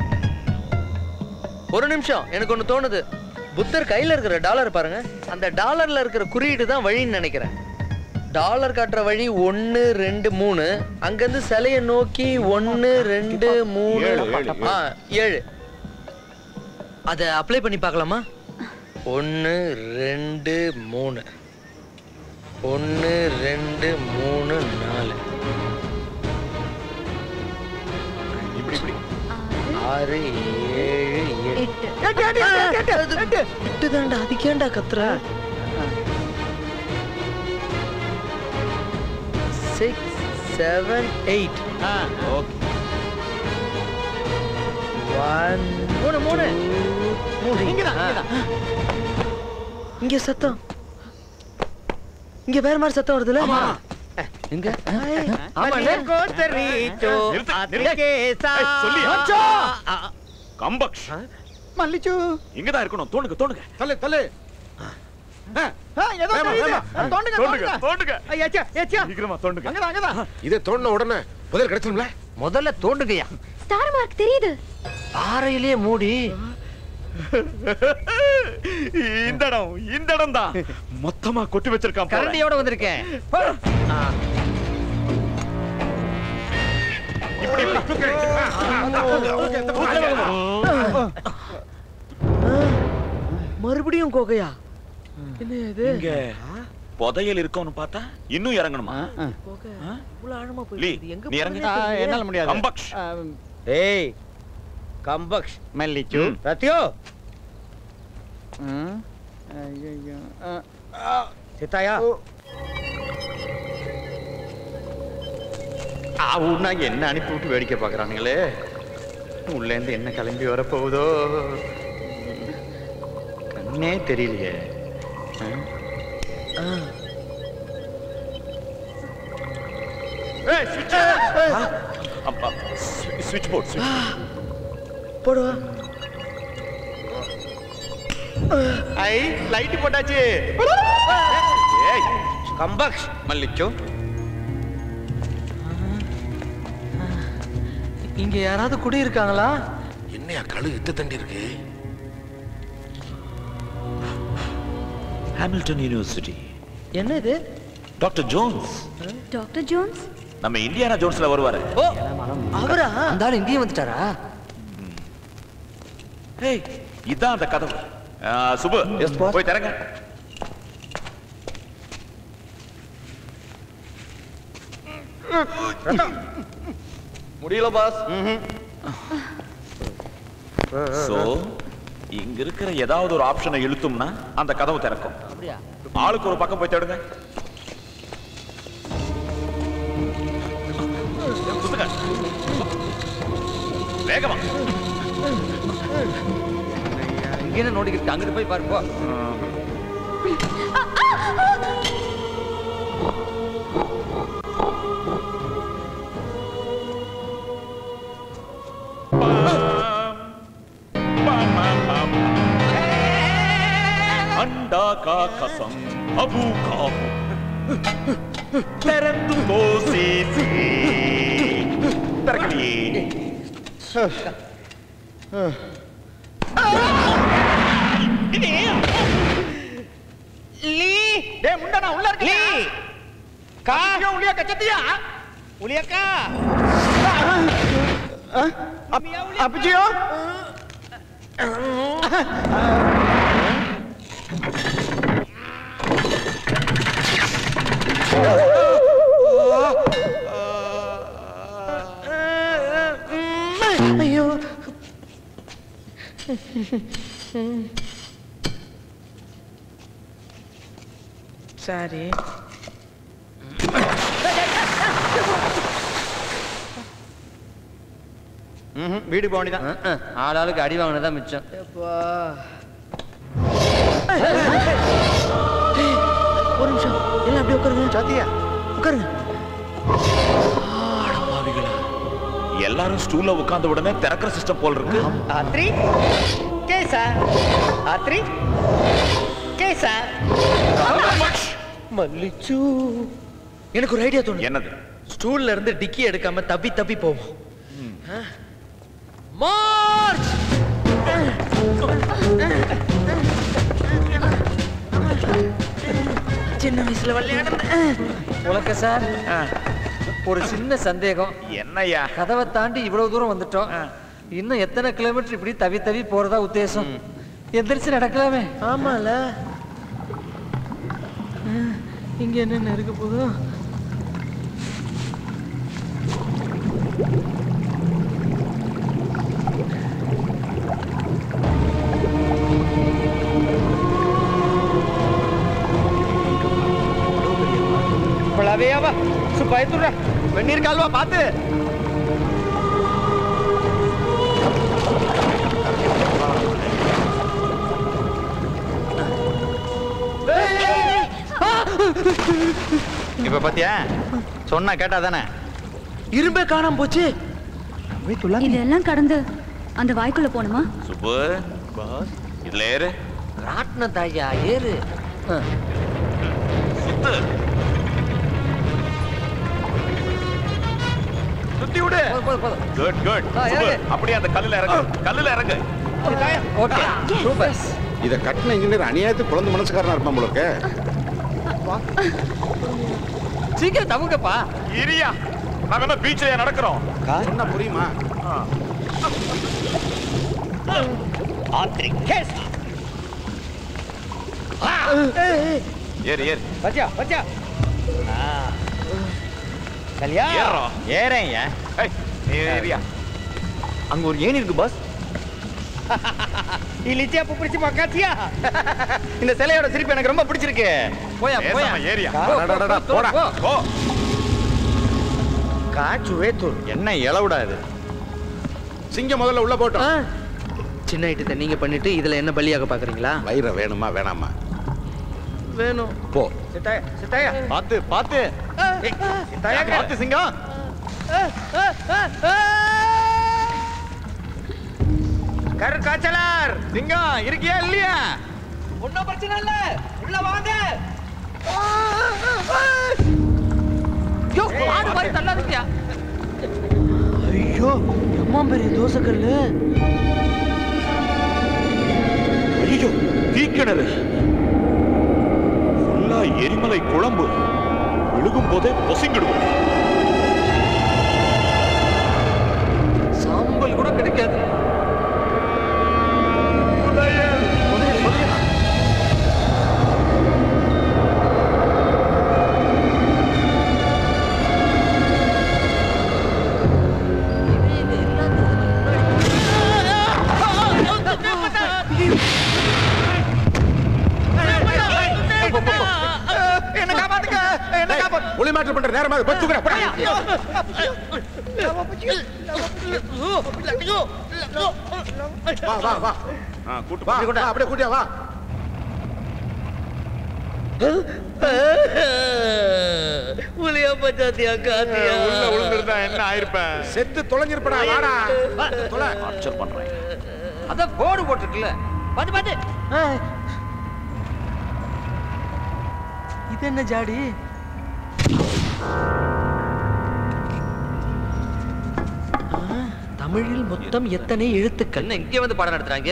ஒரு நிமிஷம் எனக்கு ஒண்ணு தோணுது புத்தர் கையில இருக்கிற டாலர் பாருங்க அந்த டாலர்ல இருக்கிற குறியீடு தான் வழின்னு நினைக்கிறேன் டாலர் காட்டுற வழி ஒன்னு ரெண்டு மூணு அங்கிருந்து சிலையை நோக்கி ஒன்னு ரெண்டு மூணு
ஏழு, ஏழு,
ஆ ஏழு அதை அப்ளை பண்ணி பார்க்கலாமா ஒன்னு ரெண்டு மூணு ஒன்னு ரெண்டு மூணு நாலு
இப்படி இப்படி
ஆறு ஏழு எட்டு
எட்டு
எட்டு தான்டா அதுக்கேண்டா கத்துற six seven eight
okay
one மூணு மூணு மூணு இங்கதான் இங்க சத்தம் இங்க வேற மாதிரி சத்தம் வருதுல எங்க
நிறுத்து, நிறுத்து. ஏய், சொல்லியா? கம்பக்ஷ்
மல்லிச்சு
இங்க தான் இருக்கணும் தோணுங்க தோணுங்க
தள்ளு தள்ளு
ஏதோ
வேமா,
தெரியுது.
வேமா.
தோண்டுங்க
தோண்டுங்க
தோண்டுங்க
தோண்டுங்க
ஐயாச்சா ஏச்சா
சீக்கிரமா தோண்டுங்க
அங்கதான் அங்கதான்
இதை தோண்டின உடனே புதையல் கிடைச்சிரும்ல
முதல்ல தோண்டுங்கய்யா
ஸ்டார் மார்க் தெரியுது
பாறையிலேயே மூடி
இந்த இடம் இந்த இடம் தான் மொத்தமா கொட்டி வச்சிருக்கான் போல.
கரண்டியோட வந்திருக்கேன்
இப்படி
மறுபடியும் கோகையா என்ன இது
இங்க புதையல் இருக்கும்னு பார்த்தா இன்னும் இறங்கணுமா
கோகை இவ்வளவு ஆழமா
லீ
போயிடுது எங்க
நீ இறங்கு
போறதுனே தெரியல.
என்னால முடியாது
கம்பக்ஷ்
ஏய் கம்பக்ஷ்
மல்லிச்சு
ரத்தியோ
ம். ஐயையோ. ஆ,
சித்தாயா
அவனா என்ன அனுப்பி விட்டு வேடிக்கை பார்க்கறானுங்களே உள்ளேருந்து என்ன கிளம்பி வரப்போகுதோ கண்ணே தெரியலையே ஆ?
ஏய் ஸ்விட்ச் அப்பா ஸ்விட்ச் போர்ட்
போடுவா ஐ லைட் போட்டாச்சு ஏய் கம்பக்ஸ் மல்லிச்சோ
இங்க யாராவது குடி இருக்காங்களா
என்னையா கழு இத்த தண்டி இருக்கு
ஹாமில்டன் யூனிவர்சிட்டி
என்ன இது
டாக்டர் ஜோன்ஸ்
டாக்டர் ஜோன்ஸ்
நம்ம இந்தியானா ஜோன்ஸ்ல வருவாரு
ஓ அவரா
அந்த ஆள் இங்கேயும் வந்துட்டாரா
ஏய் இதான் அந்த கதவு ஆ, சுபு போய் தரங்க
முடியல பாஸ்
சோ இங்க இருக்கிற ஏதாவது ஒரு ஆப்ஷனை இழுத்தோம்னா அந்த கதவு திறக்கும்
அப்படியா
ஆளுக்கு ஒரு பக்கம் போய் தேடுங்க குத்துங்க. வேகமா
இங்கே என்ன நோண்டிக்கிட்டு அங்கிட்டு போய் பாருப்போ
अंडा का कसम अबू का ತೆರೆದು ತೋರಿಸಿ ತರಕಡಿ
லீ டேய் முண்டனா உள்ள இருக்க லீ கா உளியா கச்சத்தியா உளியக்கா அப்பிச்சியோ
ஐயோ சரி
வீடு போக வேண்டியதான்
ஆளாளுக்கு அடி வாங்கினதான் மிச்சம்
ஒரு நிமிஷம் எல்லாம் அப்படியே உட்காருங்க
சாத்தியா
உட்காருங்க
எல்லாரும் ஸ்டூல்ல உட்கார்ந்த உடனே திறக்கிற சிஸ்டம் போல் இருக்கு
ஆத்ரி கேசா ஆத்ரி கேசா
மல்லிச்சு எனக்கு ஒரு ஐடியா தோணுது
என்னது
ஸ்டூல்ல இருந்து டிக்கி எடுக்காம தப்பி தப்பி போவோம் ஆ? மார்ச் சின்ன வயசுல விளையாடுனேன்
உலக சார் ஒரு சின்ன சந்தேகம்
என்னய்யா
கதவை தாண்டி இவ்வளவு தூரம் வந்துட்டோம் இன்னும் எத்தனை கிலோமீட்டர் இப்படி தவி தவி போறதா உத்தேசம் எந்திரிச்சு நடக்கலாமே
ஆமால இங்க என்ன இருக்க போதும்
பழவேயாவா சுப்பாயத்துறா வெந்நீர் கால்வா பார்த்து இப்ப பாத்தியா சொன்னா கேட்டா தானே
இரும்பே காணாம போச்சு
இதெல்லாம் கடந்து அந்த வாய்க்குள்ள போணுமா
சுப்பு இதுல ஏறு
ராட்டின தாயா ஏறு ஆ.
சுத்து
சுத்தி விடு
போதும், போதும், போதும்.
குட் குட்
ஆ,
சுப்பு
இறங்கு.
அப்படியே அந்த கல்லுல இறங்கு கல்லுல இறங்கு
ஓகே சூப்பர்
இத கட்டின இன்ஜினியர் அநியாயத்துக்கு குழந்தை மனசுக்காரனா இருப்பான் போல இருக்கே.
சீக்கிரம் தவுங்கப்பா
இரியா நாங்க என்ன பீச்லயா நடக்கிறோம்
சொன்னா புரியுமா
ஆத்ரி கேசா
ஏறு ஏறு
பச்சா பச்சா கல்யா
ஏறா.
ஏறேன்
ஏய் நீ ஏறியா
அங்க ஒரு ஏணி இருக்கு பாஸ் இலிச்சியா பிடிச்சி பக்காச்சியா இந்த சிலையோட சிரிப்பு எனக்கு ரொம்ப பிடிச்சிருக்கு
போயா போயா
ஏசாம ஏறியா
அடடடடா, போடா
போ
காச்சுவே தூள்
என்ன இளவுடா இது
சிங்கம் முதல்ல உள்ள போட்டோம்
சின்ன ஐட்டத்தை நீங்க பண்ணிட்டு இதுல என்ன பலியாக பாக்குறீங்களா
வைரம் வேணுமா வேணாமா
வேணும்
போ
சித்தாயா சித்தாயா
பாத்து பாத்து
சித்தாயா
பாத்து சிங்கம்
கரு காய்ச்சலார்
சிங்கம் இருக்கியா இல்லையா
ஒன்னும் பிரச்சனை இல்ல உள்ள வாங்க யோ ஆடு மாதிரி தள்ளாதீங்க ஐயோ அம்மா பெரிய தோசைக்கல்லு
ஐயோ தீக்கிணறு ஃபுல்லா எரிமலை குழம்பு விழுகும் போதே பொசிங்கிடுவோம்
சாம்பல் கூட கிடைக்காது
என்ன காப்பாத்துக்க என்ன காப்பாத்து
ஒளி மாற்றம் பண்ற நேரமா போய் தூக்குற போடா. வா வா வா
கூட்டு
வா வா, அப்படியே கூட்டியா வா
புளியா பச்சாத்தியா காத்தியா
உள்ள விழுந்திருந்தா என்ன ஆயிருப்பேன்
செத்து தொலைஞ்சிருப்படா வாடா தொலை
டார்ச்சர் பண்றேன்
அதான் போர்டு போட்டுருக்குல்ல பாத்து பாத்து இது என்ன ஜாடி ஆ, தமிழில் மொத்தம் எத்தனை எழுத்துக்கள்
என்ன இங்கே வந்து பாடம் நடத்துறாங்க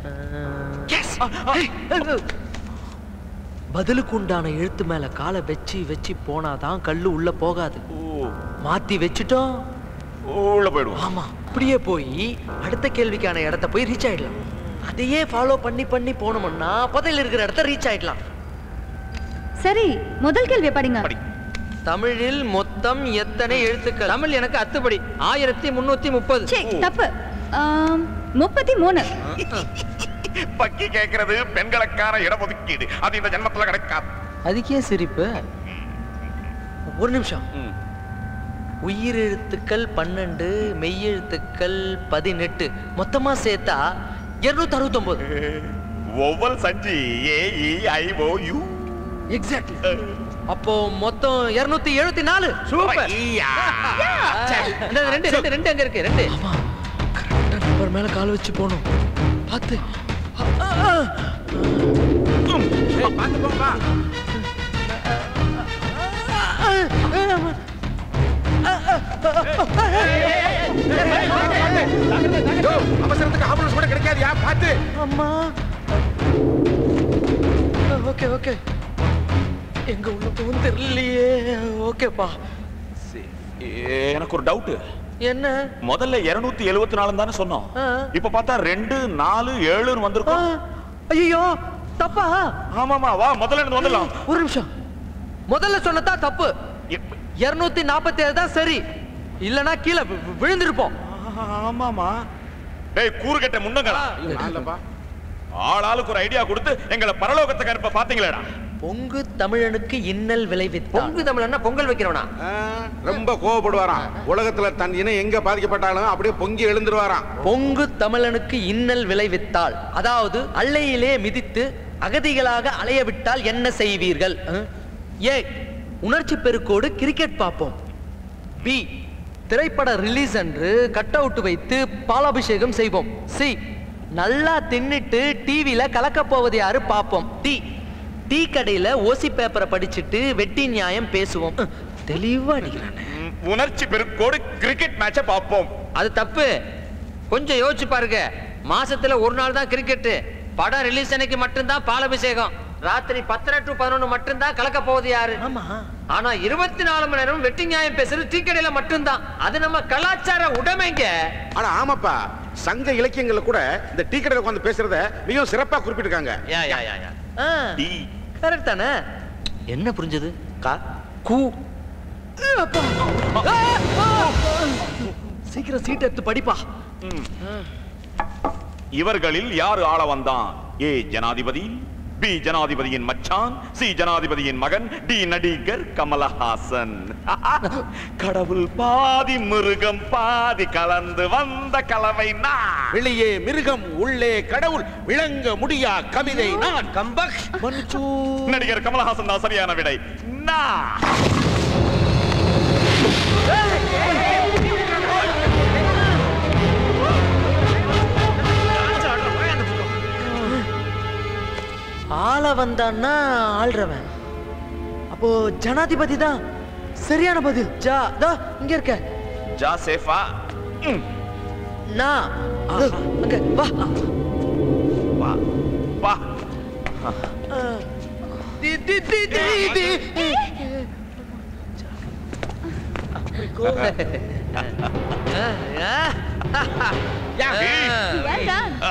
பதிலுக்கு உண்டான எழுத்து மேல காலை வச்சு வச்சு போனாதான் கல்லு உள்ள போகாது மாத்தி வச்சுட்டோம்
உள்ள போயிடுவோம்
ஆமா அப்படியே போய் அடுத்த கேள்விக்கான இடத்த போய் ரீச் ஆயிடலாம் அதையே ஃபாலோ பண்ணி பண்ணி போனோம்னா புதையல் இருக்கிற இடத்த ரீச் ஆயிடலாம்
சரி முதல் கேள்வி படிங்க
தமிழில் மொத்தம் எத்தனை எழுத்துக்கள்
தமிழ் எனக்கு அத்துப்படி ஆயிரத்தி முன்னூத்தி முப்பது
சே தப்பு ஆம், முப்பத்தி மூணு
பக்கி கேட்கறது பெண்களுக்கான இடஒதுக்கீடு அது இந்த ஜென்மத்துல கிடைக்காது
அதுக்கே சிரிப்பு ஒரு நிமிஷம் உயிரெழுத்துக்கள் பன்னெண்டு மெய்யெழுத்துக்கள் பதினெட்டு மொத்தமா சேர்த்தா இருநூத்தி அறுபத்தொன்பது
ஒவ்வொரு சஞ்சி ஏ இ ஐ ஓ யூ
எக்ஸாக்ட்லி அப்போ மொத்தம் இருநூத்தி எழுபத்தி நாலு சூப்பர்
ரெண்டு ரெண்டு ரெண்டு அங்க இருக்கு ரெண்டு
நம்பர் மேல கால் வச்சு போகணும் பார்த்து
பார்த்து போங்க அவசரத்துக்கு ஆம்புலன்ஸ் கூட கிடைக்காதியா பார்த்து
அம்மா ஓகே ஓகே எங்க உள்ள போகும் தெரியலையே ஓகேப்பா
எனக்கு ஒரு டவுட்
என்ன
முதல்ல 274 எழுபத்தி நாலு தானே சொன்னோம்
ஆ.
இப்ப பார்த்தா ரெண்டு நாலு ஏழுன்னு வந்திருக்கோம்
ஐயோ தப்பா
ஆமாமா வா முதல்ல இருந்து வந்துடலாம்
ஒரு நிமிஷம் முதல்ல சொன்னதா தப்பு இருநூத்தி நாற்பத்தி ஏழு தான் சரி இல்லனா கீழே வி- வி- விழுந்திருப்போம்
ஆமாமா டேய் கூறு கட்ட முன்னங்களா ஆள் ஆளுக்கு ஒரு ஐடியா கொடுத்து எங்களை பரலோகத்துக்கு அனுப்ப பாத்தீங்களேடா
பொங்கு தமிழனுக்கு இன்னல் விளைவித்தால்
பொங்கு தமிழன்னா பொங்கல் வைக்கிறவனா
ரொம்ப கோவப்படுவாராம் உலகத்துல தன் இனம் எங்க பாதிக்கப்பட்டாலும் அப்படியே பொங்கி எழுந்துருவாராம்
பொங்கு தமிழனுக்கு இன்னல் விளைவித்தால் அதாவது அள்ளையிலே மிதித்து அகதிகளாக அலைய விட்டால் என்ன செய்வீர்கள் அஹ்? ஏ உணர்ச்சி பெருக்கோடு கிரிக்கெட் பார்ப்போம் பி திரைப்பட ரிலீஸ் அன்று கட் அவுட் வைத்து பாலாபிஷேகம் செய்வோம் சி நல்லா தின்னுட்டு டிவில கலக்க போவது யாரு பார்ப்போம் டி டீ கடையில ஓசி பேப்பரை படிச்சுட்டு வெட்டி நியாயம் பேசுவோம் அஹ், தெளிவா அடிக்கிறானே
உணர்ச்சி பெருக்கோடு கிரிக்கெட் மேட்சை பார்ப்போம்
அது தப்பு கொஞ்சம் யோசிச்சு பாருங்க மாசத்துல ஒரு நாள் தான் கிரிக்கெட் படம் ரிலீஸ் அன்னைக்கு மட்டும்தான் பாலாபிஷேகம் ராத்திரி பத்தரை டு பதினொன்னு மட்டும்தான் கலக்க போகுது யாரு ஆனா இருபத்தி நாலு மணி நேரம் வெட்டி நியாயம் பேசுறது டீ கடையில மட்டும்தான் அது நம்ம கலாச்சார உடைமைங்க
ஆனா ஆமாப்பா சங்க இலக்கியங்கள்ல கூட இந்த டீ கடையில உட்கார்ந்து பேசுறத மிகவும் சிறப்பா குறிப்பிட்டிருக்காங்க
யா யா யா யா
கரெக்ட் தானே என்ன புரிஞ்சது கா கூ அப்பா. ஆ, ஆ. சீக்கிரம் சீட் எடுத்து படிப்பா
இவர்களில் யார் ஆள வந்தான் ஏ ஜனாதிபதி பி ஜனாதிபதியின் மச்சான் சி ஜனாதிபதியின் மகன் டி நடிகர் கமலஹாசன் கடவுள் பாதி மிருகம் பாதி கலந்து வந்த கலவை நான்
வெளியே மிருகம் உள்ளே கடவுள் விளங்க முடியா கவிதை நான் கம்பக்
நடிகர் கமலஹாசன் தான் சரியான விடை நான்
ஆள வந்தான்னா ஆள்றவன் அப்போ ஜனாதிபதி தான் சரியான பதில் ஜா தா இங்க இருக்க
ஜா சேஃபா
நான் அது, அங்க வா
வா வா
தி தி தி தி தி
Well done.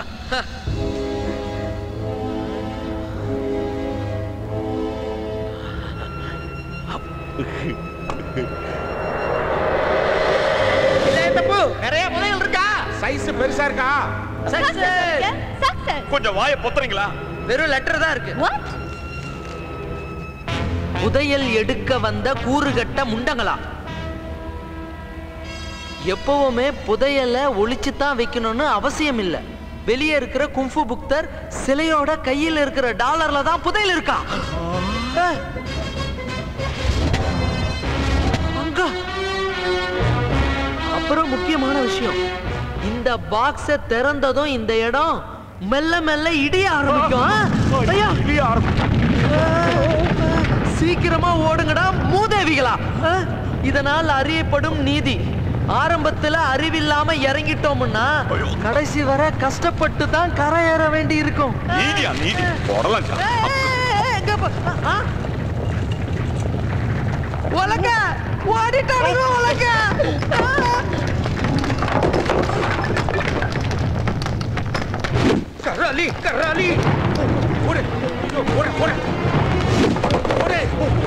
தப்பு நிறைய புதையல் இருக்கா
சைஸ் பெருசா இருக்கா
கொஞ்சம் வாய பொத்துறீங்களா
வெறும் லெட்டர் தான் இருக்கு புதையல் எடுக்க வந்த கூறுகட்ட முண்டங்களா எப்பவுமே புதையலை ஒளிச்சு தான் வைக்கணும்னு அவசியம் இல்ல வெளியே இருக்கிற கும்ஃபு புக்தர் சிலையோட கையில் இருக்கிற டாலர்ல தான் புதையல் இருக்கா அஹ். அங்க அப்புறம் முக்கியமான விஷயம் இந்த பாக்ஸ திறந்ததும் இந்த இடம் மெல்ல மெல்ல இடிய ஆரம்பிக்கும் ஆ? ஐயா
இடிய
சீக்கிரமா ஓடுங்கடா மூதேவிகளா ஆ? இதனால் அறியப்படும் நீதி ஆரம்பத்துல அறிவில்லாம இறங்கிட்டோம்னா கடைசி வரை கஷ்டப்பட்டு தான் கரை ஏற வேண்டி இருக்கும்
நீதியா நீதி போடலாம் ஜா.
உலக ஓடிட்டானுங்க உலக
கராலி கராலி ஓடு ஓடு ஓடு ஓடு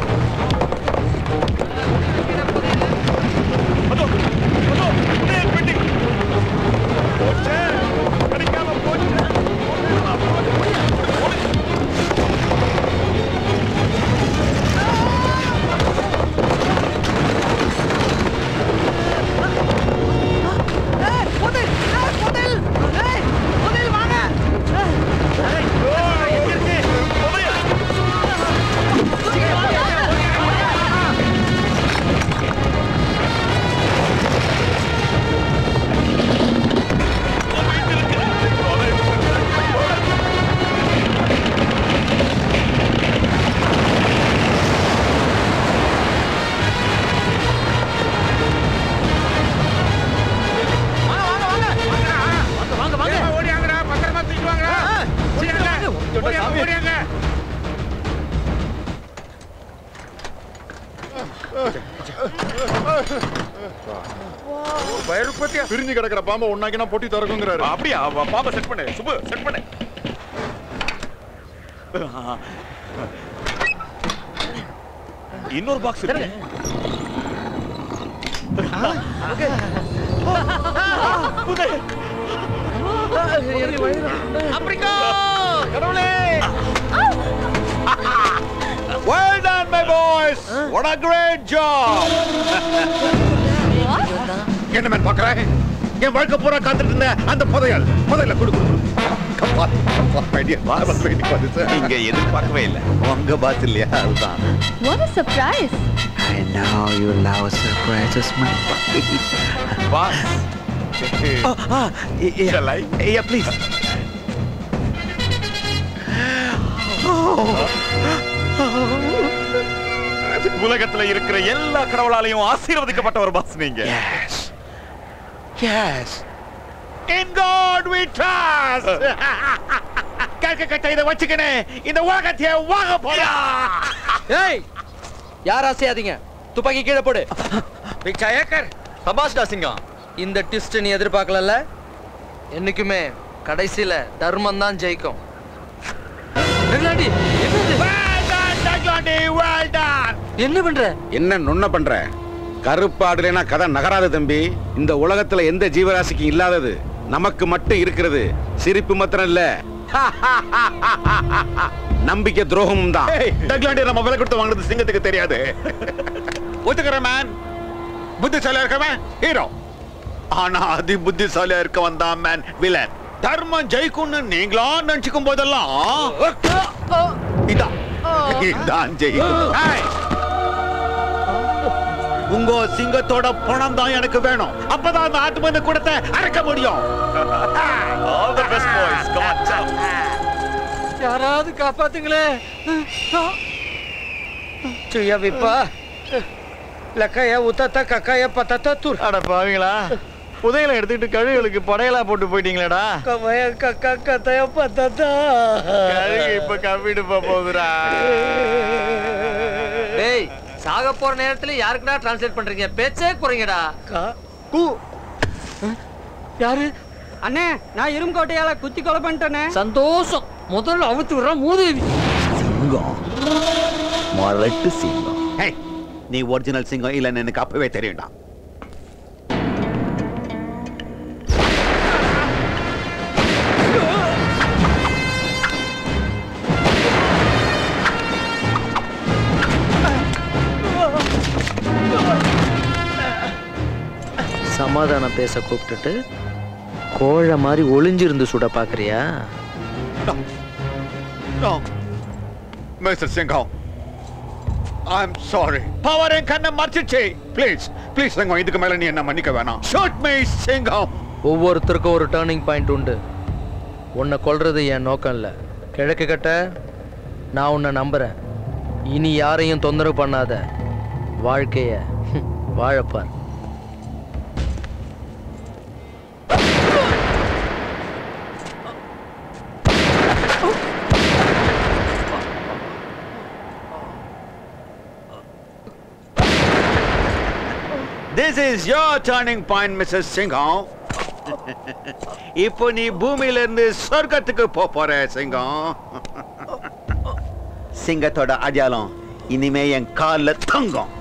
வாங்க வாங்க
ஓடியாங்கடா பத்திரமா தூக்கிட்டு வாங்கடா ஓடியாங்க ஓடியாங்க ஓடியாங்க
பயற்பத்தியா பிரிஞ்சு கிடக்கிற பாம்பை ஒன்னாக்கினா பொட்டி திறக்குங்கிறாரு
அப்படியா அவ பாம்பை செட் பண்ணு சுபு செட் பண்ணு இன்னொரு பாக்ஸ் இருக்கு
ஆப்பிரிக்கா கடவுளே
Well done, my boys! What a great job! என்ன மேன் பாக்குறேன் என் வாழ்க்கை பூரா காத்துட்டு இருந்த அந்த புதையல் புதையல குடு குடு கப்பாத் கப்பாத் idea boss waiting for this
இங்க எதிர்பார்க்கவே இல்ல
உங்க பாஸ் இல்லையா அதுதான்
What a surprise!
I know you love surprises, my
boss
Oh, ah, yeah, yeah, please.
உலகத்துல இருக்கிற எல்லா கடவுளாலையும் ஆசீர்வதிக்கப்பட்ட ஒரு பாஸ் நீங்க
Yes.
In God we trust! கேட்க கட்ட இதை வச்சுக்கினே இந்த உலகத்தையே வாங்க போறா
ஏய் யார் ஆசையாதீங்க துப்பாக்கி கீழே போடு
பிக்ஷா ஏக்கர்
சபாஷ்டா சிங்கம் இந்த ட்விஸ்ட் நீ எதிர்பார்க்கலல்ல என்னைக்குமே கடைசியில தர்மம் தான் ஜெயிக்கும் என்னடி, என்னது? என்ன பண்ற
என்ன நுண்ண பண்ற கருப்பு ஆடுலேனா கதை நகராது தம்பி இந்த உலகத்துல எந்த ஜீவராசிக்கும் இல்லாதது நமக்கு மட்டும் இருக்கிறது சிரிப்பு மாத்திரம் இல்ல நம்பிக்கை துரோகமும் தான்
ஏய், டக்லாண்டி நம்ம விலை கொடுத்து வாங்குறது சிங்கத்துக்கு தெரியாது ஒத்துக்கிறேன் மேன் புத்திசாலியா இருக்கவன் ஹீரோ ஆனா அதி புத்திசாலியா இருக்க வந்தான் மேன் வில்லன் தர்மம் ஜெயிக்கும்னு நீங்களா நினைச்சுக்கும் போதெல்லாம் இதான் இதான் ஜெயிக்கும் ஏய், உங்க சிங்கத்தோட பணம் தான் எனக்கு வேணும் அப்பதான் அந்த ஆட்டு மருந்து கூடத்தை அரைக்க முடியும்
All the best boys. Come on, jump.
யாராவது காப்பாத்துங்களே
சுயா விப்பா லக்காயா உத்தத்தா கக்காயா பத்தத்தா தூர்
அட பாவீங்களா புதையலை எடுத்துக்கிட்டு கழுகுகளுக்கு படையலா போட்டு போயிட்டீங்களேடா
கவாயா கக்கா கத்தாயா பத்தத்தா
கழுகு இப்ப கம்மிட்டு போகுதுடா
டேய் சாக போற நேரத்துல யாருக்குடா டிரான்ஸ்லேட் பண்றீங்க பேச்சே குறைங்கடா
கூ யாரு அண்ணே நான் இரும்புக்கோட்டையால குத்தி கொலை பண்ணிட்டேனே
சந்தோஷம் முதல்ல அவுத்து விடுறான் மூதேவி
சிங்கம் மரட்டு சிங்கம் ஹே, நீ ஒரிஜினல் சிங்கம் இல்லைன்னு எனக்கு அப்பவே தெரியும்டா
சமாதானம் பேச கூப்பிட்டுட்டு கோழை மாதிரி ஒளிஞ்சிருந்து சுட பாக்குறியா
No. Mr. Singham. I'm sorry. Power என் கண்ணை மறைச்சிச்சு ப்ளீஸ் ப்ளீஸ் சிங்கம் இதுக்கு மேல நீ என்ன மன்னிக்க வேணாம் ஷூட் மீ சிங்கம்
ஒவ்வொருத்தருக்கும் ஒரு டேர்னிங் பாயிண்ட் உண்டு உன்னை கொல்றது என் நோக்கம் இல்லை கிழக்கு கட்ட நான் உன்னை நம்புறேன் இனி யாரையும் தொந்தரவு பண்ணாத வாழ்க்கைய வாழப்பார்
This is your turning point, Mrs. சிங்கம் இப்போ நீ பூமியில இருந்து சொர்க்கத்துக்கு போப் போற சிங்கம்
சிங்கத்தோட அடையாளம் இனிமே என் கால்ல தங்கம்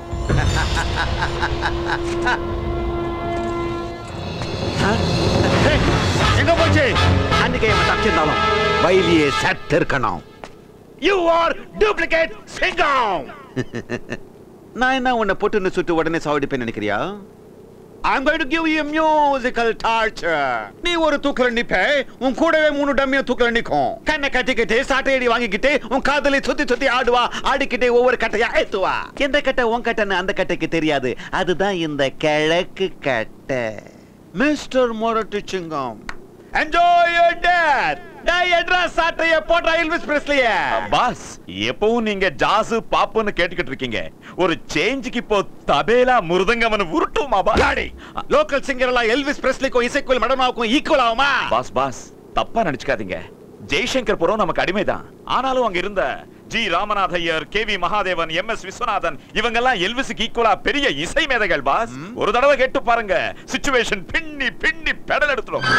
எங்க போச்சு
அன்னைக்கு இவன் தப்பிச்சிருந்தாலும் வயலியே சட்டு இருக்கணும்
யூ ஆர் டூப்ளிகேட் சிங்கம்
நான் என்ன உன்னை பொட்டுன்னு சுட்டு உடனே சாவடிப்பேன் நினைக்கிறியா
I'm going to give you a musical torture. நீ ஒரு தூக்கல நிப்ப உன் கூடவே மூணு டம்மியும் தூக்கல நிக்கும் கண்ணை கட்டிக்கிட்டு சாட்டையடி வாங்கிக்கிட்டு உன் காதலி சுத்தி சுத்தி ஆடுவா ஆடிக்கிட்டே ஒவ்வொரு கட்டையா ஏத்துவா
எந்த கட்டை உன் கட்டைன்னு அந்த கட்டைக்கு தெரியாது அதுதான் இந்த கிழக்கு கட்டை
மிஸ்டர் மொரட்டு சிங்கம் என்ஜாய் யுவர் டேட் டேய் எட்ரா சாட்டைய போட்டா எல்விஸ் பிரஸ்லியே
பாஸ் எப்பவும் நீங்க ஜாசு பாப்புன்னு கேட்டுக்கிட்டு இருக்கீங்க ஒரு சேஞ்சுக்கு இப்போ தபேலா முருதங்கமன் உருட்டுமா பா
டாடி லோக்கல் சிங்கர் எல்லாம் எல்விஸ் பிரஸ்லிக்கும் இசைக்குள் மடமாவுக்கும் ஈக்குவல் ஆகுமா
பாஸ் பாஸ் தப்பா நினைச்சுக்காதீங்க ஜெய்சங்கர் புரம் நமக்கு அடிமைதான் ஆனாலும் அங்க இருந்த G Ramanatha Iyer K V Mahadevan M S Viswanathan இவங்கெல்லாம் எல்விஸுக்கு ஈக்குவலா பெரிய இசை மேதைகள் பாஸ் ஒரு தடவை கேட்டு பாருங்க சிச்சுவேஷன் பின்னி பின்னி பெடல் எடுத்துடும்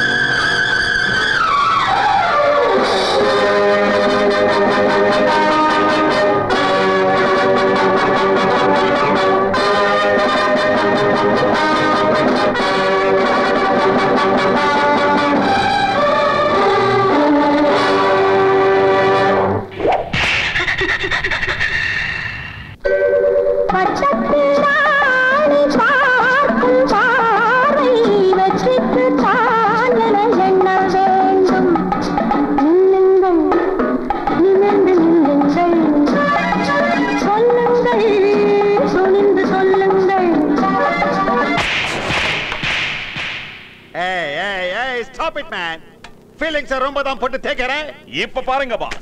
ஏய் ஏய் ஏய் ஸ்டாப் இட் மேன் ஃபீலிங்ஸ் ரொம்ப தான் போட்டு தேக்கறேன்
இப்ப பாருங்க பாஸ்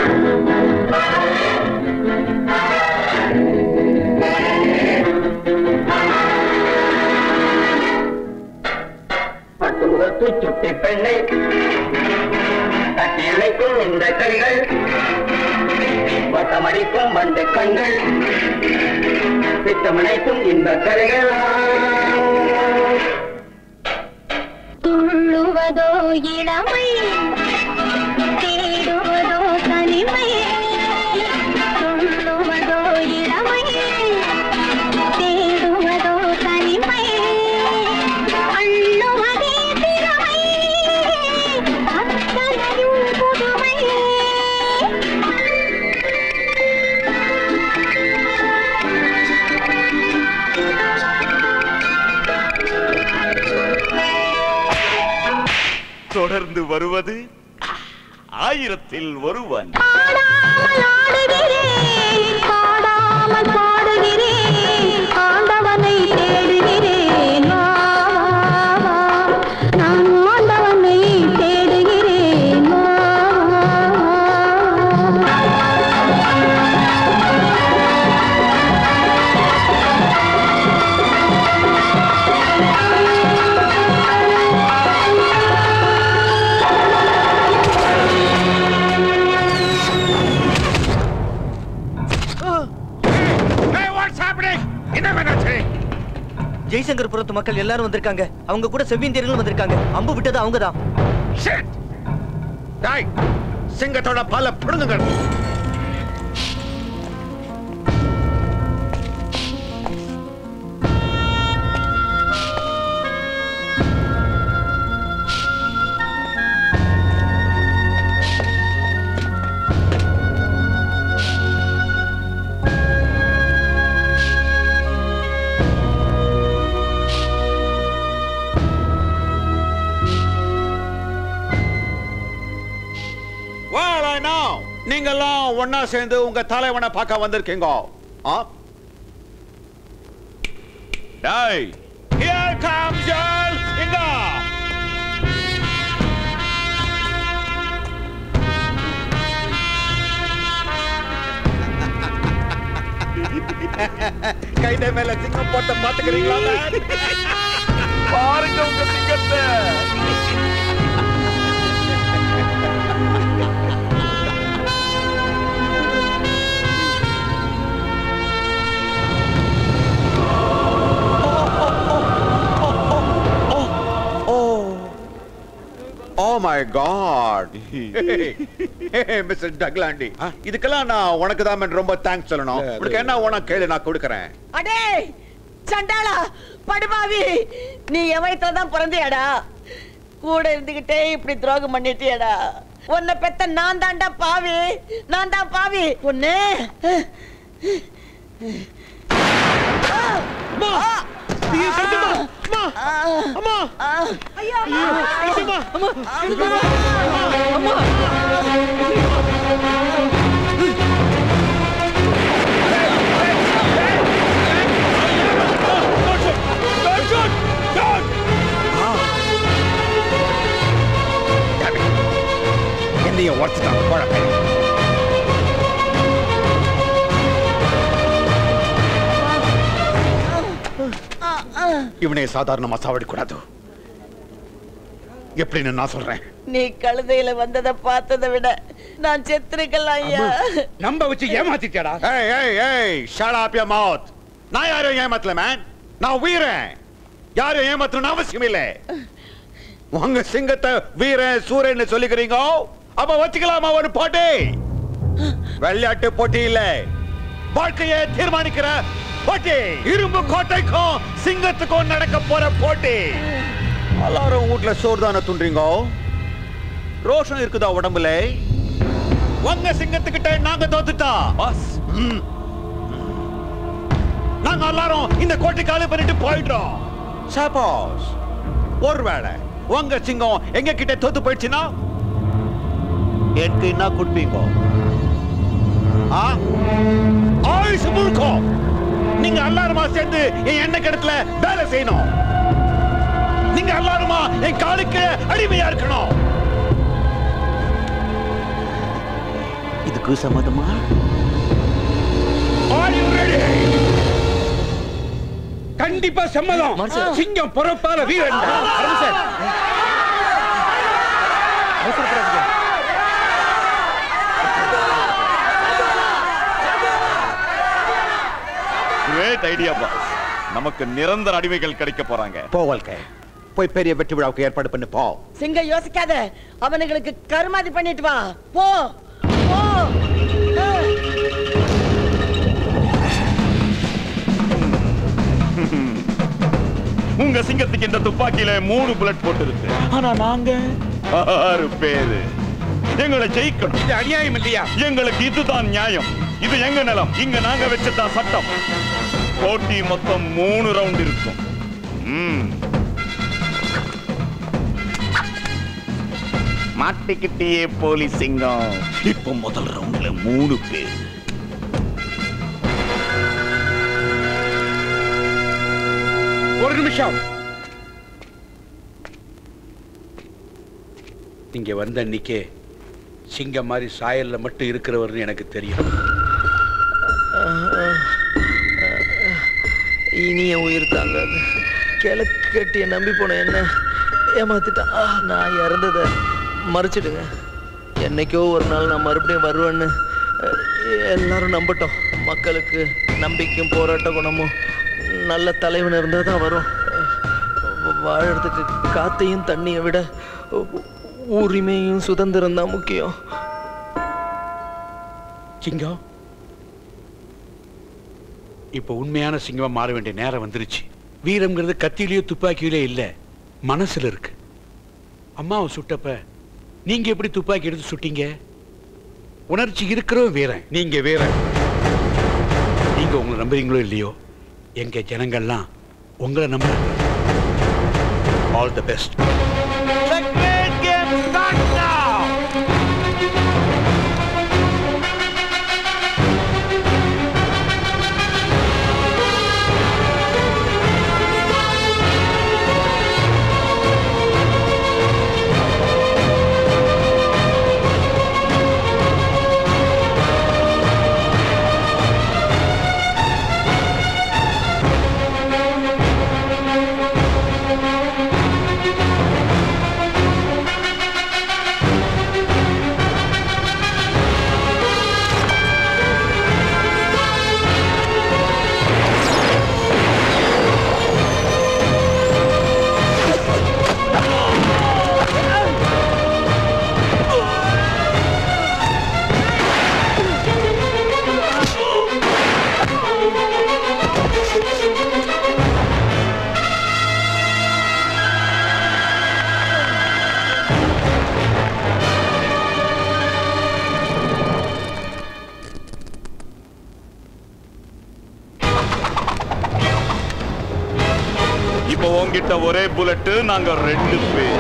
பட்டுமுகத்து சுட்டி பெண்ணை தட்டி இழைக்கும் இந்த கைகள் வட்டமடிக்கும் வண்டு கண்கள் பித்தமடைக்கும் இந்த கரைகள்
துள்ளுவதோ இளமை தேடுவதோ தனிமை துள்ளுவதோ இளமை தேடுவதோ தனிமை அள்ளுவதே திறமை அத்தனையும் புதுமை
தொடர்ந்து வருவது ஆயிரத்தில் ஒருவன்
பாடாமல் பாடுகிறேன் ஆண்டவனை தேடுகிறேன் வா, வா, வா. நான் ஆண்டவனை தேடுகிறேன் வா, வா,
Hey, what's happening? என்ன வேணாச்சு
ஜெய்சங்கர் புரத்து மக்கள் எல்லாரும் வந்திருக்காங்க அவங்க கூட செவ்விந்தியர்களும் வந்திருக்காங்க அம்பு விட்டது அவங்கதான்
டாய் சிங்கத்தோட பல பிடுங்குங்கள் Well, I know. நீங்கெல்லாம் ஒன்னா சேர்ந்து உங்க தலைவனை பார்க்க வந்திருக்கீங்க ஆ? டேய் Here comes your இங்க கைதை மேல சிங்கம் போட்ட பாத்துக்கிறீங்களா man? பாருங்க உங்க சிங்கத்தை ஓ மை காட் மிஸ்டர் டக்லாண்டி இதுக்கெல்லாம் நான் உனக்கு தான் ரொம்ப தேங்க்ஸ் சொல்லணும் உனக்கு என்ன உனக்கு கேளு நான் கொடுக்கறேன்
அடே சண்டாளா படுபாவி நீ என் வயித்துல தான் பிறந்தியாடா கூட இருந்துகிட்டே இப்படி துரோகம் பண்ணிட்டியாடா உன்னை பெத்த நான் தான்டா பாவி நான் தான் பாவி பொண்ணு
என்னைய உடச்சுட்டாங்க குழப்பம் இவனை சாதாரணமா சாவடிக்கூடாது எப்படின்னு நான் சொல்றேன்
நீ கழுதையில வந்ததை பார்த்ததை விட நான் செத்துருக்கலாம் ஐயா
நம்ப வச்சு ஏமாத்திட்டடா
ஏய் ஏய் ஏய் ஷட் அப் யுவர் மவுத் நான் யாரையும் ஏமாத்தல மேன் நான் வீரன் யாரும் ஏமாத்தணும்னு அவசியம் இல்லை உங்க சிங்கத்தை வீரன் சூரன் சொல்லிக்கிறீங்க அப்ப வச்சுக்கலாமா ஒரு போட்டி விளையாட்டு போட்டி இல்ல வாழ்க்கையை தீர்மானிக்கிற போட்டி இரும்பு கோட்டைக்கும் சிங்கத்துக்கும் நடக்க போற போட்டி எல்லாரும் வீட்ல சோறு தானே துன்றீங்க ரோஷம் இருக்குதா உடம்புல உங்க சிங்கத்துக்கிட்ட நாங்க தோத்துட்டா பாஸ் நாங்க எல்லாரும் இந்த கோட்டை காலி பண்ணிட்டு போயிடுறோம் சப்போஸ் ஒருவேளை உங்க சிங்கம் எங்க கிட்ட தோத்து போயிடுச்சுன்னா எனக்கு என்ன கொடுப்பீங்க ஆ? ஆயுசு முழுக்கும் நீங்க எல்லாருமா சேர்ந்து என் எண்ணெய் கிடத்துல வேலை செய்யணும் நீங்க எல்லாருமா என் காலுக்கு அடிமையா இருக்கணும் இதுக்கு சம்மதமா Are you ready?
கண்டிப்பா சம்மதம் சிங்கம் புறப்பால வீரன்
கிரேட் ஐடியா பாஸ் நமக்கு நிரந்தர அடிமைகள் கிடைக்க போறாங்க
போ வாழ்க்கை போய் பெரிய வெற்றி விழாவுக்கு ஏற்பாடு பண்ணு போ
சிங்கம் யோசிக்காத அவனுங்களுக்கு கருமாதி பண்ணிட்டு வா போ போ
உங்க சிங்கத்துக்கு இந்த துப்பாக்கியில மூணு புல்லட் போட்டு இருக்கு ஆனா நாங்க ஆறு பேரு எங்களை ஜெயிக்கணும்
இது அநியாயம் இல்லையா
எங்களுக்கு இதுதான் நியாயம் இது எங்க நிலம் இங்க நாங்க வச்சதான் சட்டம் போட்டி மொத்தம் மூணு ரவுண்ட் இருக்கும் ம். மாட்டிக்கிட்டியே போலீஸ் சிங்கம் இப்போ முதல் ரவுண்ட்ல மூணு பேர்
ஒரு நிமிஷம் இங்க வந்த அன்னைக்கே சிங்கம் மாதிரி சாயல்ல மட்டும் இருக்கிறவர்னு எனக்கு தெரியும்
இனிய உயிர் தாங்காது கிழக்கு கட்டிய நம்பி போன என்ன ஏமாத்திட்டான் ஆ, நான் இறந்ததை மறைச்சிடுங்க என்னைக்கோ ஒரு நாள் நான் மறுபடியும் வருவேன்னு அஹ், எல்லாரும் நம்பட்டோம் மக்களுக்கு நம்பிக்கையும் போராட்ட குணமும் நல்ல தலைவன் இருந்தால் தான் வரும் அஹ், வாழறதுக்கு காத்தையும் தண்ணியை விட உ- உரிமையும் சுதந்திரம் தான் முக்கியம்
சிங்கம் இப்ப உண்மையான சிங்கமா மாற வேண்டிய நேரம் வந்துருச்சு வீரம்ங்கிறது கத்தியிலயோ துப்பாக்கியிலோ இல்ல மனசுல இருக்கு அம்மாவை சுட்டப்ப நீங்க எப்படி துப்பாக்கி எடுத்து சுட்டீங்க உணர்ச்சி இருக்கிறவன் வீரன் நீங்க வீரன் நீங்க உங்களை நம்புறீங்களோ இல்லையோ எங்க ஜனங்கள்லாம் உங்களை நம்புறாங்க ஆல் தி பெஸ்ட்
இப்போ உன்கிட்ட ஒரே புல்லட் நாங்க ரெண்டு பேர்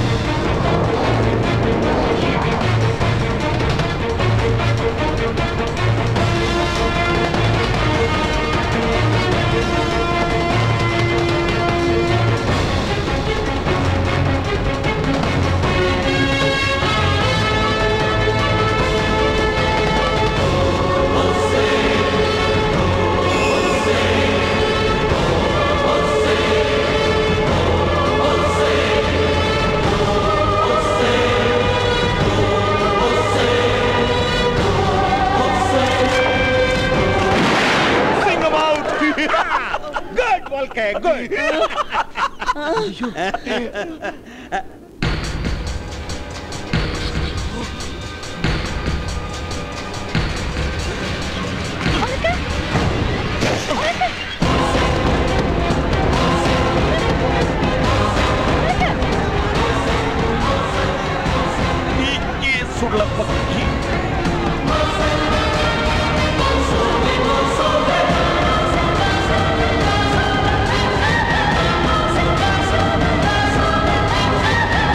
Single out! good, Volke, good.
சுள்ள பக்கி
Thank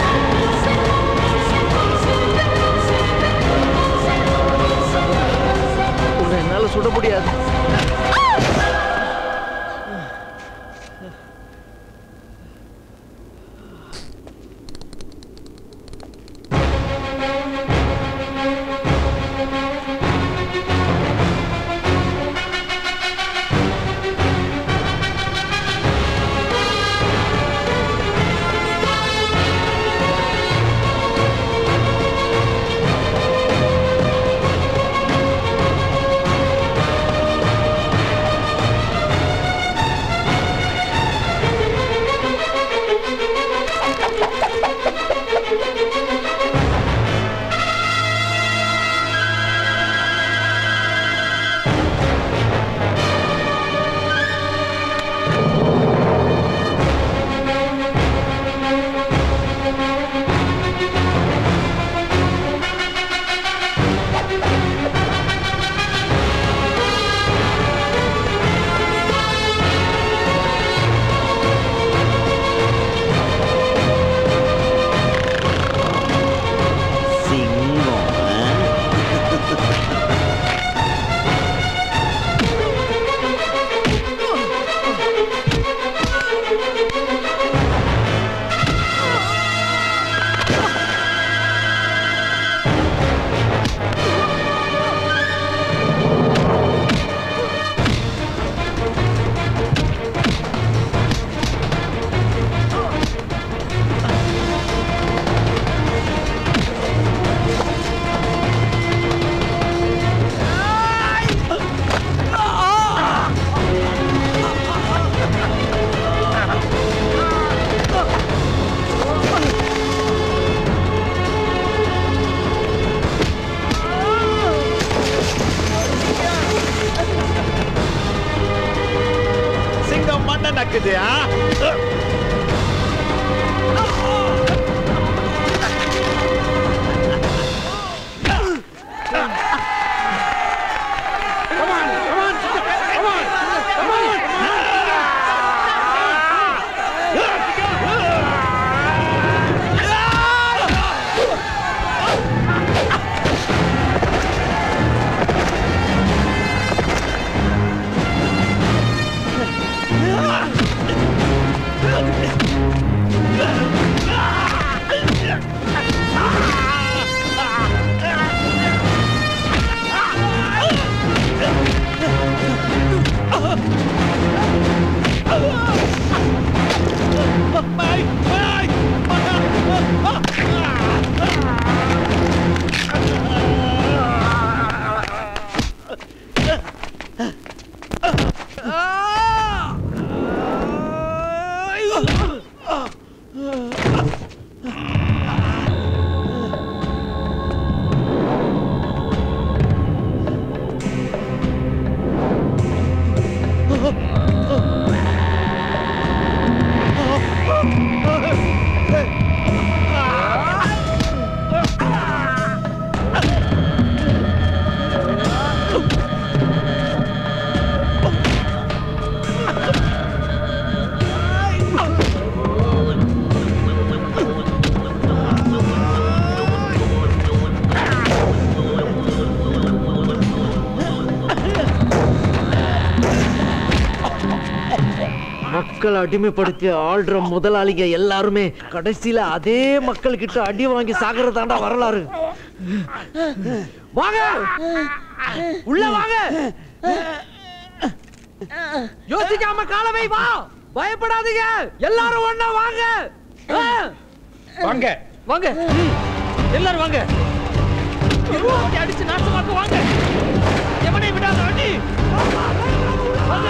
மக்கள் அடிமைப்படுத்தி ஆள்ற முதலாளிங்க எல்லாருமே கடைசியில அதே மக்கள் கிட்ட அடி வாங்கி சாகிறதாண்டா வரலாறு
வாங்க உள்ள வாங்க யோசிக்காம காலவை வா பயப்படாதீங்க எல்லாரும் ஒண்ணா வாங்க ஆ.
வாங்க
வாங்க எல்லாரும் வாங்க உருவாக்கி அடிச்சு நாசமாக்க வாங்க எவனை விடாத அடி வாங்க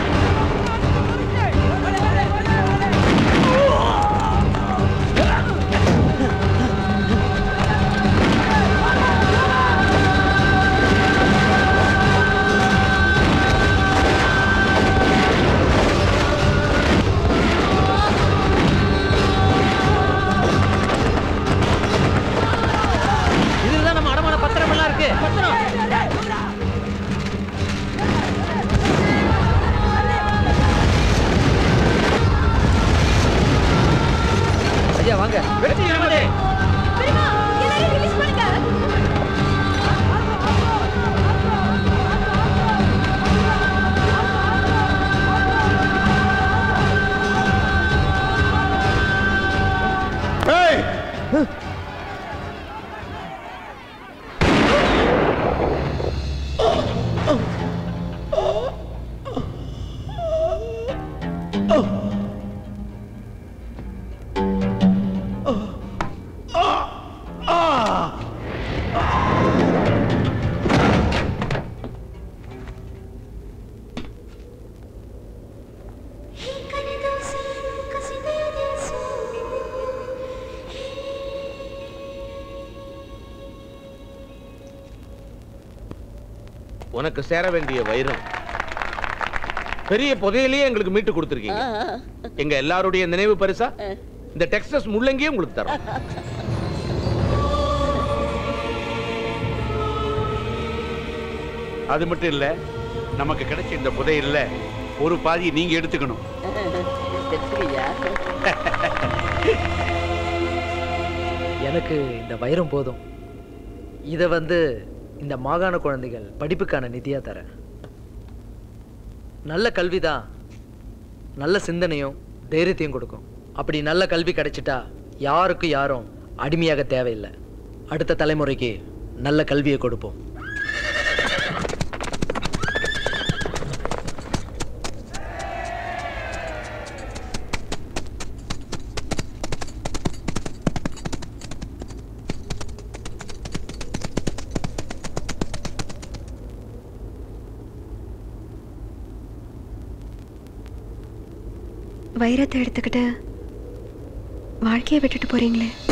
இதுதான் நம்ம அடமான பத்திரம் எல்லாம் இருக்கு ஐயா வாங்க
வெற்றி நமதே
உனக்கு சேர வேண்டிய வைரம் பெரிய புதையலையே எங்களுக்கு மீட்டு கொடுத்துருக்கீங்க எங்க எல்லாருடைய நினைவு பரிசா இந்த டெக்ஸ்டஸ் முள்ளங்கியே உங்களுக்கு தரோம்
அது மட்டும் இல்ல நமக்கு கிடைச்ச இந்த புதையல்ல ஒரு பாதி நீங்க எடுத்துக்கணும்
எனக்கு இந்த வைரம் போதும் இதை வந்து இந்த மாகாண குழந்தைகள் படிப்புக்கான நிதியா தரேன் நல்ல கல்வி தான் நல்ல சிந்தனையும் தைரியத்தையும் கொடுக்கும் அப்படி நல்ல கல்வி கிடைச்சிட்டா யாருக்கும் யாரும் அடிமையாக தேவையில்லை அடுத்த தலைமுறைக்கு நல்ல கல்வியை கொடுப்போம்
வைரத்தை எடுத்துக்கிட்டு வாழ்க்கையை விட்டுட்டு போறீங்களே